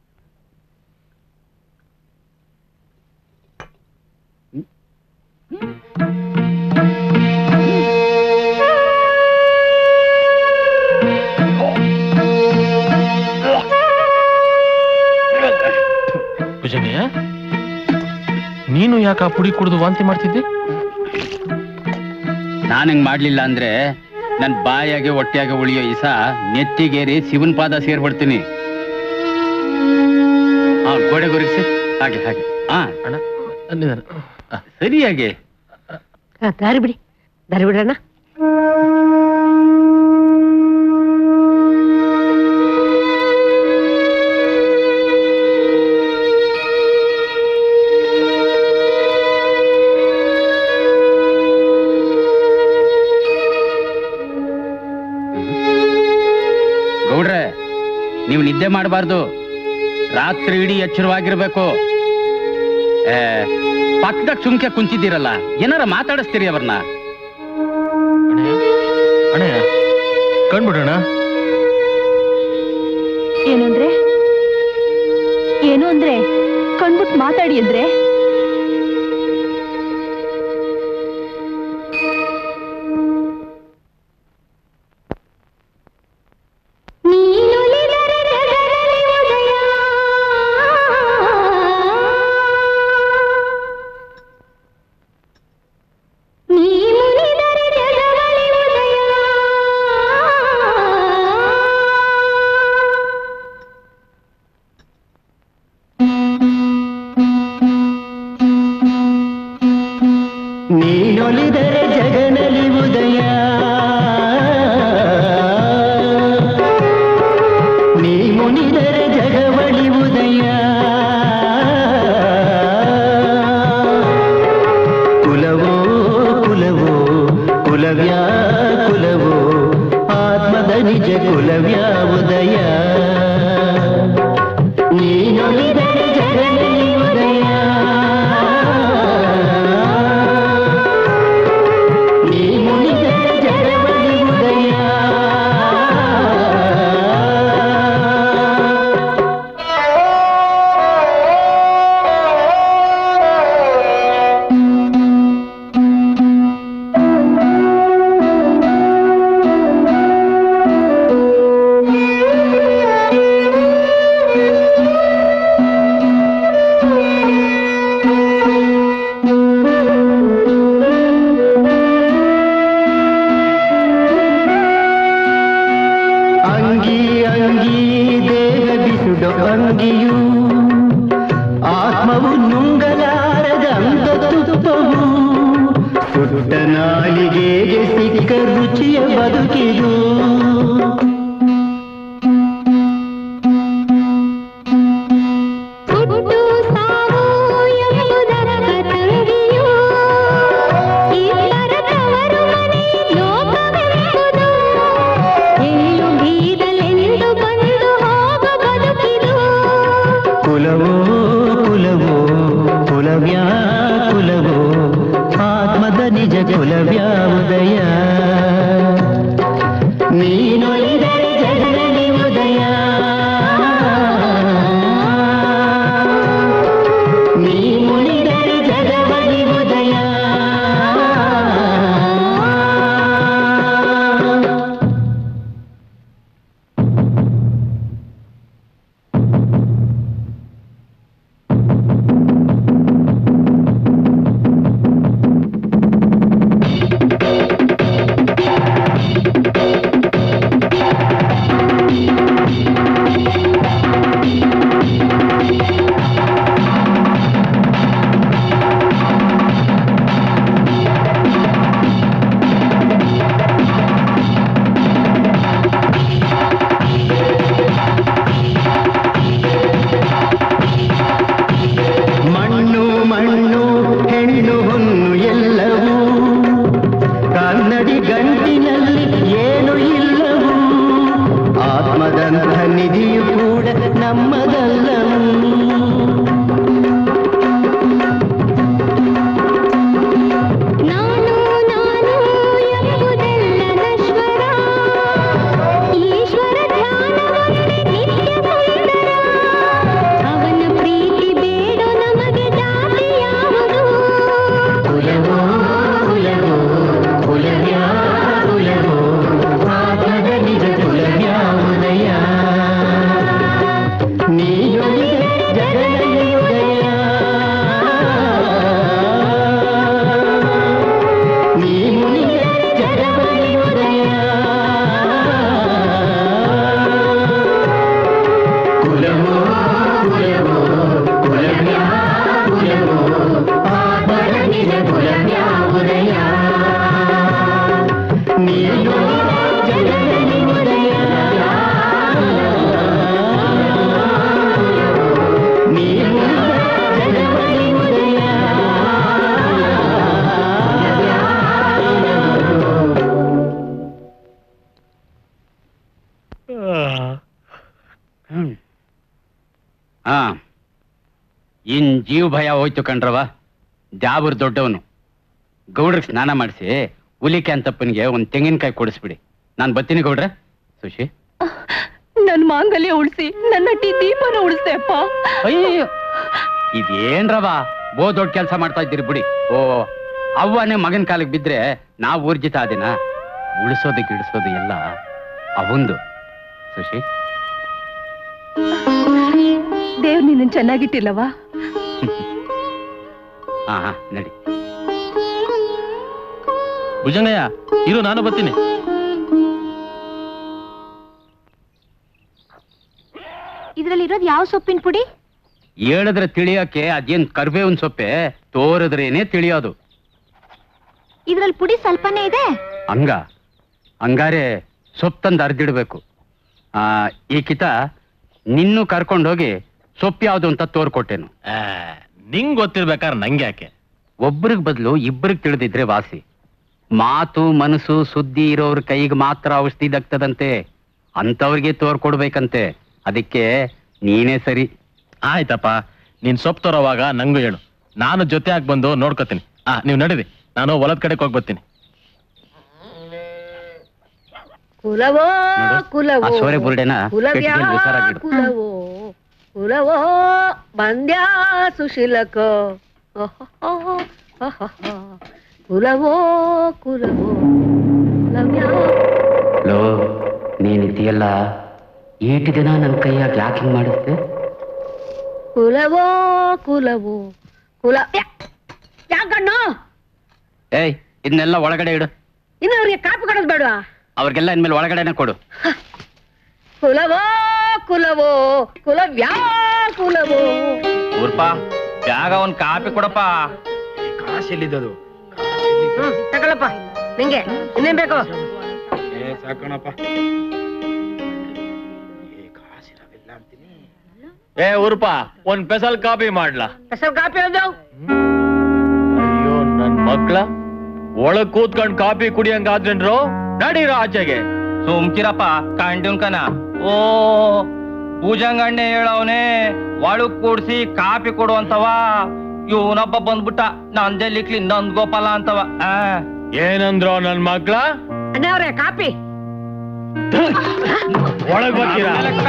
Speaker 6: ಭುಜಂಗಯ್ಯ ನೀನು ಯಾಕೆ ಆ ಪುಡಿ ಕುಡಿದು ವಾಂತಿ ಮಾಡ್ತಿದ್ದೆ
Speaker 9: ನಾನು ಹಿಂಗ್ ಮಾಡ್ಲಿಲ್ಲ ಅಂದ್ರೆ ನನ್ ಬಾಯಾಗೆ ಹೊಟ್ಟೆಯಾಗೆ ಉಳಿಯೋ ಇಸ ನೆತ್ತಿಗೇರಿ ಶಿವನ್ ಪಾದ ಸೇರ್ಬಿಡ್ತೀನಿ ಹಾ ಗೋಡೆ ಗುರುಗಿಸಿ ಹಾಗೆ ಹಾಗೆ ಹಾ
Speaker 6: ಅಣ್ಣ ನಿಧಾನ
Speaker 9: ಸರಿಯಾಗಿ
Speaker 19: ಹಾ, ದಾರಿ ಬಿಡಿ ದಾರಿ ಬಿಡಣ್ಣ
Speaker 9: ಗೌಡ್ರೆ ನೀವು ನಿದ್ದೆ ಮಾಡಬಾರ್ದು ರಾತ್ರಿ ಇಡೀ ಎಚ್ಚರವಾಗಿರ್ಬೇಕು ಏ, ಪಕ್ಕದಾಗ ಸುಮ್ಕೆ ಕುಂತಿದ್ದೀರಲ್ಲ ಏನಾರ ಮಾತಾಡಿಸ್ತೀರಿ ಅವ್ರನ್ನ
Speaker 6: ಅಣ್ಣಯ್ಯ ಕಣ್ಬಿಡೋಣ
Speaker 16: ಏನು ಅಂದ್ರೆ ಏನು ಅಂದ್ರೆ ಕಣ್ಬಿಟ್ಟು ಮಾತಾಡಿ ಅಂದ್ರೆ
Speaker 14: ನೀನೊಲಿದರೆ ಜಗನಲಿ ಉದಯ ನೀ ಮುನಿದರೆ ಜಗವಳಿ ಉದಯ ಕುಲವೋ ಕುಲವೋ ಕುಲವ್ಯಾ ಕುಲವೋ ಆತ್ಮದ ನಿಜ ಕುಲವ್ಯಾ ಉದಯ ನೀನೊಲಿದರೆ ಜಗನಲಿ ಉದಯ ನೀ ಮುನಿದರೆ ಜಗವಳಿ ಉದಯ ಅಂಗಿ ಅಂಗಿ ದೇಹ ಬಿಸುಡ ಅಂಗಿಯು ಆತ್ಮವು ನುಂಗಲಾರದ ಅಂಗ ತುಪ್ಪವು ಸುಟ್ಟ ನಾಲಿಗೆಗೆ ಸಿಕ್ಕ ರುಚಿಯ ಬದುಕಿದು
Speaker 20: ಹುಟ್ಟು ಸಾವು ಎಂಬುದರ ಕಥಂಗಿಯು ಇಬ್ಬರ ತವರು ಮನೆ ಲೋಕವೆಂಬುದು ಎಳ್ಳು ಬೀದಲೆಂದು ಬಂದು ಹೋಗ ಬದುಕಿದು
Speaker 14: ಕುಲವೋ ಕುಲವೋ ಕುಲವ್ಯಾ ಕುಲವೋ ಆತ್ಮದ ನಿಜ ಕುಲವ್ಯಾ ಉದಯ ನೀ ನಿಧಿಯು ಕೂಡ ನಮ್ಮದಲ್ಲವು
Speaker 20: ನಾನು ನಾನು ಎಂಬುದೆಲ್ಲ ನಶ್ವರ ಈಶ್ವರ ಧ್ಯಾನವೊಂದೇ ನಿತ್ಯ ಸುಂದರ ಅವನ ಪ್ರೀತಿ ಬೇಡೋ ನಮಗೆ ಜಾತಿ ಯಾವುದು
Speaker 14: ಕುಲವೋ ಕುಲವೋ ಕುಲವ್ಯಾ ಕುಲವೋ ಪಾಪದ ನಿಜ ಕುಲವ್ಯಾವುದಯ ನೀಯೊಲಿದೆ ಜಗದಲ್ಲಿ ಉದಯ ನೀ ಮುನಿಗೆ ಜಗದಲ್ಲಿ ಉದಯ ಕುಲವೋ ಕುಲವೋ ಕುಲವ್ಯಾ ಕುಲವೋ ಪಾಪದ ನಿಜ ಕುಲವ್ಯಾವುದಯ ನೀನು ಜಗದಲ್ಲಿ ಉದಯ ನೀನು ಜಗದಲ್ಲಿ ಉದಯ
Speaker 9: ಹಾ ಇನ್ ಜೀವ ಭಯ ಹೋಯ್ತು ಕಣ್ರವ ದ್ಯಾಬರ್ ದೊಡ್ಡವನು ಗೌಡ್ರಿಗೆ ಸ್ನಾನ ಮಾಡಿಸಿ ಹುಲಿಕೆ ಅಂತಪ್ಪನಿಗೆ ಒಂದ್ ತೆಂಗಿನಕಾಯಿ ಕೊಡಿಸ್ಬಿಡಿ ನಾನು ಬತ್ತೀನಿ ಗೌಡ್ರೆ ಸುಶಿ
Speaker 5: ನನ್ ಮಾಂಗಲ್ಯ ಉಳಿಸಿ ನನ್ನ ಟಿ ದೀಪನ ಉಳಿಸ್ದೆ ಅಪ್ಪ
Speaker 9: ಅಯ್ಯೋ ಇದೇನ್ರವ ಬೋ ದೊಡ್ಡ ಕೆಲಸ ಮಾಡ್ತಾ ಇದ್ದೀರಿ ಬಿಡಿ ಓ ಅವ್ವನೇ ಮಗನ ಕಾಲಿಗೆ ಬಿದ್ರೆ ನಾವು ಊರ್ಜಿತ ಆದಿನ ಉಳಿಸೋದು ಗಿಡಿಸೋದು ಎಲ್ಲ ಅವಂದು ಸುಶಿ
Speaker 5: ದೇವ್ರು ನಿನ್ನ ಚೆನ್ನಾಗಿಟ್ಟಿಲ್ಲವಾ
Speaker 9: ಹಾ ಹಾ ನಡಿ
Speaker 6: ಭುಜಂಗಯ್ಯ ಇರು ನಾನು ಬರ್ತೀನಿ
Speaker 20: ಇದ್ರಲ್ಲಿರೋದು ಯಾವ ಸೊಪ್ಪಿನ ಪುಡಿ
Speaker 9: ಹೇಳಿದ್ರೆ ತಿಳಿಯೋಕೆ ಅದೇನ್ ಕರ್ಬೇವಿನ ಸೊಪ್ಪೆ ತೋರಿದ್ರೇನೆ ತಿಳಿಯೋದು
Speaker 20: ಇದ್ರಲ್ಲಿ ಪುಡಿ ಸ್ವಲ್ಪನೇ ಇದೆ
Speaker 9: ಹಂಗ ಹಂಗಾರೆ ಸೊಪ್ಪು ತಂದು ಅರ್ದಿಡ್ಬೇಕು ಆ ಈ ಕಿತ ನಿನ್ನೂ ಕರ್ಕೊಂಡೋಗಿ ಸೊಪ್ಪು ಯಾವ್ದು ಅಂತ ತೋರ್ಕೊಟ್ಟೆನು
Speaker 6: ನಿಂಗ್ ಗೊತ್ತಿರ್ಬೇಕಾದ್ರೆ ನಂಗೆ ಯಾಕೆ
Speaker 9: ಒಬ್ರಿಗೆ ಬದಲು ಇಬ್ಬರಿಗೆ ತಿಳಿದಿದ್ರೆ ವಾಸಿ ಮಾತು ಮನಸ್ಸು ಸುದ್ದಿ ಇರೋರ್ ಕೈಗೆ ಮಾತ್ರ ಔಷಧಿ ದಕ್ತದಂತೆ ಅಂತವ್ರಿಗೆ ತೋರ್ಕೊಡ್ಬೇಕಂತೆ ಅದಕ್ಕೆ ನೀನೇ ಸರಿ
Speaker 6: ಆಯ್ತಪ್ಪ ನೀನ್ ಸೊಪ್ಪು ತರೋವಾಗ ನಂಗೂ ಹೇಳು ನಾನು ಜೊತೆಯಾಗಿ ಬಂದು ನೋಡ್ಕೋತೀನಿ ಆ ನೀವು ನಡೀರಿ ನಾನು ಹೊಲದ ಕಡೆಗೆ ಹೋಗಿ ಬರ್ತೀನಿ
Speaker 19: ಕುಲವೋ
Speaker 9: ಆ
Speaker 19: ಕುಲವೋ
Speaker 9: ಸೋರೆ ಬುರುಡೆನ
Speaker 19: ಕುಲವ್ಯಾ
Speaker 9: ಪೆಟ್ಟಿಗೆಯಲ್ಲಿ ಹುಷಾರಾಗಿಡು.
Speaker 19: ಕುಲವೋ ಕುಲವೋ ಬಂದ್ಯಾ ಸುಶೀಲಕೋ ಓಹೋ, ಓಹೋ, ಕುಲವೋ ಕುಲವೋ ಕುಲವ್ಯಾ
Speaker 9: ಲೋ ನೀನಿದೆಯಲ್ಲ ಈಟು ದಿನ ನನ್ನ ಕೈಯಾಗ ಯಾಕೆ ಹಿಂಗ್ ಮಾಡಿಸ್ದೆ
Speaker 19: ಕುಲವೋ ಕುಲವೋ ಕುಲ ಯಾ- ಯಾಕಣ್ಣು
Speaker 9: ಏಯ್ ಇದನ್ನೆಲ್ಲ ಒಳಗಡೆ ಇಡು
Speaker 19: ಇನ್ನು ಅವ್ರಿಗೆ ಕಾಪಿ ಕೊಡೋದು ಬೇಡವಾ
Speaker 9: ಅವ್ರಿಗೆಲ್ಲ ಇನ್ಮೇಲೆ ಒಳಗಡೆನೆ ಕೊಡು
Speaker 19: ಕುಲವೋ ಕುಲವೋ ಕುಲವ್ಯಾ ಕುಲವೋ
Speaker 3: ಊರ್ಪ ಬ್ಯಾಗ ಒಂದ್ ಕಾಪಿ ಕೊಡಪ್ಪ
Speaker 4: ಕಾಸೆಲ್ಲಿದ್ದದು
Speaker 19: ಹ್ಮ್ ತಗೊಳಪ್ಪ ನಿಂಗೆ ಇನ್ನೇನ್ ಬೇಕು
Speaker 4: ಏ ಸಾಕಣಪ್ಪ
Speaker 3: ಏ ಊರ್ಪ ಒಂದ್ ಸ್ಪೆಷಲ್ ಕಾಪಿ ಮಾಡ್ಲಾ
Speaker 19: ಸ್ಪೆಷಲ್ ಕಾಪಿ ಒಂದು
Speaker 3: ಅಯ್ಯೋ ನನ್ ಮಕ್ಳ ಒಳಗ್ ಕೂತ್ಕೊಂಡ್ ಕಾಪಿ ಕುಡಿಯಂಗಾದ್ರೇನ್ರು ನಡೀರ ಆಚೆಗೆ ಸುಮ್ಕಿರಪ್ಪ ಕಂಡಿನ್ ಕನ ಓ ಪೂಜಂಗಣ್ಣೆ ಹೇಳವನೆ ಒಳಗ್ ಕೂಡ್ಸಿ ಕಾಪಿ ಕೊಡುವಂತವ ಇವನೊಬ್ಬ ಬಂದ್ಬಿಟ್ಟ ನಂದೇ ಲಿಕ್ಲಿ ನಂದ್ ಗೋಪಾಲ ಅಂತವ ಏನಂದ್ರು ನನ್ ಮಕ್ಳ
Speaker 19: ಅಣ್ಣ ಅವ್ರೆ ಕಾಪಿ
Speaker 3: ಒಳಗ್ ಬರ್ತೀರಾ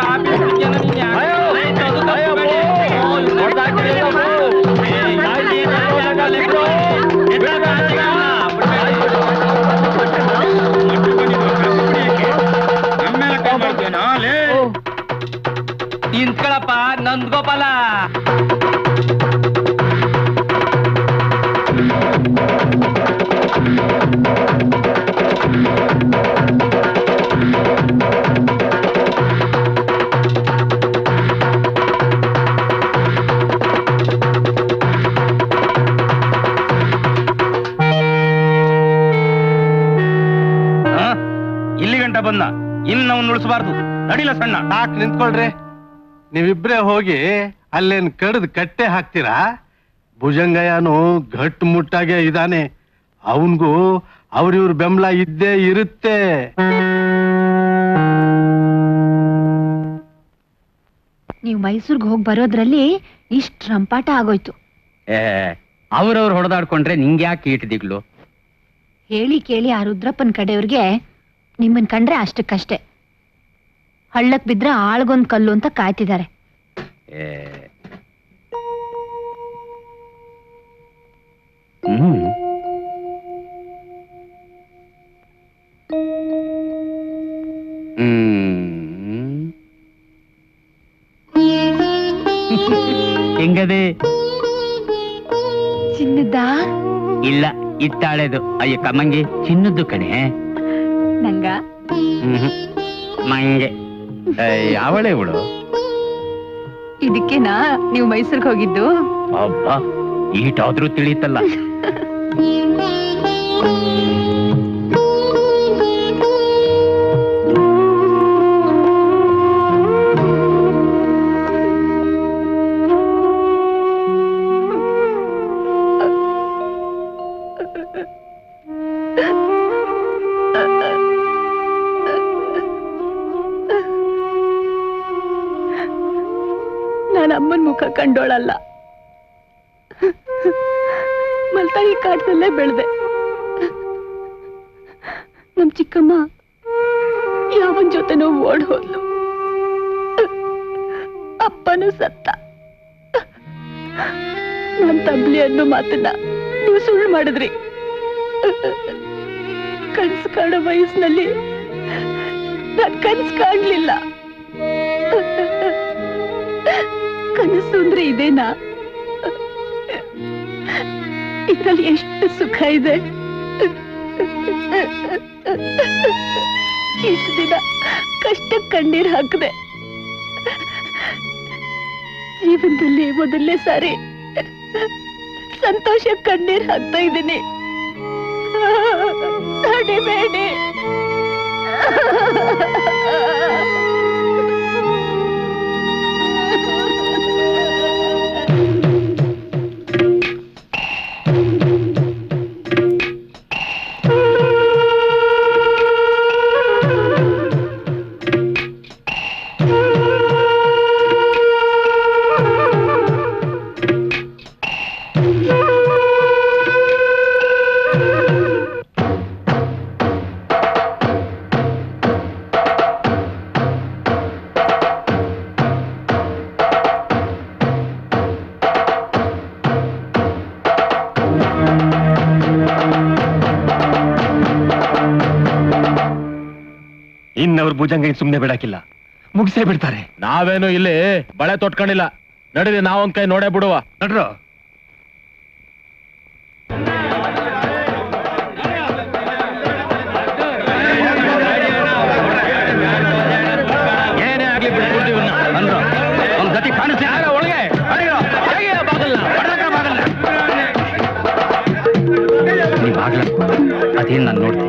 Speaker 3: ಇಂತ್ಕೊಳಪ್ಪ ನಂದ್ ಗೋಪಾಲ
Speaker 8: ಆ? ಇಲ್ಲಿ ಗಂಟ ಬಂದ ಇನ್ನು ಅವನ್ ಉಳಿಸಬಾರ್ದು ನಡಿಲ ಸಣ್ಣ
Speaker 21: ಸಾಕ್ ನಿಂತ್ಕೊಳ್ರಿ ನೀವಿಬ್ರೇ ಹೋಗಿ ಅಲ್ಲೇನ್ ಕಡ್ದ್ ಕಟ್ಟೆ ಹಾಕ್ತೀರಾ ಭುಜಂಗಯ್ಯನು ಗಟ್ ಮುಟ್ಟಾಗೆ ಇದಾನೆ ಅವನ್ಗೂ ಅವ್ರಿವ್ರ ಬೆಂಬಲ ಇದ್ದೇ ಇರುತ್ತೆ
Speaker 16: ನೀವು ಮೈಸೂರ್ಗೆ ಹೋಗಿ ಬರೋದ್ರಲ್ಲಿ ಇಷ್ಟ್ ರಂಪಾಟ ಆಗೋಯ್ತು
Speaker 9: ಏ ಅವ್ರವ್ರು ಹೊಡೆದಾಡ್ಕೊಂಡ್ರೆ ನಿಂಗೆ ಯಾಕೆ ಈಟಿದಿಗ್ಲು
Speaker 16: ಹೇಳಿ ಕೇಳಿ ಆ ರುದ್ರಪ್ಪನ್ ಕಡೆಯವ್ರಿಗೆ ನಿಮ್ಮನ್ ಕಂಡ್ರೆ ಅಷ್ಟಕ್ಕಷ್ಟೇ ಹಳ್ಳಕ್ ಬಿದ್ರೆ ಆಳ್ಗೊಂದ್ ಕಲ್ಲು ಅಂತ ಕಾಯ್ತಿದ್ದಾರೆ
Speaker 9: ಏ ಹ್ಮ್ ಹ್ಮ್ ಹೆಂಗದೆ
Speaker 16: ಚಿನ್ನದ
Speaker 9: ಇಲ್ಲ ಇತ್ತಾಳೆದು ಅಯ್ಯ ಕಮ್ಮಂಗಿ ಚಿನ್ನದ್ದು ಕಣೆ
Speaker 16: ನಂಗ
Speaker 9: ಹ್ಮ್ ಮಂಗೆ ಯಾವಳೆ ಇವಳು
Speaker 16: ಇದಕ್ಕೆನಾ ನೀವು ಮೈಸೂರ್ಗೆ ಹೋಗಿದ್ದು
Speaker 9: ಅಬ್ಬ ಈಟಾದ್ರೂ ತಿಳಿತಲ್ಲ
Speaker 5: ನಾನು ಅಮ್ಮನ ಮುಖ ಕಂಡೋಳಲ್ಲ ಮಲ್ತಾಯಿ ಕಾಟದಲ್ಲೇ ಬೆಳೆದೆ ನಮ್ ಚಿಕ್ಕಮ್ಮ ಯಾವನ್ ಜೊತೆನೋ ಓಡ್ ಹೋದ್ಲು ಅಪ್ಪನೂ ಸತ್ತ ನನ್ ತಬ್ಲಿ ಅನ್ನೋ ಮಾತನ್ನ ನೀವು ಸುಳ್ಳು ಮಾಡಿದ್ರಿ ಕನ್ಸು ಕಾಣೋ ವಯಸ್ಸಿನಲ್ಲಿ ನಾನ್ ಕನ್ಸು ಕಾಣ್ಲಿಲ್ಲ ಕನಸು ಅಂದ್ರೆ ಇದೇನಾ ಇದ್ರಲ್ಲಿ ಎಷ್ಟು ಸುಖ ಇದೆ ಇಷ್ಟು ದಿನ ಕಷ್ಟ ಕಣ್ಣೀರ್ ಹಾಕದೆ ಜೀವನದಲ್ಲಿ ಮೊದಲನೇ ಸಾರಿ ಸಂತೋಷ ಕಣ್ಣೀರ್ ಹಾಕ್ತಾ ಇದ್ದೀನಿ ತಡಿಬೇಡಿ
Speaker 3: ಇನ್ನವ್ರ ಭುಜಂಗ ಸುಮ್ನೆ ಬಿಡಾಕಿಲ್ಲ ಮುಗಿಸೇ ಬಿಡ್ತಾರೆ
Speaker 6: ನಾವೇನು ಇಲ್ಲಿ ಬಳೆ ತೊಟ್ಕೊಂಡಿಲ್ಲ ನಡೀರಿ ನಾವೊಂದ್ ಕೈ ನೋಡೇ ಬಿಡುವ
Speaker 3: ನಡ್ರು
Speaker 6: ಏನೇ ಆಗ್ಲಿ ಬಿಟ್ಬಿಡ್ತೀವಿ
Speaker 9: ಅವ್ನ್ ಗತಿ ಕಾಣಿಸ್ತಾ
Speaker 6: ಯಾರ ಒಳಗೆ ಅಯ್ಯೋ, ತೆಗೆಯ ಬಾಗಲ್ನ, ಹೊಡ್ದಕ್ಕ ಬಾಗಲ್ನ.
Speaker 9: ನೀವ್ ಆಗ್ಲ ಅದೇನ್ ನಾನು ನೋಡ್ತೀನಿ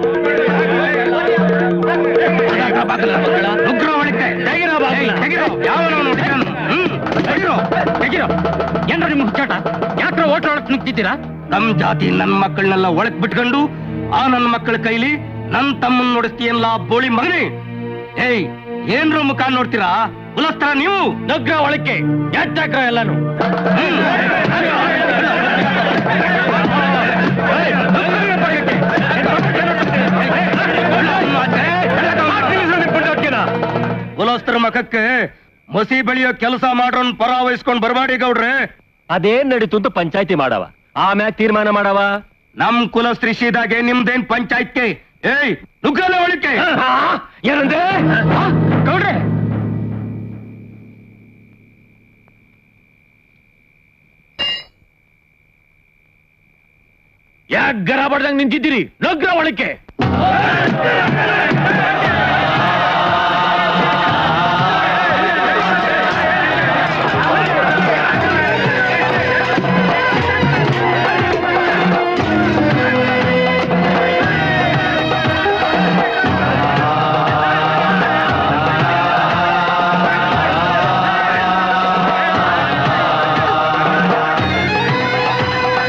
Speaker 9: ಉಗ್ರ ಒಳಕ್ಕೆ ತೆಗಿರೋ ಬಾಗಿಲ ತೆಗಿರೋ ಯಾವನವನು ಹುಡುಗನು ಹ್ಮ್ ತೆಗಿರೋ ತೆಗಿರೋ ಏನ್ರ ನಿಮ್ ಹುಚ್ಚಾಟ ಯಾಕ್ರ ಓಟ ಒಳಕ್ ನುಗ್ತಿದ್ದೀರಾ ನಮ್ ಜಾತಿ ನನ್ ಮಕ್ಕಳನ್ನೆಲ್ಲ ಒಳಕ್ ಬಿಟ್ಕೊಂಡು ಆ ನನ್ನ ಮಕ್ಕಳ ಕೈಲಿ ನನ್ ತಮ್ಮನ್ ನೋಡಿಸ್ತೀಯಲ್ಲ ಬೋಳಿ ಮಗನೇ ಏಯ್ ಏನ್ರ ಮುಖ ನೋಡ್ತೀರಾ ಕುಲಸ್ತರ ನೀವು ನಗ್ರ ಒಳಕ್ಕೆ ಎದ್ದಾಕ್ರ ಎಲ್ಲಾನು ಹ್ಮ್. ಕುಲಸ್ತರ ಮಖಕ್ಕೆ ಮಸಿ ಬೆಳೆಯೋ ಕೆಲಸ ಮಾಡ್ರೋನ್ ಪರ ವಹಿಸ್ಕೊಂಡ್ ಬರ್ಬಾಡಿ ಗೌಡ್ರೆ
Speaker 3: ಅದೇನ್ ನಡೀತು ಅಂತ ಪಂಚಾಯತಿ ಮಾಡವ ಆಮ್ಯಾಗ ತೀರ್ಮಾನ ಮಾಡವ
Speaker 9: ನಮ್ ಕುಲಸ್ತ್ರೀ ಸೀದಾಗೆ ನಿಮ್ದೇನ್ ಪಂಚಾಯತ್ಗೆ ಏಯ್ ನುಗ್ಗಲ್ಲ ಒಳಕ್ಕೆ
Speaker 3: ಏನಂದ್ರೆ
Speaker 9: ಗೌಡ್ರೆ
Speaker 6: ಯಾಕ್ ಗರ ಬಡ್ದಂಗ್ ನಿಂತಿದ್ದೀರಿ ನಗ್ರ ಒಳಕ್ಕೆ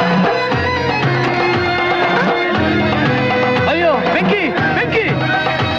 Speaker 6: ಅಯ್ಯೋ ಬೆಂಕಿ ಬೆಂಕಿ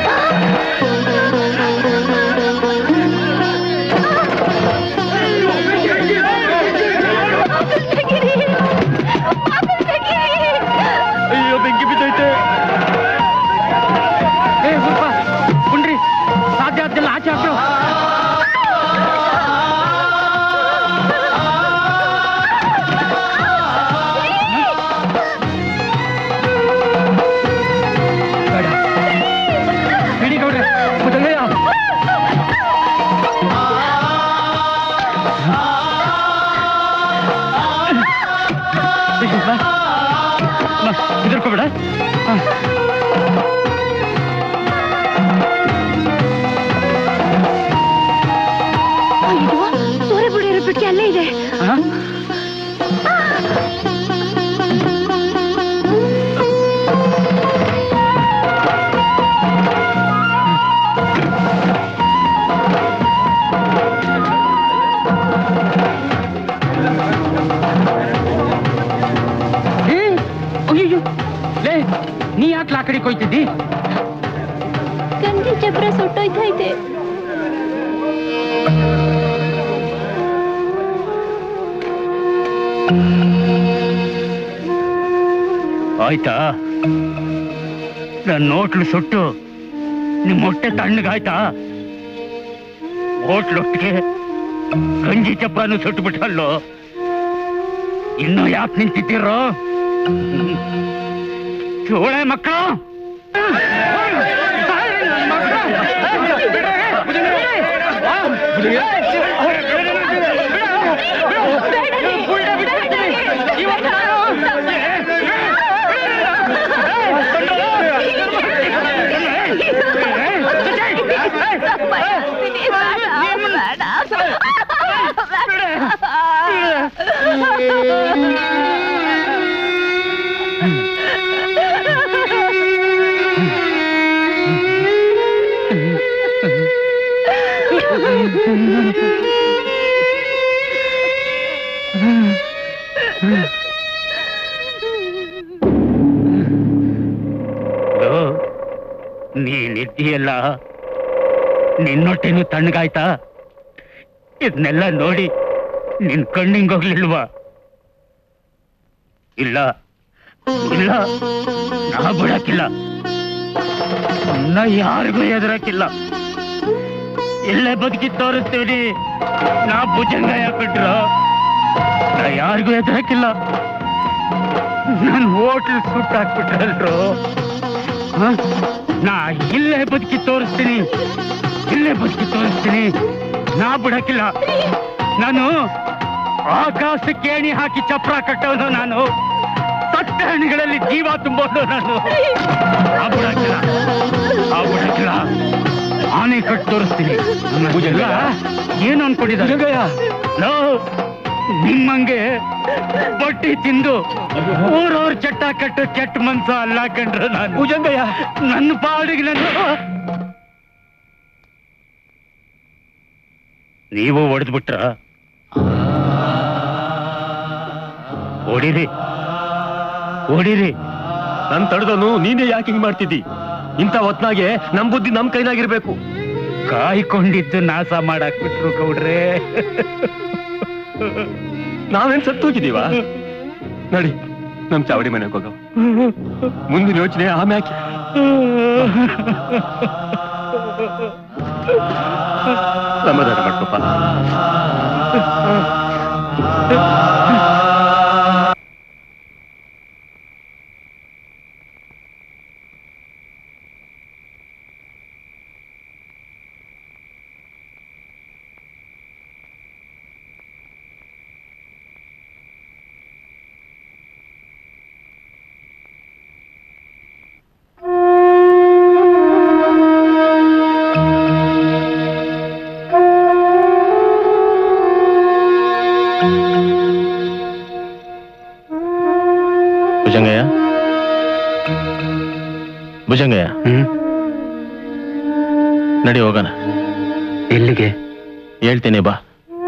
Speaker 8: ಹೆದರ್ಕೋಬೇಡ
Speaker 16: ಸೂರ್ಯ ಬಿಡಿ ಇರೋ ಬಿಟ್ಟಿ ಅಲ್ಲೇ ಇದೆ
Speaker 8: ಅಯ್ಯೋ ಲೇ ನೀ ಯಾಕೆ ಆ ಕಡೆ ಕೊಯ್ತಿದ್ದಿ
Speaker 16: ಗಂಜಿ ಚಪ್ರ ಸುಟ್ಟೋಯ್ತಾ ಇದೆ
Speaker 8: ಆಯ್ತಾ ನನ್ನ ಹೋಟ್ಲು ಸುಟ್ಟು ನಿಮ್ಮ ಹೊಟ್ಟೆ ತಣ್ಣಗಾಯ್ತಾ ಹೋಟ್ಲೊಟ್ಟಿಗೆ ಗಂಜಿ ಚಪ್ಪನು ಸುಟ್ಟು ಬಿಟ್ಟಲ್ಲೋ ಇನ್ನು ಯಾಕೆ ನಿಂತಿದ್ದೀರೋ ಚೋಳೆ ಮಕ್ಕಳು ಲೋ, ನೀನಿದ್ದೀಯಲ್ಲ ನಿನ್ನೊಟ್ಟೆನು ತಣ್ಣಗಾಯ್ತಾ ಇದನ್ನೆಲ್ಲ ನೋಡಿ ನಿನ್ ಕಣ್ಣಿಂಗ್ ಹೋಗ್ಲಿಲ್ವಾ ಇಲ್ಲ ಇಲ್ಲ ನಾ ಬಿಡಕ್ಕಿಲ್ಲ ನಾ ಯಾರಿಗೂ ಎದುರಕ್ಕಿಲ್ಲ ಎಲ್ಲೇ ಬದುಕಿ ತೋರಿಸ್ತೀವಿ ನಾ ಭುಜಂಗ ಯಾಕಿಟ್ರು ನಾ ಯಾರಿಗೂ ಎದುರಕ್ಕಿಲ್ಲ ನನ್ ಹೋಟ್ಲ್ ಸುಟ್ಟು ಹಾಕ್ಬಿಟ್ರಲ್ರು ಹ? ನಾ ಇಲ್ಲೇ ಬದುಕಿ ತೋರಿಸ್ತೀನಿ ಇಲ್ಲೇ ಬದುಕಿ ತೋರಿಸ್ತೀನಿ ನಾ ಬಿಡಕ್ಕಿಲ್ಲ ನಾನು ಆಕಾಶಕ್ಕೆ ಏಣಿ ಹಾಕಿ ಚಪ್ರ ಕಟ್ಟವನು ನಾನು ಸತ್ತ ಹಣ್ಣಿಗಳಲ್ಲಿ ಜೀವ ತುಂಬೋದು ನಾನು ಆ ಬಿಡಕ್ಕಿಲ್ಲ ಆ ಬಿಡಕ್ಕಿಲ್ಲ ಆನೆ ಕಟ್ ತೋರಿಸ್ತೀನಿ ಭುಜಂಗ ಏನು ಅನ್ಕೊಂಡಿದ್ದಾರೆ ಲೋ, ನಿಮ್ಮಂಗೆ ಬಟ್ಟಿ ತಿಂದು ಊರವ್ರ ಚಟ್ಟ ಕಟ್ಟು ಕೆಟ್ಟ ಮನ್ಸ ಅಲ್ಲ ಕಂಡ್ರು ನಾನು ಭುಜಂಗಯ್ಯ ನನ್ನ ಪಾಡಿಗೆ ನನ್ನ ನೀವು ಹೊಡೆದು ಬಿಟ್ರ ಹೊಡಿರಿ ಹೊಡಿರಿ
Speaker 3: ನನ್ ತಡೆದನು ನೀನೇ ಯಾಕೆ ಹಿಂಗ್ ಮಾಡ್ತಿದ್ದಿ ಇಂಥ ಹೊತ್ನಾಗೆ ನಮ್ ಬುದ್ಧಿ ನಮ್ ಕೈನಾಗಿರ್ಬೇಕು
Speaker 8: ಕಾಯ್ಕೊಂಡಿದ್ದು ನಾಶ ಮಾಡಾಕ್ಬಿಟ್ರು ಗೌಡ್ರೆ
Speaker 3: ನಾವೇನ್ ಸತ್ತೋಗಿದೀವ ನಡಿ ನಮ್ ಚಾವಡಿ ಮನೆಗೆ ಹೋಗವ ಮುಂದಿನ ಯೋಚನೆ ಆಮ್ಯಾಕೆ ಸಮಾಧಾನ ಮಾಡ್ಕೊಪ್ಪ
Speaker 6: ಭುಜಂಗಯ್ಯ ಭುಜಂಗಯ್ಯ ನಡಿ ಹೋಗೋಣ
Speaker 9: ಎಲ್ಲಿಗೆ
Speaker 6: ಹೇಳ್ತೀನಿ ಬಾ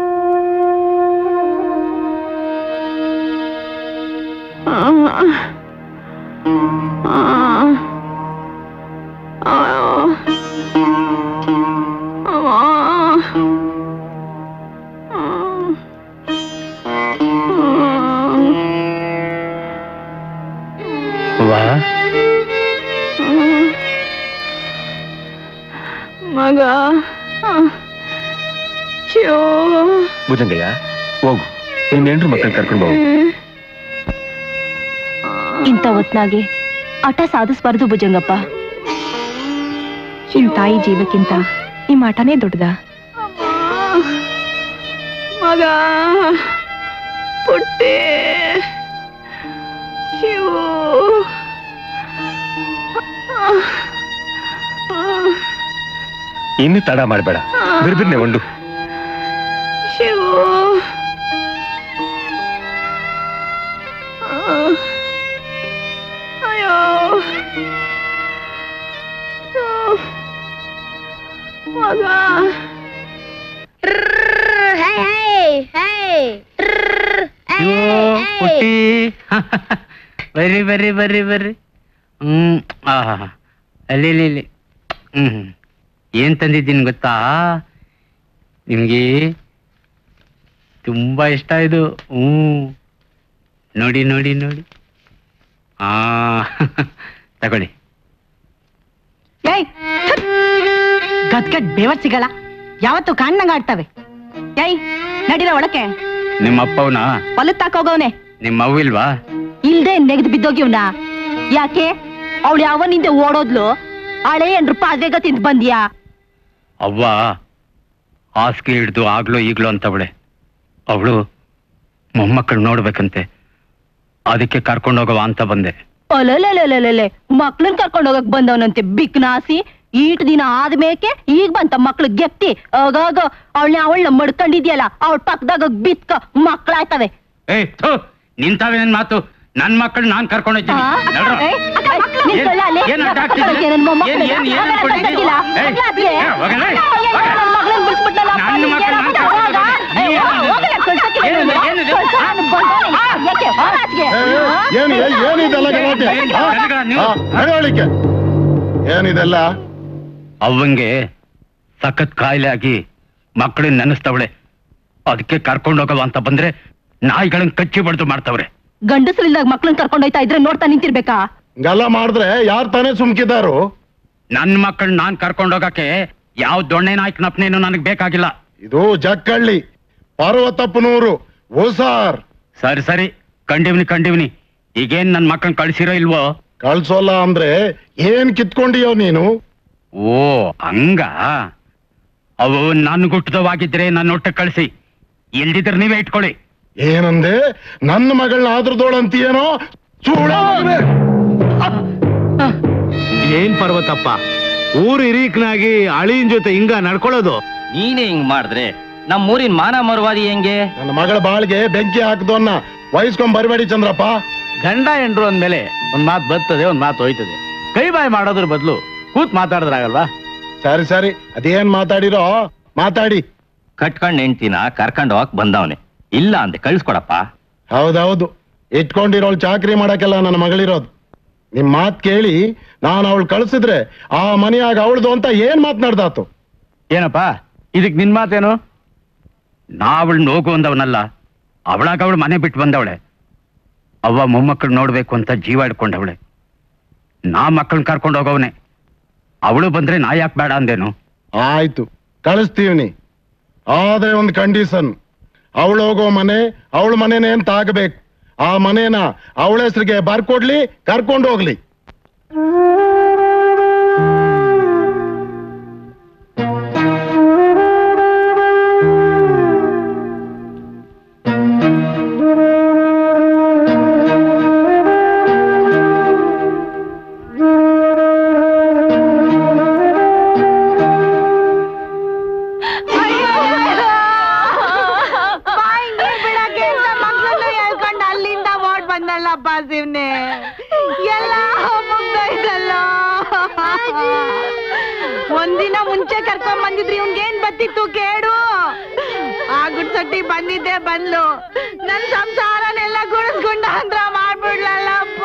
Speaker 9: ವಾ
Speaker 17: ಮಗ ಶೋ
Speaker 3: ಭುಜಂಗಯ್ಯ ಹೋಗು ನಿನ್ ಹೆಂಡ್ರು ಮಕ್ಕಳು ಕರ್ಕೊಂಡು ಹೋಗು
Speaker 16: ಇಂಥ ಹೊತ್ನಾಗೆ ಆಟ ಸಾಧಿಸ್ಬಾರ್ದು ಭುಜಂಗಪ್ಪ ನಿಮ್ ತಾಯಿ ಜೀವಕ್ಕಿಂತ ನಿಮ್ ಆಟನೇ ದೊಡ್ಡದ
Speaker 17: ಮಗ ಪುಟ್ಟೆ ಶಿವು
Speaker 3: ಇನ್ನು ತಡ ಮಾಡಬೇಡ ಬಿರ್ಬಿರ್ನೆ ಉಂಡು
Speaker 16: ಶಿವು ಅಯ್ಯೋ ಮಗ
Speaker 20: ಹೇ ಹೇ
Speaker 9: ಅಯ್ಯೋ ಪುಟ್ಟಿ ಬರ್ರಿ ಬರ್ರಿ ಬರ್ರಿ ಬರ್ರಿ ಹ್ಮ್ ಆಹಾ ಅಲ್ಲಿ ಇಲ್ಲಿ ಇಲ್ಲಿ ಹ್ಮ್ ಏನ್ ತಂದಿದ್ದೀನಿ ಗೊತ್ತಾ ನಿಮ್ಗೆ ತುಂಬಾ ಇಷ್ಟ ಇದು ಹ್ಮ್ ನೋಡಿ ನೋಡಿ ನೋಡಿ ಆ ತಗೊಳ್ಳಿ
Speaker 7: ಏಯ್ ಗದ್ಗದ್ ಬೇವರ್ ಸಿಗಲ್ಲ ಯಾವತ್ತು ಕಾಣ್ನಂಗ ಆಡ್ತವೆ ಏಯ್ ನಡಿರ ಒಳಕ್ಕೆ
Speaker 9: ನಿಮ್ಮ ಅಪ್ಪವ್ನ
Speaker 16: ಹೊಲಕ್ ತಾಕೋಗವ್ನೆ
Speaker 9: ನಿಮ್ಮ ಅವ್ವಿಲ್ವಾ
Speaker 16: ಇಲ್ದೆ ನೆಗ್ದು ಬಿದ್ದೋಗ್ಯವನ ಯಾಕೆ ಅವಳು ಯಾವನಿಂದ ಓಡೋದ್ಲು ಹಳೆ ಏನ್ರು ಪಾದ್ರೆಗ ತಿಂದ್ ಬಂದ್ಯಾ
Speaker 9: ಅವ್ವ ಹಾಸಿಗೆ ಹಿಡ್ದು ಆಗ್ಲೋ ಈಗ್ಲೋ ಅಂತವಳೆ ಅವಳು ಮೊಮ್ಮಕ್ಕಳು ನೋಡ್ಬೇಕಂತೆ ಅದಕ್ಕೆ ಕರ್ಕೊಂಡೋಗವ ಅಂತ ಬಂದೆ
Speaker 16: ಅಲಲಲಲಲಲೆ ಮಕ್ಳನ್ ಕರ್ಕೊಂಡ್ ಹೋಗಕ್ ಬಂದವನಂತೆ ಬಿಕ್ನಾಸಿ ಈಟ್ ದಿನ ಆದ್ಮೇಕೆ ಈಗ ಬಂತ ಮಕ್ಳು ಗೆಪ್ತಿ ಆಗಾಗ ಅವಳನ್ನ ಅವಳನ್ನ ಮಡ್ಕೊಂಡಿದ್ಯಲ್ಲ ಅವಳ ಪಕ್ಕದಾಗ ಬಿತ್ಕ ಮಕ್ಳಾಯ್ತವೆ
Speaker 9: ಏಯ್ ಥು, ನಿಂತಾವೇನ್ ಮಾತು ನನ್ ಮಕ್ಕಳು ನಾನ್ ಕರ್ಕೊಂಡೋಗ್ತೀನಿ ನಡ್ರೋ.
Speaker 16: ನಿನ್
Speaker 9: ಏನ್-
Speaker 16: ಕಳ್ಳ ಅಲ್ಲೇ?
Speaker 9: ಏನ್ ಅಡ್ಡ ಆಗ್ತಿದೆ?
Speaker 16: ಮಕ್ಕಳಿಗೆ ನನ್ ಮೊಮ್ಮಕ್ಳು
Speaker 9: ಏನ್- ಏನ್- ಏನ್ ಅನ್ಕೊಂಡಿದ್ದಿ?
Speaker 16: ಕಳ್ಸಿಲ್ಲ.
Speaker 9: ಏಯ್,
Speaker 16: ಮಕ್ಳಾದ್ಲೆ?
Speaker 9: ಏ, ಹೋಗಲ್ಲ, ಏಯ್,
Speaker 16: ಅಯ್ಯೋ,
Speaker 9: ಹೋಗಲ್ಲ.
Speaker 16: ನನ್ ಮಗ್ಳನ್ ಬಿಡ್ಸ್ಬಿಟ್ನಲ್ಲ, ಅಪ್ಪ,
Speaker 9: ನನ್ನ ಮಕ್ಕಳು
Speaker 16: ನಿಂಗೇನಪ್ಪ
Speaker 9: ನಾನ್
Speaker 16: ಹೋಗ?
Speaker 9: ಕರ್ಕೊಂಡೋಗ್ತೀನಿ.
Speaker 16: ಅಯ್ಯೋ,
Speaker 9: ಏನಿದೆ?
Speaker 16: ಹೋಗಲ್ಲ, ಕಳ್ಸಕ್ಕಿಲ್ಲ
Speaker 9: ಏನಿದೆ?
Speaker 16: ನೀನು.
Speaker 9: ಏನಿದೆ?
Speaker 16: ಕಳ್ಸ, ನಾನು ಬಂದವನೇ. ಯಾಕೆ? ಹೋಗಾಚ್ಗೆ.
Speaker 10: ಏನು ಏನಿದೆಲ್ಲ ಗಲಾಟೆ ಆ? ಆ, ನಡವಳಿಕೆ ಏನಿದೆಲ್ಲ
Speaker 9: ಅವ್ವಂಗೆ ಸಖತ್ ಕಾಯಿಲೆ ಆಗಿ ಮಕ್ಕಳನ್ನ ನೆನೆಸ್ತವಳೆ ಅದಕ್ಕೆ ಕರ್ಕೊಂಡೋಗವ ಅಂತ ಬಂದ್ರೆ ನಾಯಿಗಳನ್ನ ಕಚ್ಚಿ ಬಡ್ದು ಮಾಡ್ತವ್ರೆ
Speaker 16: ಗಂಡಸರಿಲ್ದಾಗ ಮಕ್ಳನ್ ಕರ್ಕೊಂಡ್ ಹೋಯ್ತಾ ಇದ್ರೆ ನೋಡ್ತಾ ನಿಂತಿರ್ಬೇಕಾ
Speaker 10: ಹಿಂಗೆಲ್ಲ ಮಾಡಿದ್ರೆ ಯಾರು ತಾನೇ ಸುಮ್ಕಿದಾರು
Speaker 9: ನನ್ ಮಕ್ಕಳು ನಾನ್ ಕರ್ಕೊಂಡೋಗಕ್ಕೆ ಯಾವ ದೊಣ್ಣೆ ನಾಯ್ಕನಪ್ಪನೇನು ನನಗ್ ಬೇಕಾಗಿಲ್ಲ
Speaker 10: ಇದು ಜಕ್ಕಳ್ಳಿ ಪಾರ್ವತಪ್ಪನೂರು ಓಸಾರ್
Speaker 9: ಸರಿ ಸರಿ ಕಂಡಿವ್ನಿ ಕಂಡಿವ್ನಿ ಈಗೇನ್ ನನ್ ಮಕ್ಕಳನ್ನ ಕಳ್ಸಿರೋ ಇಲ್ವೋ
Speaker 10: ಕಳ್ಸೋಲ್ಲ ಅಂದ್ರೆ ಏನ್ ಕಿತ್ಕೊಂಡಿಯೋ ನೀನು
Speaker 9: ಓ ಹಂಗ ಅವು ನನ್ ಗುಟ್ಟದವಾಗಿದ್ರೆ ನನ್ನ ಒಟ್ಟ ಕಳಿಸಿ ಇಲ್ದಿದ್ರೆ ನೀವೇ ಇಟ್ಕೊಳ್ಳಿ
Speaker 10: ಏನಂದೆ ನನ್ನ ಮಗಳನ್ನ ಆದ್ರದೋಳಂತೀಯೇನೋ ಚೂಳ
Speaker 2: ಏನ್ ಪರ್ವತಪ್ಪ ಊರ್ ಹಿರೀಕ್ನಾಗಿ ಅಳಿಯನ್ ಜೊತೆ ಹಿಂಗ ನಡ್ಕೊಳ್ಳೋದು
Speaker 8: ನೀನೇ ಹಿಂಗ್ ಮಾಡಿದ್ರೆ ನಮ್ಮೂರಿನ ಮಾನ ಮರುವಾದಿ ಹೆಂಗೆ
Speaker 10: ನನ್ನ ಮಗಳ ಬಾಳ್ಗೆ ಬೆಂಕಿ ಹಾಕ್ದವನ್ನ ವಹಿಸ್ಕೊಂಡ್ ಬರಬೇಡಿ ಚಂದ್ರಪ್ಪ
Speaker 2: ಗಂಡ ಹೆಂಡ್ರು ಅಂದ್ಮೇಲೆ ಒಂದ್ ಮಾತು ಬರ್ತದೆ ಒಂದ್ ಮಾತು ಹೋಯ್ತದೆ ಕೈ ಬಾಯಿ ಮಾಡೋದ್ರ ಬದಲು ಕೂತ್ ಮಾತಾಡಿದ್ರಾಗಲ್ವಾ
Speaker 10: ಸರಿ ಸರಿ ಅದೇನ್ ಮಾತಾಡಿರೋ ಮಾತಾಡಿ
Speaker 8: ಕಟ್ಕೊಂಡ್ ಹೆಂಡ್ತಿನ ಕರ್ಕೊಂಡ್ ಹೋಗಕ್ ಬಂದವನೆ ಇಲ್ಲ ಅಂದೆ ಕಳ್ಸ್ಕೊಡಪ್ಪ
Speaker 10: ಹೌದೌದು ಇಟ್ಕೊಂಡಿರೋಳ್ ಚಾಕ್ರಿ ಮಾಡಕ್ಕೆಲ್ಲ ನನ್ನ ಮಗಳಿರೋದು ನಿಮ್ ಮಾತ್ ಕೇಳಿ ನಾನು ಅವಳು ಕಳ್ಸಿದ್ರೆ ಆ ಮನೆಯಾಗ ಅವಳ್ದು ಅಂತ ಏನ್ ಮಾತನಾಡ್ದಾತು
Speaker 2: ಏನಪ್ಪ ಇದಕ್ ನಿನ್ ಮಾತೇನು
Speaker 9: ನಾವಳ್ ಹೋಗು ಅಂದವನಲ್ಲ ಅವಳಾಗ ಅವಳು ಮನೆ ಬಿಟ್ಟು ಬಂದವಳೆ ಅವ್ವ ಮೊಮ್ಮಕ್ಕಳು ನೋಡ್ಬೇಕು ಅಂತ ಜೀವ ಇಟ್ಕೊಂಡವಳೆ ನಾ ಮಕ್ಕಳನ್ನ ಕರ್ಕೊಂಡು ಹೋಗವನೆ ಅವಳು ಬಂದ್ರೆ ನಾ ಯಾಕೆ ಬೇಡ ಅಂದೇನು
Speaker 10: ಆಯ್ತು ಕಳಿಸ್ತೀವ್ನಿ ಆದ್ರೆ ಒಂದು ಕಂಡೀಷನ್ ಅವಳು ಹೋಗೋ ಮನೆ ಅವಳ ಮನೆನೇ ಅಂತ ಆಗ್ಬೇಕು ಆ ಮನೇನ ಅವಳ ಹೆಸರಿಗೆ ಬರ್ಕೊಡ್ಲಿ ಕರ್ಕೊಂಡು ಹೋಗ್ಲಿ
Speaker 7: ಬಾಯಿ ನೀರ್ ಬಿಡಕ್ಕೆ ಅಂತ ಮಗ್ಳನ್ನ ಹೇಳ್ಕೊಂಡು ಅಲ್ಲಿಂದ ಓಡ್ ಬಂದಲ್ಲಪ್ಪ ಶಿವ್ನೆ ಎಲ್ಲ ಮುಗ್ದೋಯ್ತಲ್ಲ ಒಂದಿನ ಮುಂಚೆ ಕರ್ಕೊಂಡ್ ಬಂದಿದ್ರಿ ಇವ್ನ್ಗೇನ್ ಬತ್ತಿತ್ತು ಕೇಡು ಆ ಗುಡ್ಸಟ್ಟಿ ಬಂದಿದ್ದೆ ಬಂದ್ಲು ನನ್ ಸಂಸಾರನೆಲ್ಲ ಗುಡಿಸ್ಕೊಂಡ ಅಂದ್ರ ಮಾಡ್ಬಿಡ್ಲಲ್ಲಪ್ಪ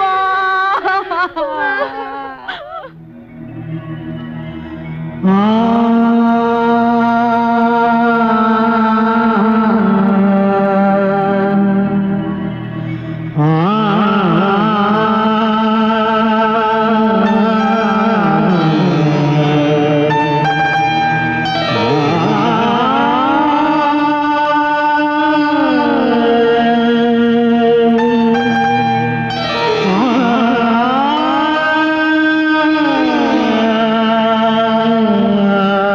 Speaker 1: ಆ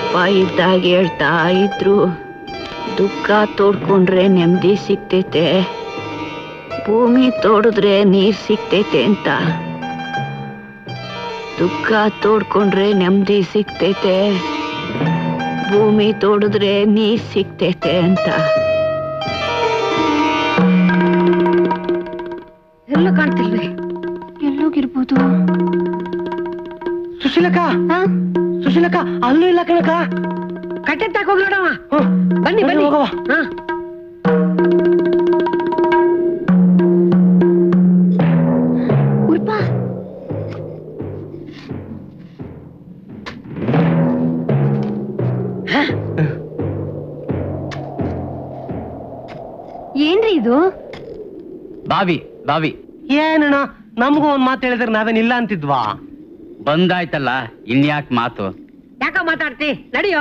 Speaker 17: ಅಪ್ಪ ಇದ್ದಾಗ ಹೇಳ್ತಾ ಇದ್ರು ದುಃಖ ತೋಡ್ಕೊಂಡ್ರೆ ನೆಮ್ಮದಿ ಸಿಗ್ತೈತೆ ಭೂಮಿ ತೋಡಿದ್ರೆ ನೀರ್ ಸಿಗ್ತೈತೆ ಅಂತ ದುಃಖ ತೋಡ್ಕೊಂಡ್ರೆ ನೆಮ್ಮದಿ ಸಿಗ್ತೈತೆ ಭೂಮಿ ತೋಡಿದ್ರೆ ನೀರ್ ಸಿಗ್ತೈತೆ ಅಂತ
Speaker 19: ಎಲ್ಲೂ ಕಾಣ್ತಿಲ್ವೇ
Speaker 16: ಎಲ್ಲೋಗಿರ್ಬೋದು
Speaker 19: ಸುಶೀಲಕ್ಕ ಸುಶೀಲಕ್ಕ ಅಲ್ಲೂ ಇಲ್ಲ ಕಣಕ್ಕ ಕಟ್ಟೆ ತಗೋಗ್ ನೋಡವ ಬನ್ನಿ ಬನ್ನಿ ಹಾ
Speaker 16: ಉರ್ಪ ಏನ್ರಿ ಇದು
Speaker 11: ಬಾವಿ ಬಾವಿ
Speaker 19: ಏನಣ್ಣ ನಮಗೂ ಒಂದ್ ಮಾತು ಹೇಳಿದ್ರೆ ನಾವೇನ್ ಇಲ್ಲ ಅಂತಿದ್ವಾ
Speaker 9: ಬಂದಾಯ್ತಲ್ಲ ಇನ್ಯಾಕ್ ಮಾತು
Speaker 19: ಯಾಕ ಮಾತಾಡ್ತಿ ನಡಿಯೋ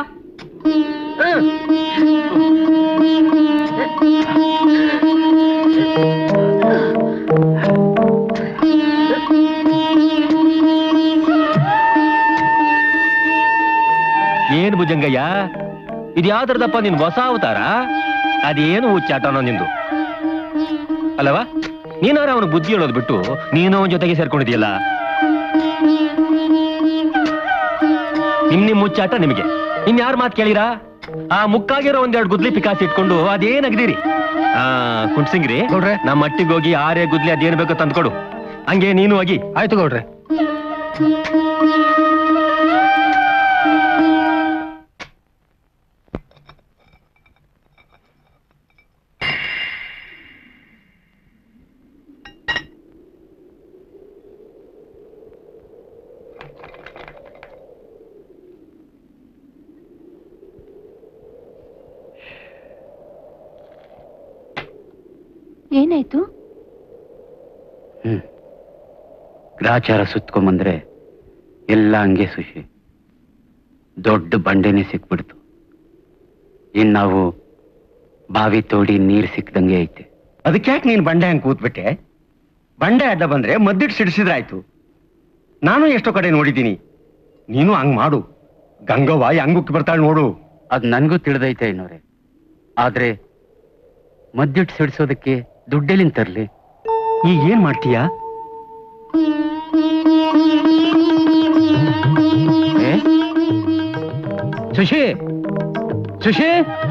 Speaker 3: ಏನ್ ಭುಜಂಗಯ್ಯ ಇದ್ಯಾವ್ದ್ರದಪ್ಪ ನಿನ್ ಹೊಸ ಅವತಾರ ಅದೇನು ಹುಚ್ಚಾಟನೋ ನಿಂದು ಅಲ್ಲವಾ ನೀನಾರ ಅವನು ಬುದ್ಧಿ ಹೇಳೋದು ಬಿಟ್ಟು ನೀನು ಅವನ ಜೊತೆಗೆ ಸೇರ್ಕೊಂಡಿದ್ಯಲ್ಲ ನಿಮ್ ನಿಮ್ ಮುಚ್ಚಾಟ ನಿಮಗೆ ಇನ್ಯಾರ ಮಾತು ಕೇಳಿರಾ ಆ ಮುಕ್ಕಾಗಿರೋ ಒಂದೆರಡು ಗುದ್ಲಿ ಪಿಕಾಸಿ ಇಟ್ಕೊಂಡು ಅದೇನ್ ಅಗ್ದಿರಿ ಆ ಕುಂಟ್ಸಿಂಗ್ರಿ ನಮ್ಮ ಮಟ್ಟಿಗೆ ಹೋಗಿ ಆರೇ ಗುದ್ಲಿ ಅದೇನ್ ಬೇಕೋ ತಂದ್ಕೊಡು ಹಂಗೆ ನೀನು ಹೋಗಿ ಆಯ್ತು ಗೌಡ್ರೆ
Speaker 16: ಏನಾಯ್ತು
Speaker 9: ಹ್ಮ್ ಗ್ರಾಚಾರ ಸುತ್ಕೊಂಬಂದ್ರೆ ಎಲ್ಲ ಹಂಗೆ ಸುಶಿ ದೊಡ್ಡ ಬಂಡೆನೆ ಸಿಕ್ಬಿಡ್ತು ಇನ್ ನಾವು ಬಾವಿ ತೋಡಿ ನೀರ್ ಸಿಕ್ದಂಗೆ ಐತೆ
Speaker 15: ಅದಕ್ಕ್ಯಾಕೆ ನೀನ್ ಬಂಡೆ ಹಂಗೆ ಕೂತ್ಬಿಟ್ಟೆ ಬಂಡೆ ಅಡ್ಡ ಬಂದ್ರೆ ಮದ್ದಿಟ್ಟು ಸಿಡಿಸಿದ್ರಾಯ್ತು ನಾನು ಎಷ್ಟೋ ಕಡೆ ನೋಡಿದ್ದೀನಿ ನೀನು ಹಂಗ್ ಮಾಡು ಗಂಗವ್ವ ಹೆಂಗುಕ್ಕಿ ಬರ್ತಾಳೆ ನೋಡು
Speaker 9: ಅದ್ ನನ್ಗೂ ತಿಳಿದೈತೆ ಏನೋರೆ ಆದ್ರೆ ಮದ್ದಿಟ್ಟು ಸಿಡಿಸೋದಕ್ಕೆ ದುಡ್ಡೆಲಿಂದ ತರ್ಲಿ
Speaker 15: ಈಗ ಏನ್ ಮಾಡ್ತೀಯಾ
Speaker 9: ಏ?
Speaker 15: ಸುಶಿ ಸುಶಿ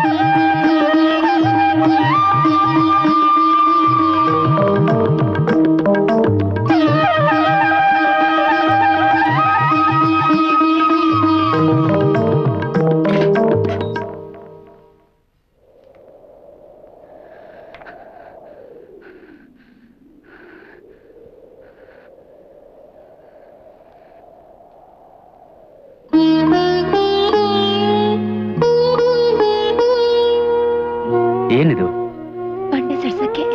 Speaker 9: ಏನಿದು
Speaker 16: ಬಂಡೆ ಸಿಡ್ಸಕ್ಕೆ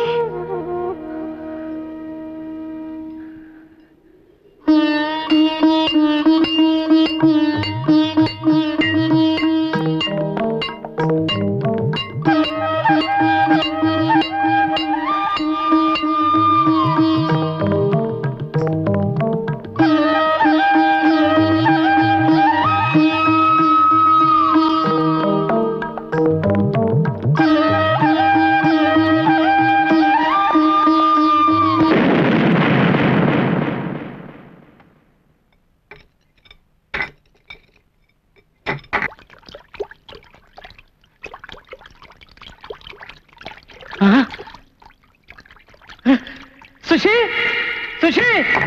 Speaker 1: ಸುಶಿ ಸುಶಿ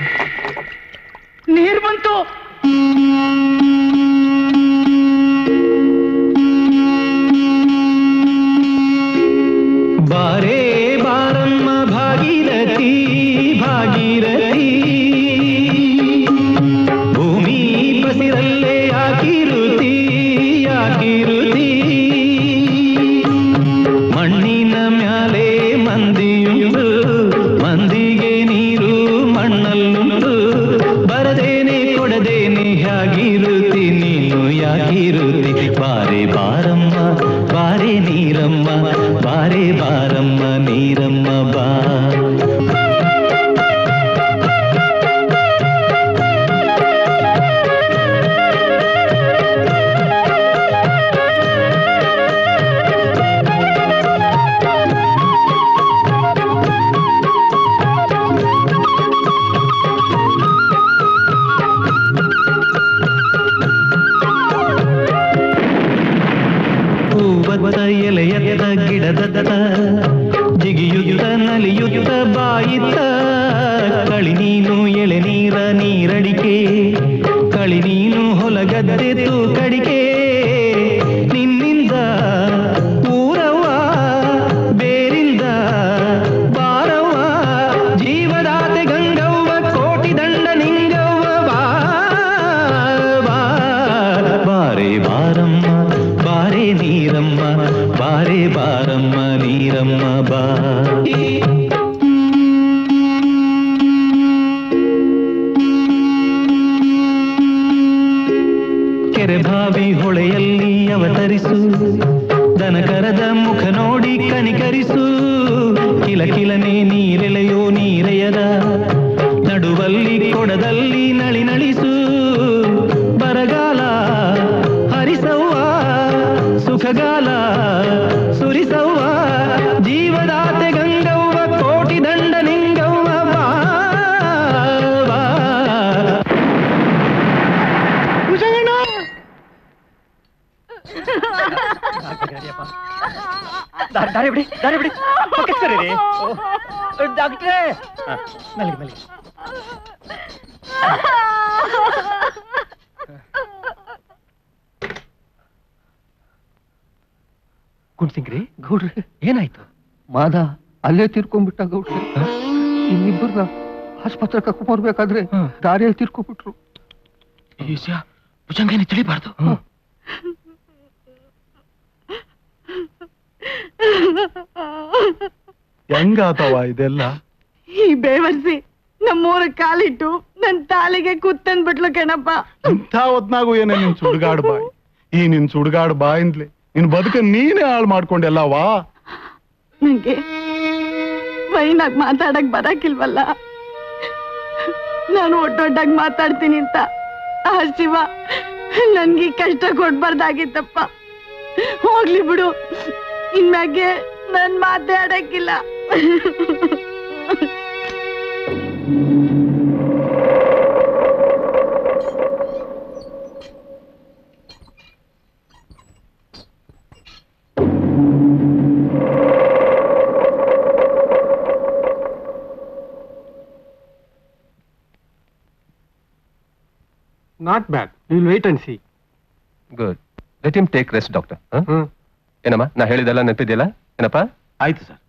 Speaker 1: ನೀರ್ ಬಂತು
Speaker 14: ಬಾರೇ ಬಾರಮ್ಮ ಭಾಗೀರಥಿ ಭಾಗೀರಥಿ ಭೂಮಿ ಬಸಿರಲ್ಲೇ ಯಾಕಿರುತಿ ಯಾಕಿರುತಿ ಮಣ್ಣಿನ ಮ್ಯಾಲೆ ಮಂದಿಯುಂಟು ಮಂದಿಗೆ ನೀರು ಮಣ್ಣಲ್ಲುಂಟು ಬರದೇನೆ ಕೊಡದೆ ಗಿಡದತ್ತ ಜಿಗಿಯುತ್ತ ನಲಿಯುತ್ತ ಬಾಯಿತ್ತ ಕಳಿ ನೀನು ಎಳೆ ನೀರ ನೀರಡಿಕೆ ಕಳಿ ನೀನು ಹೊಲಗದ್ದೆ ತೂಕಡಿಕೆ ನಿನ್ನಿಂದ ಊರವ್ವ ಬೇರಿಂದ ಬಾರವ್ವ ಜೀವದಾತೆ ಗಂಗವ್ವ ಕೋಟಿ ದಂಡ ನಿಂಗವ್ವ ಬಾ ಬಾ ಬಾರೆ ಬಾರಮ್ಮ ಬಾರೆ ನೀರಮ್ಮ ಬಾರೆ ಬಾರಮ್ಮ ನೀರಮ್ಮ ಬಾ ಕೆರೆ ಬಾವಿ ಹೊಳೆಯಲ್ಲಿ ಅವತರಿಸು ದನಕರದ ಮುಖ ನೋಡಿ ಕನಿಕರಿಸು ಕಿಲ ಕಿಲನೆ ನೀರೆಳೆಯೋ ನೀರೆಯದ ನಡುವಲ್ಲಿ ಕೊಡದಲ್ಲಿ ನಳಿ ನಳಿಸು ಬರಗಾಲ ಹರಿಸವ್ವ ಸುಖಗಾಲ ಸುರಿಸವ್ವ ಜೀವದಾತೆ ಗಂಗವ್ವ ಕೋಟಿ ದಂಡ ನಿಂಗವ್ವ ಬಾ ಬಾ
Speaker 3: ದಾರಿ ಬಿಡಿ ದಾರಿ ಬಿಡಿ ಪಕ್ಕಕ್ಕೆ ಸರಿ ಡಾಕ್ಟ್ರೇ ಮಲಗಿ ಮಲಗಿ ಕುಣ್ಸಿಂಗ್ರಿ ಗೌಡ್ರಿ ಏನಾಯ್ತು
Speaker 13: ಮಾದ ಅಲ್ಲೇ ತೀರ್ಕೊಂಡ್ಬಿಟ್ಟ ಗೌಡ್ರೆ ಇನ್ನಿಬ್ಬರನ್ನ ಆಸ್ಪತ್ರೆ ಕರ್ಕೊಂಡ್ ಬರ್ಬೇಕಾದ್ರೆ ದಾರಿಯಲ್ಲಿ ತೀರ್ಕೊಂಡ್ಬಿಟ್ರು
Speaker 3: ಈಶ್ಯ ಭುಜಂಗೇನೆ ತಿಳಿಬಾರ್ದು
Speaker 10: ಹೆಂಗಾತವ ಇದೆಲ್ಲ
Speaker 7: ಈ ಬೇವರ್ಸಿ ನಮ್ಮೂರ ಕಾಲಿಟ್ಟು ನನ್ ತಾಲಿಗೆ ಕುತ್ತನ್ ಬಿಟ್ಲು ಕಣಪ್ಪ
Speaker 10: ಇಂಥ ಹೊತ್ನಾಗೂ ಏನೇ ನಿನ್ ಸುಡ್ಗಾಡ್ ಬಾಯಿ ಈ ನಿನ್ ಸುಡ್ಗಾಡ್ ಬಾಯಿಂದ್ಲೆ ನಿನ್ ಬದುಕ ನೀನೇ ಹಾಳು ಮಾಡ್ಕೊಂಡೆಲ್ಲವಾ
Speaker 7: ನಂಗೆ ವೈನಾಗ್ ಮಾತಾಡಕ್ ಬರಕಿಲ್ವಲ್ಲ ನಾನು ಒಟ್ಟೊಟ್ಟಾಗಿ ಮಾತಾಡ್ತೀನಿ ಅಂತ ಆ ಶಿವ ನನ್ಗೆ ಈ ಕಷ್ಟ ಕೊಡ್ಬಾರ್ದಾಗಿತ್ತಪ್ಪ ಹೋಗ್ಲಿ ಬಿಡು ಇನ್ಮ್ಯಾಗೆ ನನ್ ಮಾತಾಡಕ್ಕಿಲ್ಲ
Speaker 21: not bad will wait and see
Speaker 22: good let him take rest doctor ಏನಮ್ಮ ನಾ ಹೇಳಿದೆಲ್ಲ ನೆನಪಿದೆಯಲ್ಲ ಏನಪ್ಪ
Speaker 2: ಆಯ್ತು ಸರ್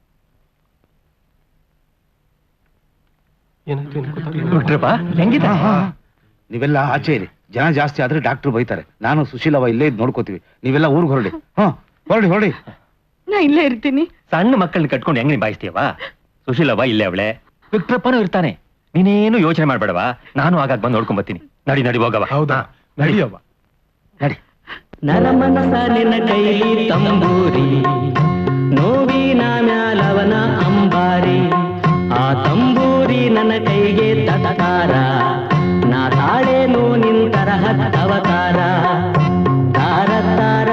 Speaker 22: ಬಿಟ್ರಪ್ಪ ಹೆಂಗಿದೆ
Speaker 2: ನೀವೆಲ್ಲ ಆಚೆ ಇರಿ ಜನ ಜಾಸ್ತಿ ಆದ್ರೆ ಡಾಕ್ಟರ್ ಬೈತಾರೆ ನಾನು ಸುಶೀಲವ ಇಲ್ಲೇ ಇದ್ ನೋಡ್ಕೋತೀವಿ ನೀವೆಲ್ಲ ಊರಿಗೆ ಹೊರಡಿ ಹಾ ಹೊರಡಿ ಹೊರಡಿ
Speaker 7: ನಾ ಇಲ್ಲೇ ಇರ್ತೀನಿ
Speaker 3: ಸಣ್ಣ ಮಕ್ಕಳನ್ನ ಕಟ್ಕೊಂಡು ಹೆಂಗ್ ನಿಭಾಯಿಸ್ತೀಯವ ಸುಶೀಲವ್ವ ಇಲ್ಲೇ ಅವಳೆ ವಿಕ್ಟ್ರಪ್ಪನೂ ಇರ್ತಾನೆ ನೀನೇನು ಯೋಚನೆ ಮಾಡ್ಬೇಡವಾ ನಾನು ಆಗಾಗ ಬಂದು ನೋಡ್ಕೊಂಡ್ ಬರ್ತೀನಿ ನಡಿ ನಡಿ ಹೋಗವ ಹೌದಾ ನಡಿಯವ್ವ ನಡಿ
Speaker 14: ನರಮನಸ ನಿನ್ನ ಕೈಲಿ ತಂಬೂರಿ ನೋವಿನ ಮ್ಯಾಲವನ ಅಂಬಾರಿ ಆ ತಂಬೂರಿ ನನ್ನ ಕೈಗೆ ತಟಕಾರ ನಾ ತಾಳೇನು ನಿಂತರ ಹತ್ತವತಾರ ತಾರ ತಾರ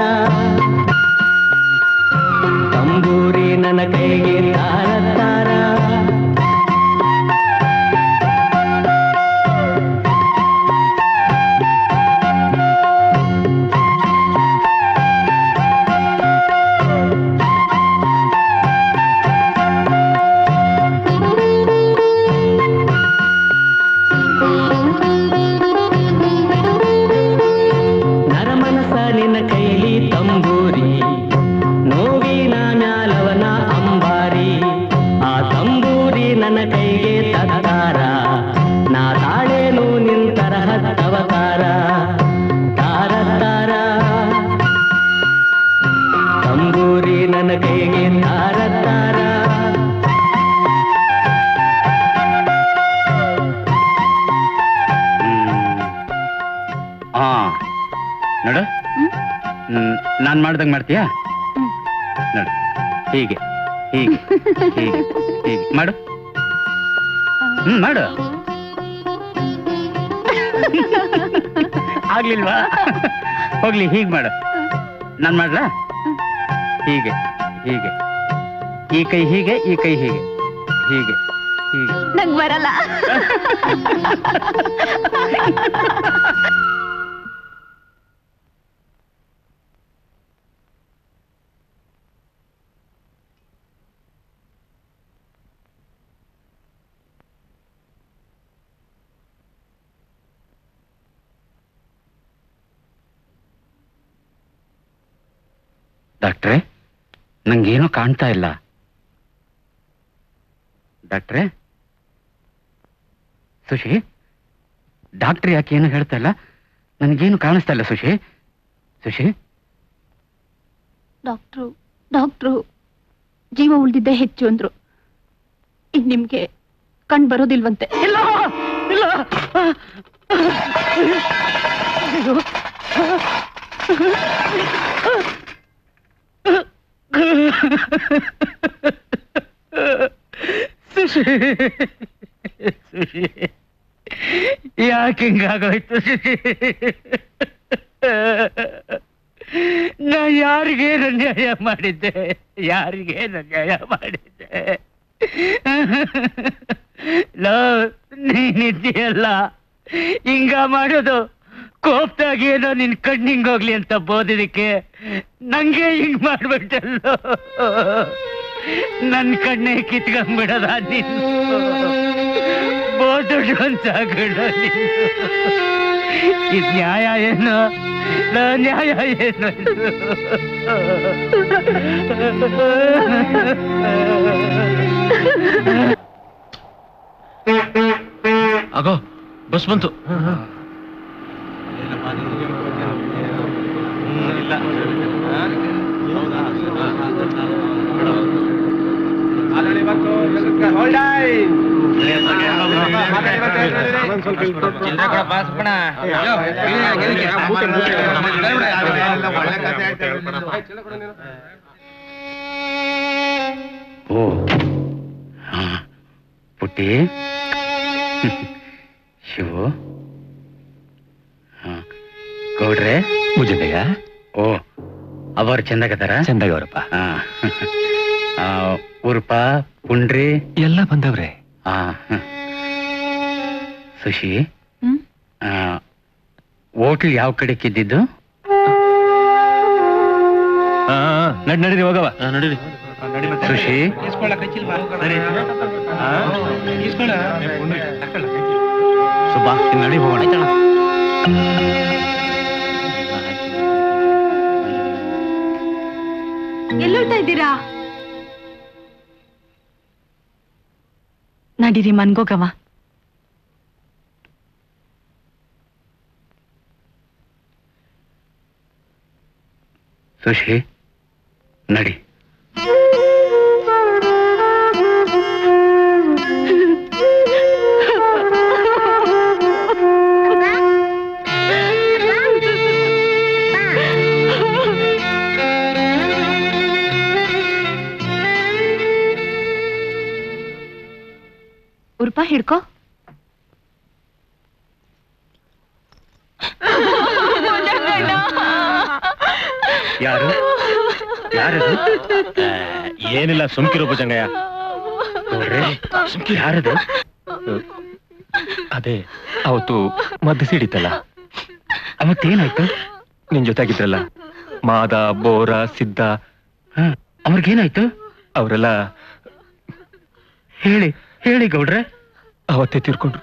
Speaker 14: ತಂಬೂರಿ ನನ್ನ ಕೈಗೆ ತಾರ ತಾರ ನರಮನಸ ನಿನ್ನ ಕೈಲಿ ತಂಬೂರಿ ನೋವಿನ ಮ್ಯಾಲವನ ಅಂಬಾರಿ ಆ ತಂಬೂರಿ ನನ್ನ ಕೈಗೆ ತತ್ಕಾರ ನಾ ತಾಳೇನು ನಿಂತರ ಹತ್ತವತಾರ ತಾರ ತಾರ ತಂಬೂರಿ ನನ್ನ ಕೈಗೆ ತಾರ ತಾರ
Speaker 2: ಹಾ ನೋಡ ನಾನ್ ಮಾಡ್ದಂಗ್ ಮಾಡ್ತೀಯಾ ನೋಡು ಹೀಗೆ ಹೀಗೆ ಹೀಗೆ ಹೀಗೆ ಮಾಡು ಹ್ಮ್ ಮಾಡು ಆಗ್ಲಿಲ್ವಾ ಹೋಗ್ಲಿ ಹೀಗೆ ಮಾಡು ನಾನ್ ಮಾಡ್ಲಾ ಹೀಗೆ ಹೀಗೆ ಈ ಕೈ ಹೀಗೆ ಈ ಕೈ ಹೀಗೆ ಹೀಗೆ ಹೀಗೆ
Speaker 5: ನಂಗ್ ಬರಲ್ಲ
Speaker 9: ಡಾಕ್ಟ್ರೆ ನಂಗೇನು ಕಾಣ್ತಾ ಇಲ್ಲ ಡಾಕ್ಟ್ರೆ ಸುಶಿ ಡಾಕ್ಟ್ರ್ ಯಾಕೆ ಏನು ಹೇಳ್ತಾ ಇಲ್ಲ ನನಗೇನು ಕಾಣಿಸ್ತಾ ಇಲ್ಲ ಸುಶಿ ಸುಶಿ
Speaker 5: ಡಾಕ್ಟ್ರು ಡಾಕ್ಟ್ರು ಜೀವ ಉಳಿದಿದ್ದೇ ಹೆಚ್ಚು ಅಂದ್ರು ಇನ್ ನಿಮ್ಗೆ ಕಣ್ ಬರೋದಿಲ್ವಂತೆ
Speaker 1: ಇಲ್ಲ ಇಲ್ಲ ಸುಶಿ ಸುಶಿ ಯಾಕೆ ಹಿಂಗಾಗೋಯ್ತು ಸುಶಿ ನಾ ಯಾರಿಗೇನು ನ್ಯಾಯ ಮಾಡಿದ್ದೆ ಯಾರಿಗೇನು ನ್ಯಾಯ ಮಾಡಿದ್ದೆ ಲೋ ನೀನಿದ್ದೀಯಲ್ಲ ಹಿಂಗ ಮಾಡೋದು ಕೋಪ್ತಾಗಿ ಏನೋ ನಿನ್ ಕಣ್ಣಿಂಗ್ ಹೋಗ್ಲಿ ಅಂತ ಬೋದಿದಕ್ಕೆ ನಂಗೆ ಹಿಂಗ್ ಮಾಡ್ಬಿಟ್ಟಲ್ಲೋ ನನ್ ಕಣ್ಣೆ ಕಿತ್ಕೊಂಡ್ಬಿಡದ ನೀನು ಬೋದೊಡ್ಡು ಅಂತ ಇದ್ ನ್ಯಾಯ ಏನು ಲೋ, ನ್ಯಾಯ ಏನು
Speaker 6: ಆಗೋ ಬಸ್ ಬಂತು
Speaker 9: ಓ ಹಾ ಪುಟ್ಟಿ ಶಿವು ಹಾ ಗೌಡ್ರೆ
Speaker 3: ಭುಜಂಗಯ್ಯ
Speaker 9: ಓ ಅವರು ಚಂದಾಗದಾರ
Speaker 3: ಚಂದಾಗವ್ರಪ್ಪ
Speaker 9: ಹಾ ಆ, ಉರ್ಪ ಪುಂಡ್ರಿ
Speaker 3: ಎಲ್ಲ ಬಂದವ್ರೆ
Speaker 9: ಹಾ ಸುಶಿ
Speaker 5: ಹ್ಮ್?
Speaker 9: ಆ, ಹೋಟ್ಲ್ ಯಾವ ಕಡೆ ಕಿದ್ದಿದ್ದು
Speaker 3: ನಡ್ ನಡೀರಿ ಹೋಗವ
Speaker 6: ನಡೀರಿ
Speaker 9: ಸುಶಿ
Speaker 2: ಸುಬ್ಬ ಇನ್ನು ನಡಿ ಹೋಗೋಣ
Speaker 7: ಎಲ್ಲೋಳ್ತಾ ಇದ್ದೀರಾ
Speaker 5: ನಡೀರಿ ಮನ್ಗೋಗವ
Speaker 9: ಸುಶಿ ನಡಿ
Speaker 5: ಉರ್ಪ ಹಿಡ್ಕೋ
Speaker 9: ಯಾರು ಯಾರದು
Speaker 3: ಏನಿಲ್ಲ ಸುಮ್ಕಿರೋ ಭುಜಂಗಯ್ಯ
Speaker 9: ನೋಡ್ರಿ ಯಾರದು
Speaker 3: ಅದೇ ಅವತ್ತು ಮದ್ದು ಸಿಡಿತಲ್ಲ
Speaker 9: ಅವತ್ತೇನಾಯ್ತು
Speaker 3: ನಿನ್ ಜೊತೆಗಿದ್ರಲ್ಲ ಮಾದ ಬೋರ ಸಿದ್ಧ
Speaker 9: ಅವ್ರಿಗೇನಾಯ್ತು
Speaker 3: ಅವರೆಲ್ಲ
Speaker 9: ಹೇಳಿ ಹೇಳಿ ಗೌಡ್ರೆ
Speaker 3: ಅವತ್ತೇ ತೀರ್ಕೊಂಡ್ರು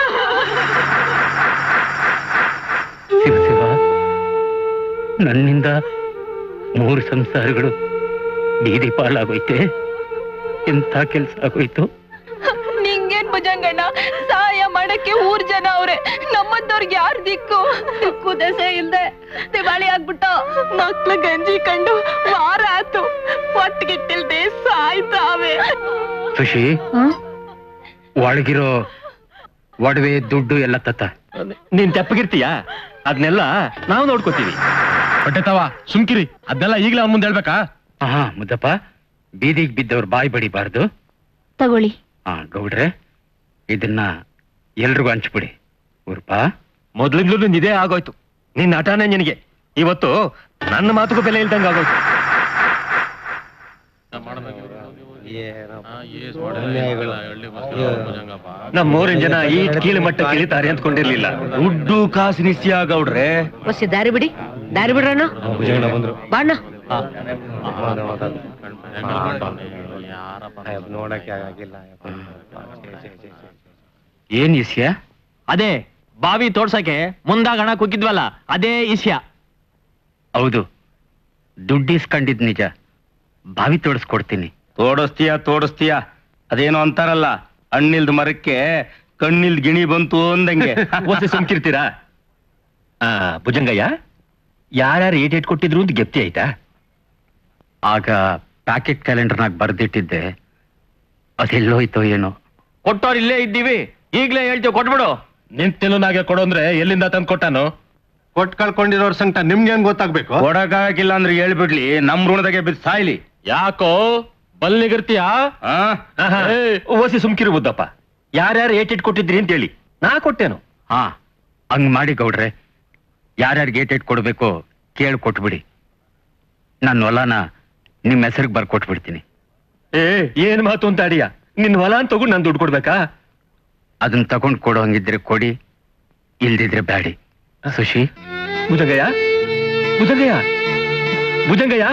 Speaker 9: ಶಿವ ಶಿವ ನನ್ನಿಂದ ಮೂರು ಸಂಸಾರಗಳು ಬೀದಿ ಪಾಲಾಗೋಯ್ತೆ ಎಂಥ ಕೆಲಸ ಆಗೋಯ್ತು
Speaker 5: ನಿಂಗೇನ್ ಭುಜಂಗಣ್ಣ ಸಹಾಯ ಮಾಡಕ್ಕೆ ಊರ್ ಜನ ಅವ್ರೆ ನಮ್ಮಂತವ್ರಿಗೆ ಯಾರ್ ದಿಕ್ಕು ದಿಕ್ಕು ದೆಸೆ ಇಲ್ದೆ ದಿವಾಳಿ ಆಗ್ಬಿಟ್ಟು ಮಕ್ಳ ಗಂಜಿ ಕಂಡು ವಾರ ಆತು ಒಟ್ಟಿಗಿಟ್ಟಿಲ್ದೆ ಸಾಯ್ತಾವೆ
Speaker 9: ಸುಶಿ ಒಳಗಿರೋ ಒಡವೆ ದುಡ್ಡು ಎಲ್ಲ ತತ್ತ
Speaker 3: ನೀನ್ ತೆಪ್ಪಗಿರ್ತೀಯಾ ಅದನ್ನೆಲ್ಲ ನಾವು ನೋಡ್ಕೋತೀವಿ
Speaker 6: ಹೊಟ್ಟೆ ತವ ಸುಮ್ಕಿರಿ ಅದನ್ನೆಲ್ಲ ಈಗಲೇ ಅವ್ನ ಮುಂದೆ ಹೇಳ್ಬೇಕಾ
Speaker 9: ಹಾ ಮುದ್ದಪ್ಪ ಬೀದಿಗೆ ಬಿದ್ದವ್ರು ಬಾಯಿ ಬಡಿಬಾರ್ದು
Speaker 5: ತಗೊಳ್ಳಿ
Speaker 9: ಹಾ ಗೌಡ್ರೆ ಇದನ್ನ ಎಲ್ರಿಗೂ ಹಂಚ್ಬಿಡಿ ಉರ್ಪ
Speaker 3: ಮೊದ್ಲಿಗ್ಲೂ ನಿಂದ್ ಇದೇ ಆಗೋಯ್ತು ನಿನ್ ನಟನೆ ನಿನಗೆ ಇವತ್ತು ನನ್ನ ಮಾತುಗೂ ಬೆಲೆ ಇಲ್ದಂಗ ಆಗೋಯ್ತು ನಮ್ಮ ಮೂರಿನ ಜನ ಈ ಕೀಳು ಮಟ್ಟ ಇಳಿತಾರೆ ಅಂದ್ಕೊಂಡಿರ್ಲಿಲ್ಲ ದುಡ್ಡು ಕಾಸು ನಿಶ್ಚಯ ಗೌಡ್ರೆ
Speaker 19: ಬಸ್ಸಿ ದಾರಿ ಬಿಡಿ ದಾರಿ ಬಿಡ್ರಣ್ಣ ಬಾಣ್ಣ
Speaker 9: ಏನ್ ಇಸ್ಯ
Speaker 6: ಅದೇ ಬಾವಿ ತೋಡ್ಸಕ್ಕೆ ಮುಂದಾಗ ಹಣ ಕುಕ್ಕಿದ್ವಲ್ಲ ಅದೇ ಇಸ್ಯ
Speaker 9: ಹೌದು ದುಡ್ಡು ಇಸ್ಕೊಂಡಿದ್ ನಿಜ ಬಾವಿ ತೋಡಿಸ್ಕೊಡ್ತೀನಿ
Speaker 8: ತೋಡಿಸ್ತೀಯ ತೋಡಿಸ್ತೀಯ ಅದೇನೋ ಅಂತಾರಲ್ಲ ಹಣ್ಣಿಲ್ದ ಮರಕ್ಕೆ ಕಣ್ಣಿಲ್ದ ಗಿಣಿ ಬಂತು ಅಂದಂಗೆ
Speaker 3: ಒಸಿ ಸುಮ್ಕಿರ್ತೀರಾ ಆ ಭುಜಂಗಯ್ಯ ಯಾರ್ಯಾರು ಏಟ್ ಏಟ್ ಕೊಟ್ಟಿದ್ರು ಅಂತ ಗೆಪ್ತಿ ಆಯ್ತಾ
Speaker 9: ಆಗ ಪ್ಯಾಕೆಟ್ ಕ್ಯಾಲೆಂಡರ್ನಾಗ ಬರ್ದಿಟ್ಟಿದ್ದೆ ಅದೆಲ್ಲೋಯ್ತೋ ಏನೋ
Speaker 3: ಕೊಟ್ಟವ್ರು ಇಲ್ಲೇ ಇದ್ದೀವಿ ಈಗ್ಲೇ ಹೇಳ್ತೀವಿ ಕೊಟ್ಬಿಡು
Speaker 6: ನಿಂತಿಲ್ಲನಾಗೆ ಕೊಡು ಅಂದ್ರೆ ಎಲ್ಲಿಂದ ತಂದು ಕೊಟ್ಟಾನು
Speaker 21: ಕೊಟ್ ಕಳ್ಕೊಂಡಿರೋರ್ ಸಂಕಟ ನಿಮ್ಗೇನ್ ಗೊತ್ತಾಗ್ಬೇಕು
Speaker 8: ಕೊಡಕ್ಕಾಗಿಲ್ಲ ಅಂದ್ರೆ ಹೇಳ್ಬಿಡ್ಲಿ ನಮ್ ಋಣದಾಗೆ ಬಿದ್ದು ಸಾಯ್ಲಿ
Speaker 6: ಯಾಕೋ ಬಲ್ಲಿಗಿರ್ತೀಯಾ
Speaker 3: ಓಸಿ ಸುಮ್ಕಿರು ಬುದ್ದಪ್ಪ ಯಾರ್ಯಾರು ಏಟ್ ಏಟ್ ಕೊಟ್ಟಿದ್ರಿ ಅಂತ ಹೇಳಿ ನಾ ಕೊಟ್ಟೇನು
Speaker 9: ಹಾ ಹಂಗ್ ಮಾಡಿ ಗೌಡ್ರೆ ಯಾರ್ಯಾರು ಗೇಟ್ ಇಟ್ ಕೊಡ್ಬೇಕೋ ಕೇಳಿ ಕೊಟ್ಬಿಡಿ ನನ್ನ ಹೊಲನ ನಿಮ್ಮ ಹೆಸರಿಗೆ ಬರ್ಕೊಟ್ಬಿಡ್ತೀನಿ
Speaker 3: ಏ ಏನ್ ಮಾತು ಅಂತ ಅಡಿಯ ನಿನ್ ಹೊಲ ಅಂತ ತಗೊಂಡು ನಾನು ದುಡ್ಡು ಕೊಡ್ಬೇಕಾ
Speaker 9: ಅದನ್ನ ತಗೊಂಡ್ ಕೊಡೋ ಹಂಗಿದ್ರೆ ಕೊಡಿ ಇಲ್ದಿದ್ರೆ ಬ್ಯಾಡಿ ಸುಶಿ
Speaker 3: ಭುಜಂಗಯ್ಯ ಭುಜಂಗಯ್ಯ ಭುಜಂಗಯ್ಯ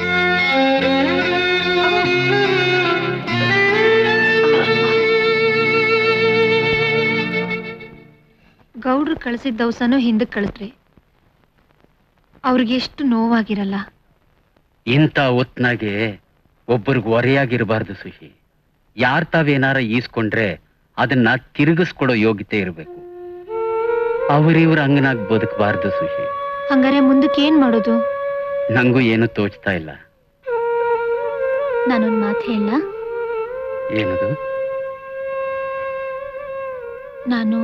Speaker 12: ಗೌಡ್ರು ಕಳಿಸಿದ ದವಸನೂ ಹಿಂದಕ್ಕೆ ಕಳಿಸ್ರಿ ಅವ್ರಿಗೆ ಎಷ್ಟು ನೋವಾಗಿರಲ್ಲ
Speaker 9: ಇಂಥ ಹೊತ್ನಾಗೆ ಒಬ್ಬರಿಗೆ ಹೊರೆಯಾಗಿರಬಾರ್ದು ಸುಶಿ ಯಾರ್ ತಾವೇನಾರ ಈಸ್ಕೊಂಡ್ರೆ ಅದನ್ನ ತಿರುಗಿಸ್ಕೊಡೋ ಯೋಗ್ಯತೆ ಇರಬೇಕು ಅವರಿವ್ರ ಹಂಗನಾಗ್ ಬದುಕಬಾರ್ದು ಸುಶಿ
Speaker 12: ಹಂಗಾರೆ ಮುಂದಕ್ಕೆ ಏನ್ ಮಾಡೋದು
Speaker 9: ನಂಗೂ ಏನು ತೋಚ್ತಾ ಇಲ್ಲ
Speaker 12: ನಾನೊಂದ್ ಮಾತು ಹೇಳ
Speaker 9: ಏನದು
Speaker 12: ನಾನು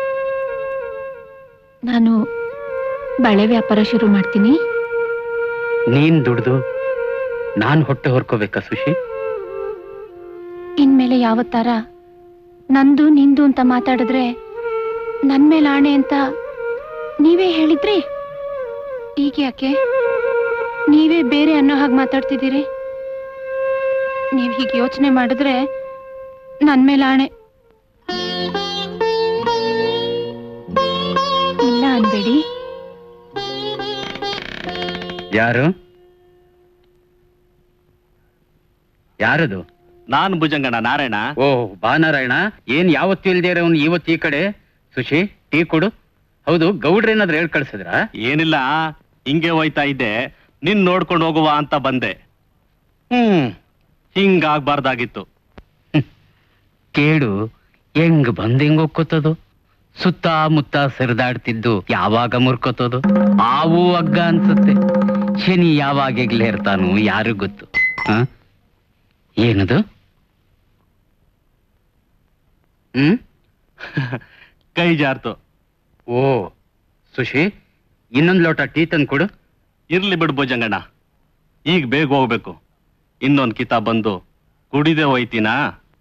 Speaker 12: ನಾನು ಬಳೆ ವ್ಯಾಪಾರ ಶುರು ಮಾಡ್ತೀನಿ
Speaker 9: ನೀನ್ ದುಡ್ದು ನಾನ್ ಹೊಟ್ಟೆ ಹೊರ್ಕೋಬೇಕಾ ಸುಶಿ
Speaker 12: ಇನ್ಮೇಲೆ ಯಾವತ್ತಾರ ನಂದು ನಿಂದು ಅಂತ ಮಾತಾಡಿದ್ರೆ ನನ್ ಮೇಲೆ ಆಣೆ ಅಂತ ನೀವೇ ಹೇಳಿದ್ರಿ ಈಗ ಯಾಕೆ ನೀವೇ ಬೇರೆ ಅನ್ನೋ ಹಾಗೆ ಮಾತಾಡ್ತಿದ್ದೀರಿ ನೀವ್ ಹೀಗೆ ಯೋಚನೆ ಮಾಡಿದ್ರೆ ನನ್ ಮೇಲೆ ಆಣೆ ಇಲ್ಲ ಅನ್ಬೇಡಿ
Speaker 9: ಯಾರು ಯಾರದು
Speaker 18: ನಾನು ಭುಜಂಗಣ್ಣ ನಾರಾಯಣ
Speaker 9: ಓ ಬಾ ನಾರಾಯಣ ಏನ್ ಯಾವತ್ತು ಇಲ್ದೇ ಇರೋನ್ ಇವತ್ತು ಈ ಕಡೆ ಸುಶಿ ಟೀ ಕೊಡು ಹೌದು ಗೌಡ್ರೇನಾದ್ರೂ ಹೇಳ್ ಕಳ್ಸಿದ್ರಾ
Speaker 18: ಏನಿಲ್ಲ ಹಿಂಗೆ ಹೋಯ್ತಾ ಇದ್ದೆ ನಿನ್ ನೋಡ್ಕೊಂಡು ಹೋಗುವ ಅಂತ ಬಂದೆ ಹ್ಮ್ ಹಿಂಗಾಗ್ಬಾರ್ದಾಗಿತ್ತು
Speaker 9: ಕೇಳು ಹೆಂಗ್ ಬಂದ್ ಹೆಂಗ್ ಹೋಗ್ಕೋತದು ಸುತ್ತ ಮುತ್ತ ಸರಿದಾಡ್ತಿದ್ದು ಯಾವಾಗ ಮುರ್ಕೋತದು ಆವು ಹಗ್ಗ ಅನ್ಸುತ್ತೆ ಶನಿ ಯಾವಾಗ ಹೆಗ್ಲೇ ಇರ್ತಾನು ಯಾರು ಗೊತ್ತು ಹ? ಏನದು ಹ್ಮ್
Speaker 18: ಕೈ ಜಾರ್ತು
Speaker 9: ಓ ಸುಶಿ ಇನ್ನೊಂದ್ ಲೋಟ ಟೀ ತಂದು ಕೊಡು
Speaker 18: ಇರ್ಲಿ ಬಿಡು ಭುಜಂಗಣ್ಣ ಈಗ ಬೇಗ ಹೋಗ್ಬೇಕು ಇನ್ನೊಂದ್ ಕಿತ ಬಂದು ಕುಡಿದೆ ಹೋಯ್ತೀನಾ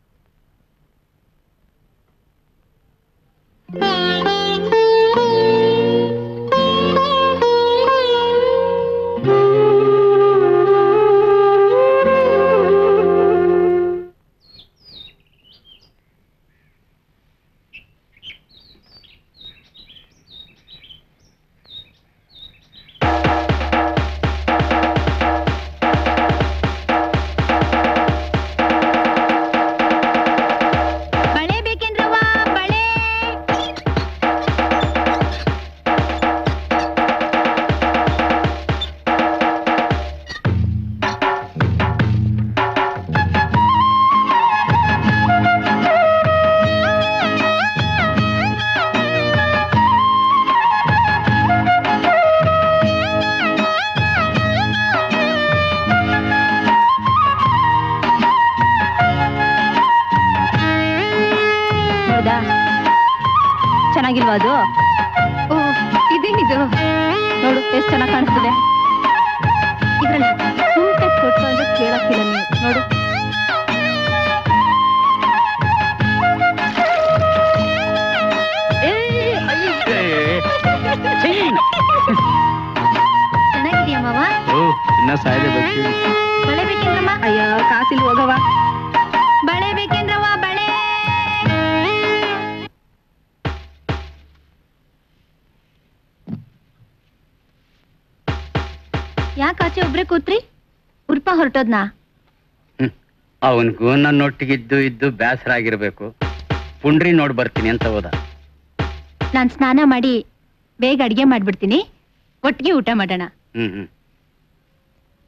Speaker 12: ಬಳೆ ಬೇಕೇನ್ರವ್ವ ಬಳೆ
Speaker 16: ಹೌದಾ ಚೆನ್ನಾಗಿಲ್ವಾ ಅದು
Speaker 12: ಓ ಇದೇನಿದು
Speaker 16: ನೋಡು ಎಷ್ಟು ಚೆನ್ನಾಗಿ ಕಾಣಿಸ್ತದೆ ಇದ್ರಲ್ಲಿ ಸೂಟಾಗಿ ಕೊಟ್ಟು ಅಂದ್ರೆ ಕೇಳಕ್ಕಿಲ್ಲ ನೀವು ನೋಡು
Speaker 12: ಚೆನ್ನಾಗಿದ್ಯಾ ಮಾವ
Speaker 9: ಓ ಇನ್ನ ಸಾಯ್ದೆ ಬರ್ತೀವಿ
Speaker 12: ಬಳೆ ಬೇಕೇನ್ರಮ್ಮ
Speaker 16: ಅಯ್ಯೋ ಕಾಸಿಲ್ ಹೋಗವ
Speaker 12: ಬಳೆ ಬೇಕೇನ್ರವ್ವ ಬಳೆ ಯಾಕೆ ಆಚೆ ಒಬ್ರೇ ಕೂತ್ರಿ
Speaker 16: ಉರ್ಪ ಹೊರಟೋದ್ನಾ
Speaker 9: ಅವನ್ಗೂ ನನ್ನೊಟ್ಟಿಗಿದ್ದು ಇದ್ದು ಬೇಸರ ಆಗಿರ್ಬೇಕು ಪುಂಡ್ರಿ ನೋಡ್ ಬರ್ತೀನಿ ಅಂತ ಹೋದ
Speaker 16: ನಾನ್ ಸ್ನಾನ ಮಾಡಿ ಬೇಗ ಅಡ್ಗೆ ಮಾಡ್ಬಿಡ್ತೀನಿ ಒಟ್ಟಿಗೆ ಊಟ ಮಾಡೋಣ
Speaker 9: ಹ್ಮ್ ಹ್ಮ್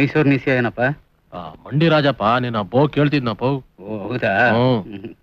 Speaker 9: ಮೈಸೂರು ನಿಸಿಯ ಏನಪ್ಪ
Speaker 6: ಆ, ಮಂಡಿ ರಾಜಪ್ಪ ನಿನ್ನ ಬೋ ಕೇಳ್ತಿದ್ನಪ್ಪ
Speaker 9: ಓ ಹೌದಾ
Speaker 6: ಹ್ಮ್.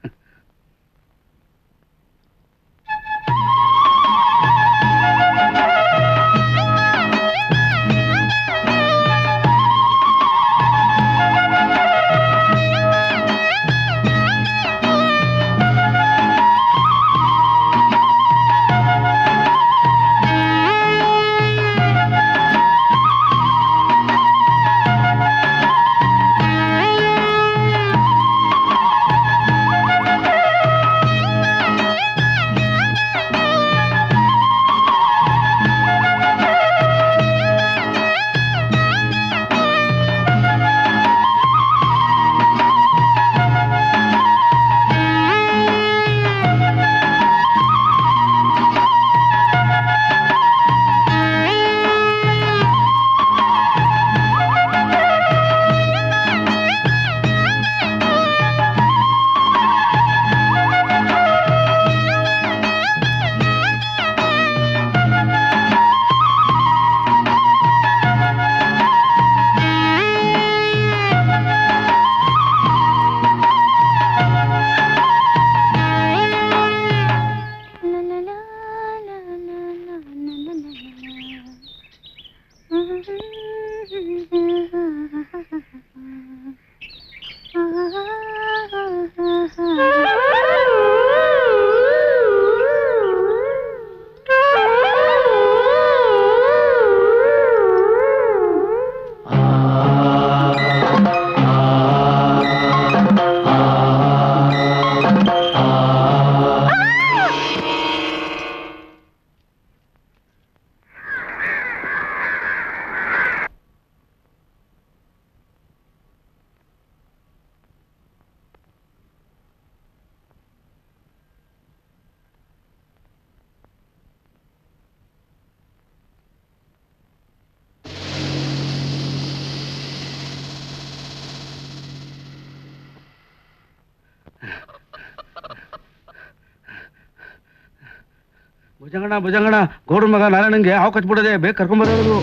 Speaker 9: ಭುಜಂಗಣ ಭುಜಂಗಣ ಗೌಡ್ರ ಮಗ ನಾರಾಯಣಂಗೆ ಹಾವು ಕಚ್ಬಿಡದೆ ಬೇಗ ಕರ್ಕೊಂಬರೋದು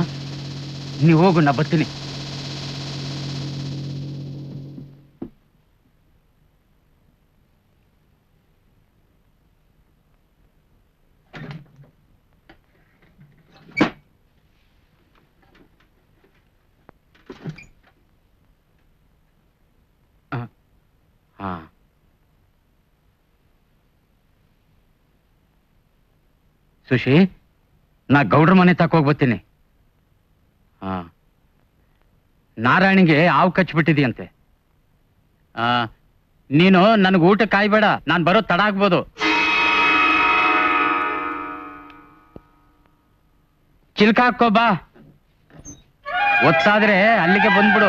Speaker 9: ನೀವು ಹೋಗು ನಾ ಬರ್ತೀನಿ ಹಾ ಸುಶಿ ನಾ ಗೌಡ್ರ ಮನೆ ತಕ ಹೋಗ್ಬತ್ತೀನಿ ಹಾ ನಾರಾಯಣಿಗೆ ಹಾವು ಕಚ್ಬಿಟ್ಟಿದೆಯಂತೆ ಆ ನೀನು ನನಗೆ ಊಟ ಕಾಯ್ಬೇಡ ನಾನು ಬರೋ ತಡ ಆಗ್ಬೋದು ಚಿಲ್ಕ ಹಾಕೋ ಬಾ ಒತ್ತಾದ್ರೆ ಅಲ್ಲಿಗೆ ಬಂದ್ಬಿಡು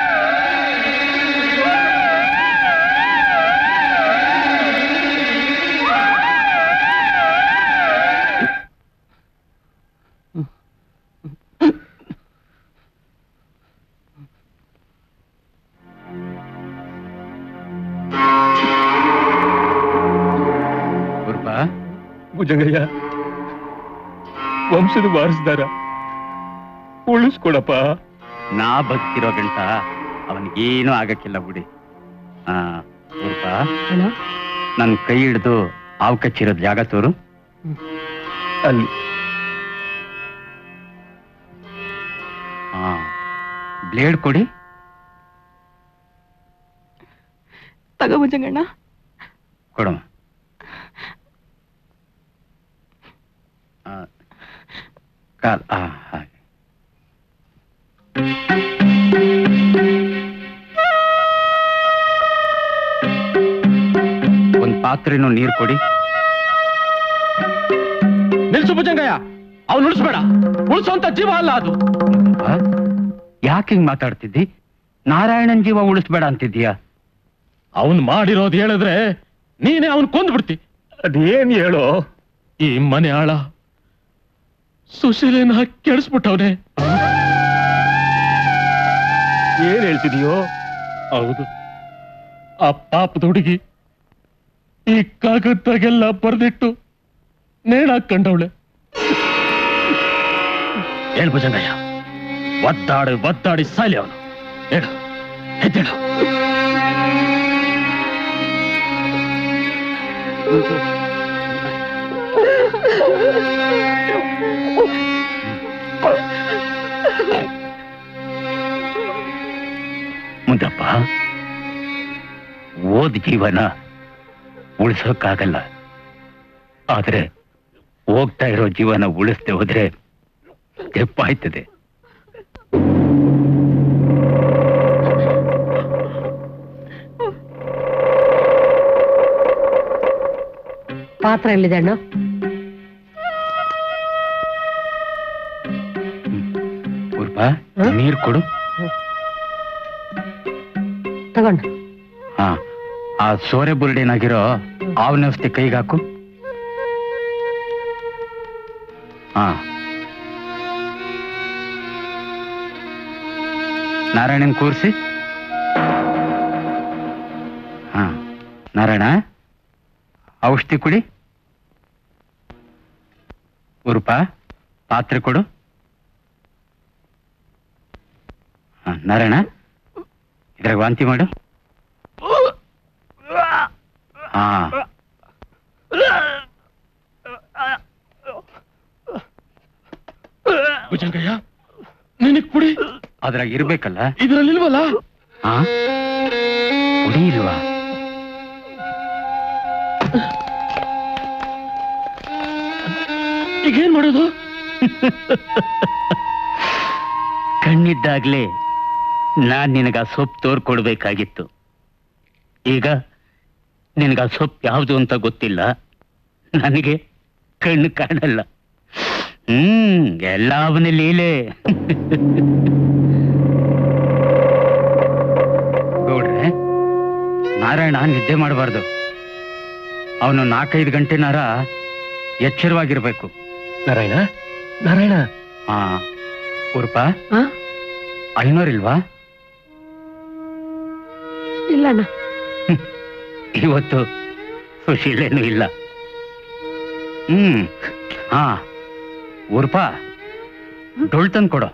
Speaker 9: ಗುರುಪ
Speaker 3: ಭುಜಂಗಯ್ಯ ವಂಶದ ವಾರಸ್ದಾರ ಉಳಿಸ್ಕೊಡಪ್ಪ
Speaker 9: ನಾ ಬದುಕಿರೋ ಗಂಟ ಅವನಿಗೇನು ಆಗಕ್ಕಿಲ್ಲ ಬಿಡಿ ಆ ಗುರುಪ ನನ್ ಕೈ ಹಿಡಿದು ಹಾವು ಕಚ್ಚಿರೋದ್ ಜಾಗ ತೋರು
Speaker 3: ಅಲ್ಲಿ
Speaker 9: ಹಾ ಬ್ಲೇಡ್ ಕೊಡಿ
Speaker 5: ತಗೋ ಭುಜಂಗಣ್ಣ
Speaker 9: ಕೊಡಮ್ಮ ಆ, ಕಾಲ್ ಆ, ಹಾಗೆ ಒಂದ್ ಪಾತ್ರೆನೂ ನೀರ್ ಕೊಡಿ
Speaker 6: ನಿಲ್ಸು ಭುಜಂಗಯ್ಯ ಅವ್ನು ಉಳಿಸ್ಬೇಡ ಉಳಿಸೋಂತ ಜೀವ ಅಲ್ಲ ಅದು
Speaker 9: ಯಾಕೆ ಹಿಂಗ್ ಮಾತಾಡ್ತಿದ್ದಿ ನಾರಾಯಣನ್ ಜೀವ ಉಳಿಸ್ಬೇಡ ಅಂತಿದ್ಯಾ
Speaker 6: ಅವನ್ ಮಾಡಿರೋದು ಹೇಳಿದ್ರೆ ನೀನೇ ಅವನ್ ಕೊಂದ್ಬಿಡ್ತಿ
Speaker 3: ಅದೇನ್ ಹೇಳೋ
Speaker 6: ಈ ಮನೆ ಆಳ ಸುಶೀಲನ ಕೆಡಿಸ್ಬಿಟ್ಟವನೆ
Speaker 3: ಏನ್ ಹೇಳ್ತಿದೀಯೋ
Speaker 6: ಹೌದು ಆ ಪಾಪದ ಹುಡುಗಿ ಈ ಕಾಗದ್ದಾಗೆಲ್ಲ ಬರ್ದಿಟ್ಟು ನೇಣಾಕೊಂಡವಳೆ
Speaker 9: ಹೇಳ್ ಭುಜಂಗಯ್ಯ
Speaker 3: ಒದ್ದಾಡಿ ಒದ್ದಾಡಿ ಸಾಲಿ ಅವನು ಹೇಳು ಎದ್ದೇಳು
Speaker 11: ಮುದ್ದಪ್ಪ ಓದ್ ಜೀವನ ಉಳಿಸೋಕ್ಕಾಗಲ್ಲ ಆದ್ರೆ ಹೋಗ್ತಾ ಇರೋ ಜೀವನ ಉಳಿಸ್ದೆ ಹೋದ್ರೆ ತೆಪ್ಪಾಯ್ತದೆ
Speaker 19: ಪಾತ್ರ ಎಲ್ಲಿದೆ ಅಣ್ಣ
Speaker 11: ಉರ್ಪ ನೀರ್ ಕೊಡು
Speaker 19: ತಗೊಂಡ
Speaker 11: ಹಾ ಆ ಸೋರೆ ಬುರುಡಿನಾಗಿರೋ ಆವನ ಔಷಧಿ ಕೈಗೆ ಹಾಕು ಹಾ ನಾರಾಯಣನ್ ಕೂರಿಸಿ ಹಾ ನಾರಾಯಣ ಔಷಧಿ ಕುಡಿ ಉರುಪ ಪಾತ್ರೆ ಕೊಡು ಹಾ ನಾರಾಯಣ ಇದ್ರಾಗ ವಾಂತಿ ಮಾಡು ಹಾ
Speaker 6: ಭುಜಂಗಯ್ಯ ನಿನಗ್ ಪುಡಿ
Speaker 11: ಅದ್ರಾಗ ಇರ್ಬೇಕಲ್ಲ
Speaker 6: ಇದ್ರಲ್ಲಿಲ್ವಲ್ಲ
Speaker 11: ಹಾ ಪುಡಿ ಇಲ್ವಾ
Speaker 6: ಈಗೇನ್ ಮಾಡೋದು
Speaker 11: ಕಣ್ಣಿದ್ದಾಗ್ಲೇ ನಾನ್ ನಿನಗ ಸೊಪ್ಪು ತೋರ್ಕೊಡ್ಬೇಕಾಗಿತ್ತು ಈಗ ನಿನಗ ಸೊಪ್ಪು ಯಾವುದು ಅಂತ ಗೊತ್ತಿಲ್ಲ ನನಗೆ ಕಣ್ಣು ಕಾಣಲ್ಲ ಹ್ಮ್ ಎಲ್ಲ ಅವನ ಲೀಲೆ ಗೌಡ್ರೆ ನಾರಾಯಣ ನಿದ್ದೆ ಮಾಡಬಾರ್ದು ಅವನು ನಾಲ್ಕೈದು ಗಂಟೆನಾರ ಎಚ್ಚರವಾಗಿರ್ಬೇಕು
Speaker 3: ನಾರಾಯಣ ನಾರಾಯಣ
Speaker 11: ಹಾ ಉರ್ಪ ಐನೂರಿಲ್ವಾ
Speaker 19: ಇಲ್ಲ ಅಣ್ಣ
Speaker 11: ಇವತ್ತು ಸುಶೀಲೇನು ಇಲ್ಲ ಹ್ಮ್ ಹಾ ಉರ್ಪ ಡೊಳ್ ತಂದ್ ಕೊಡು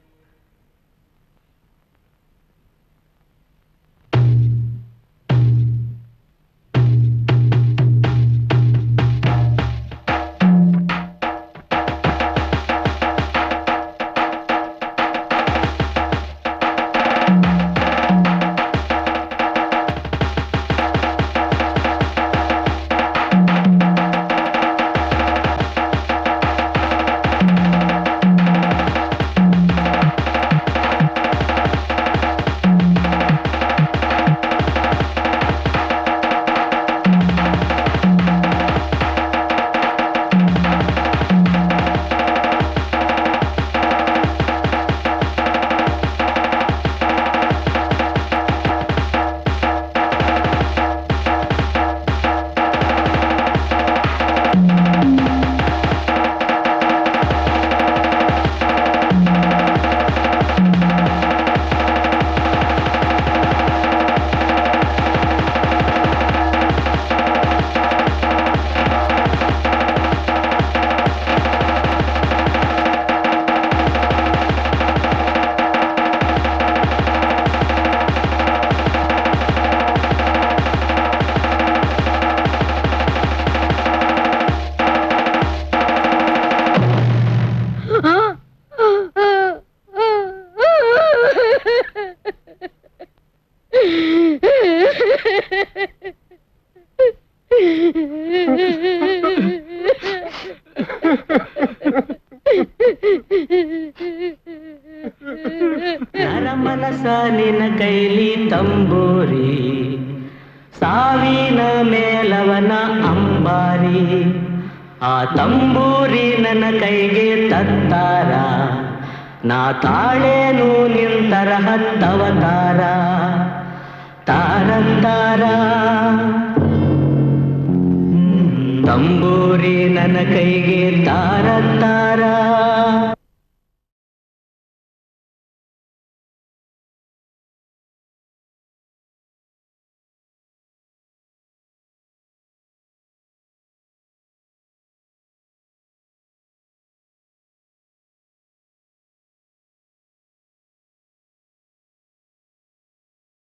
Speaker 14: ನರಮನಸ ನಿನ್ನ ಕೈಲಿ ತಂಬೂರಿ ಸಾವಿನ ಮೇಲವನ ಅಂಬಾರಿ ಆ ತಂಬೂರಿ ನನ್ನ ಕೈಗೆ ತತ್ತಾರ ನಾ ತಾಳೇನು ನಿಂತರ ಹತ್ತವತಾರ ತಾರಂತಾರ ತಂಬೂರಿ ನನ್ನ ಕೈಗೆ ತಾರತ್ತಾರ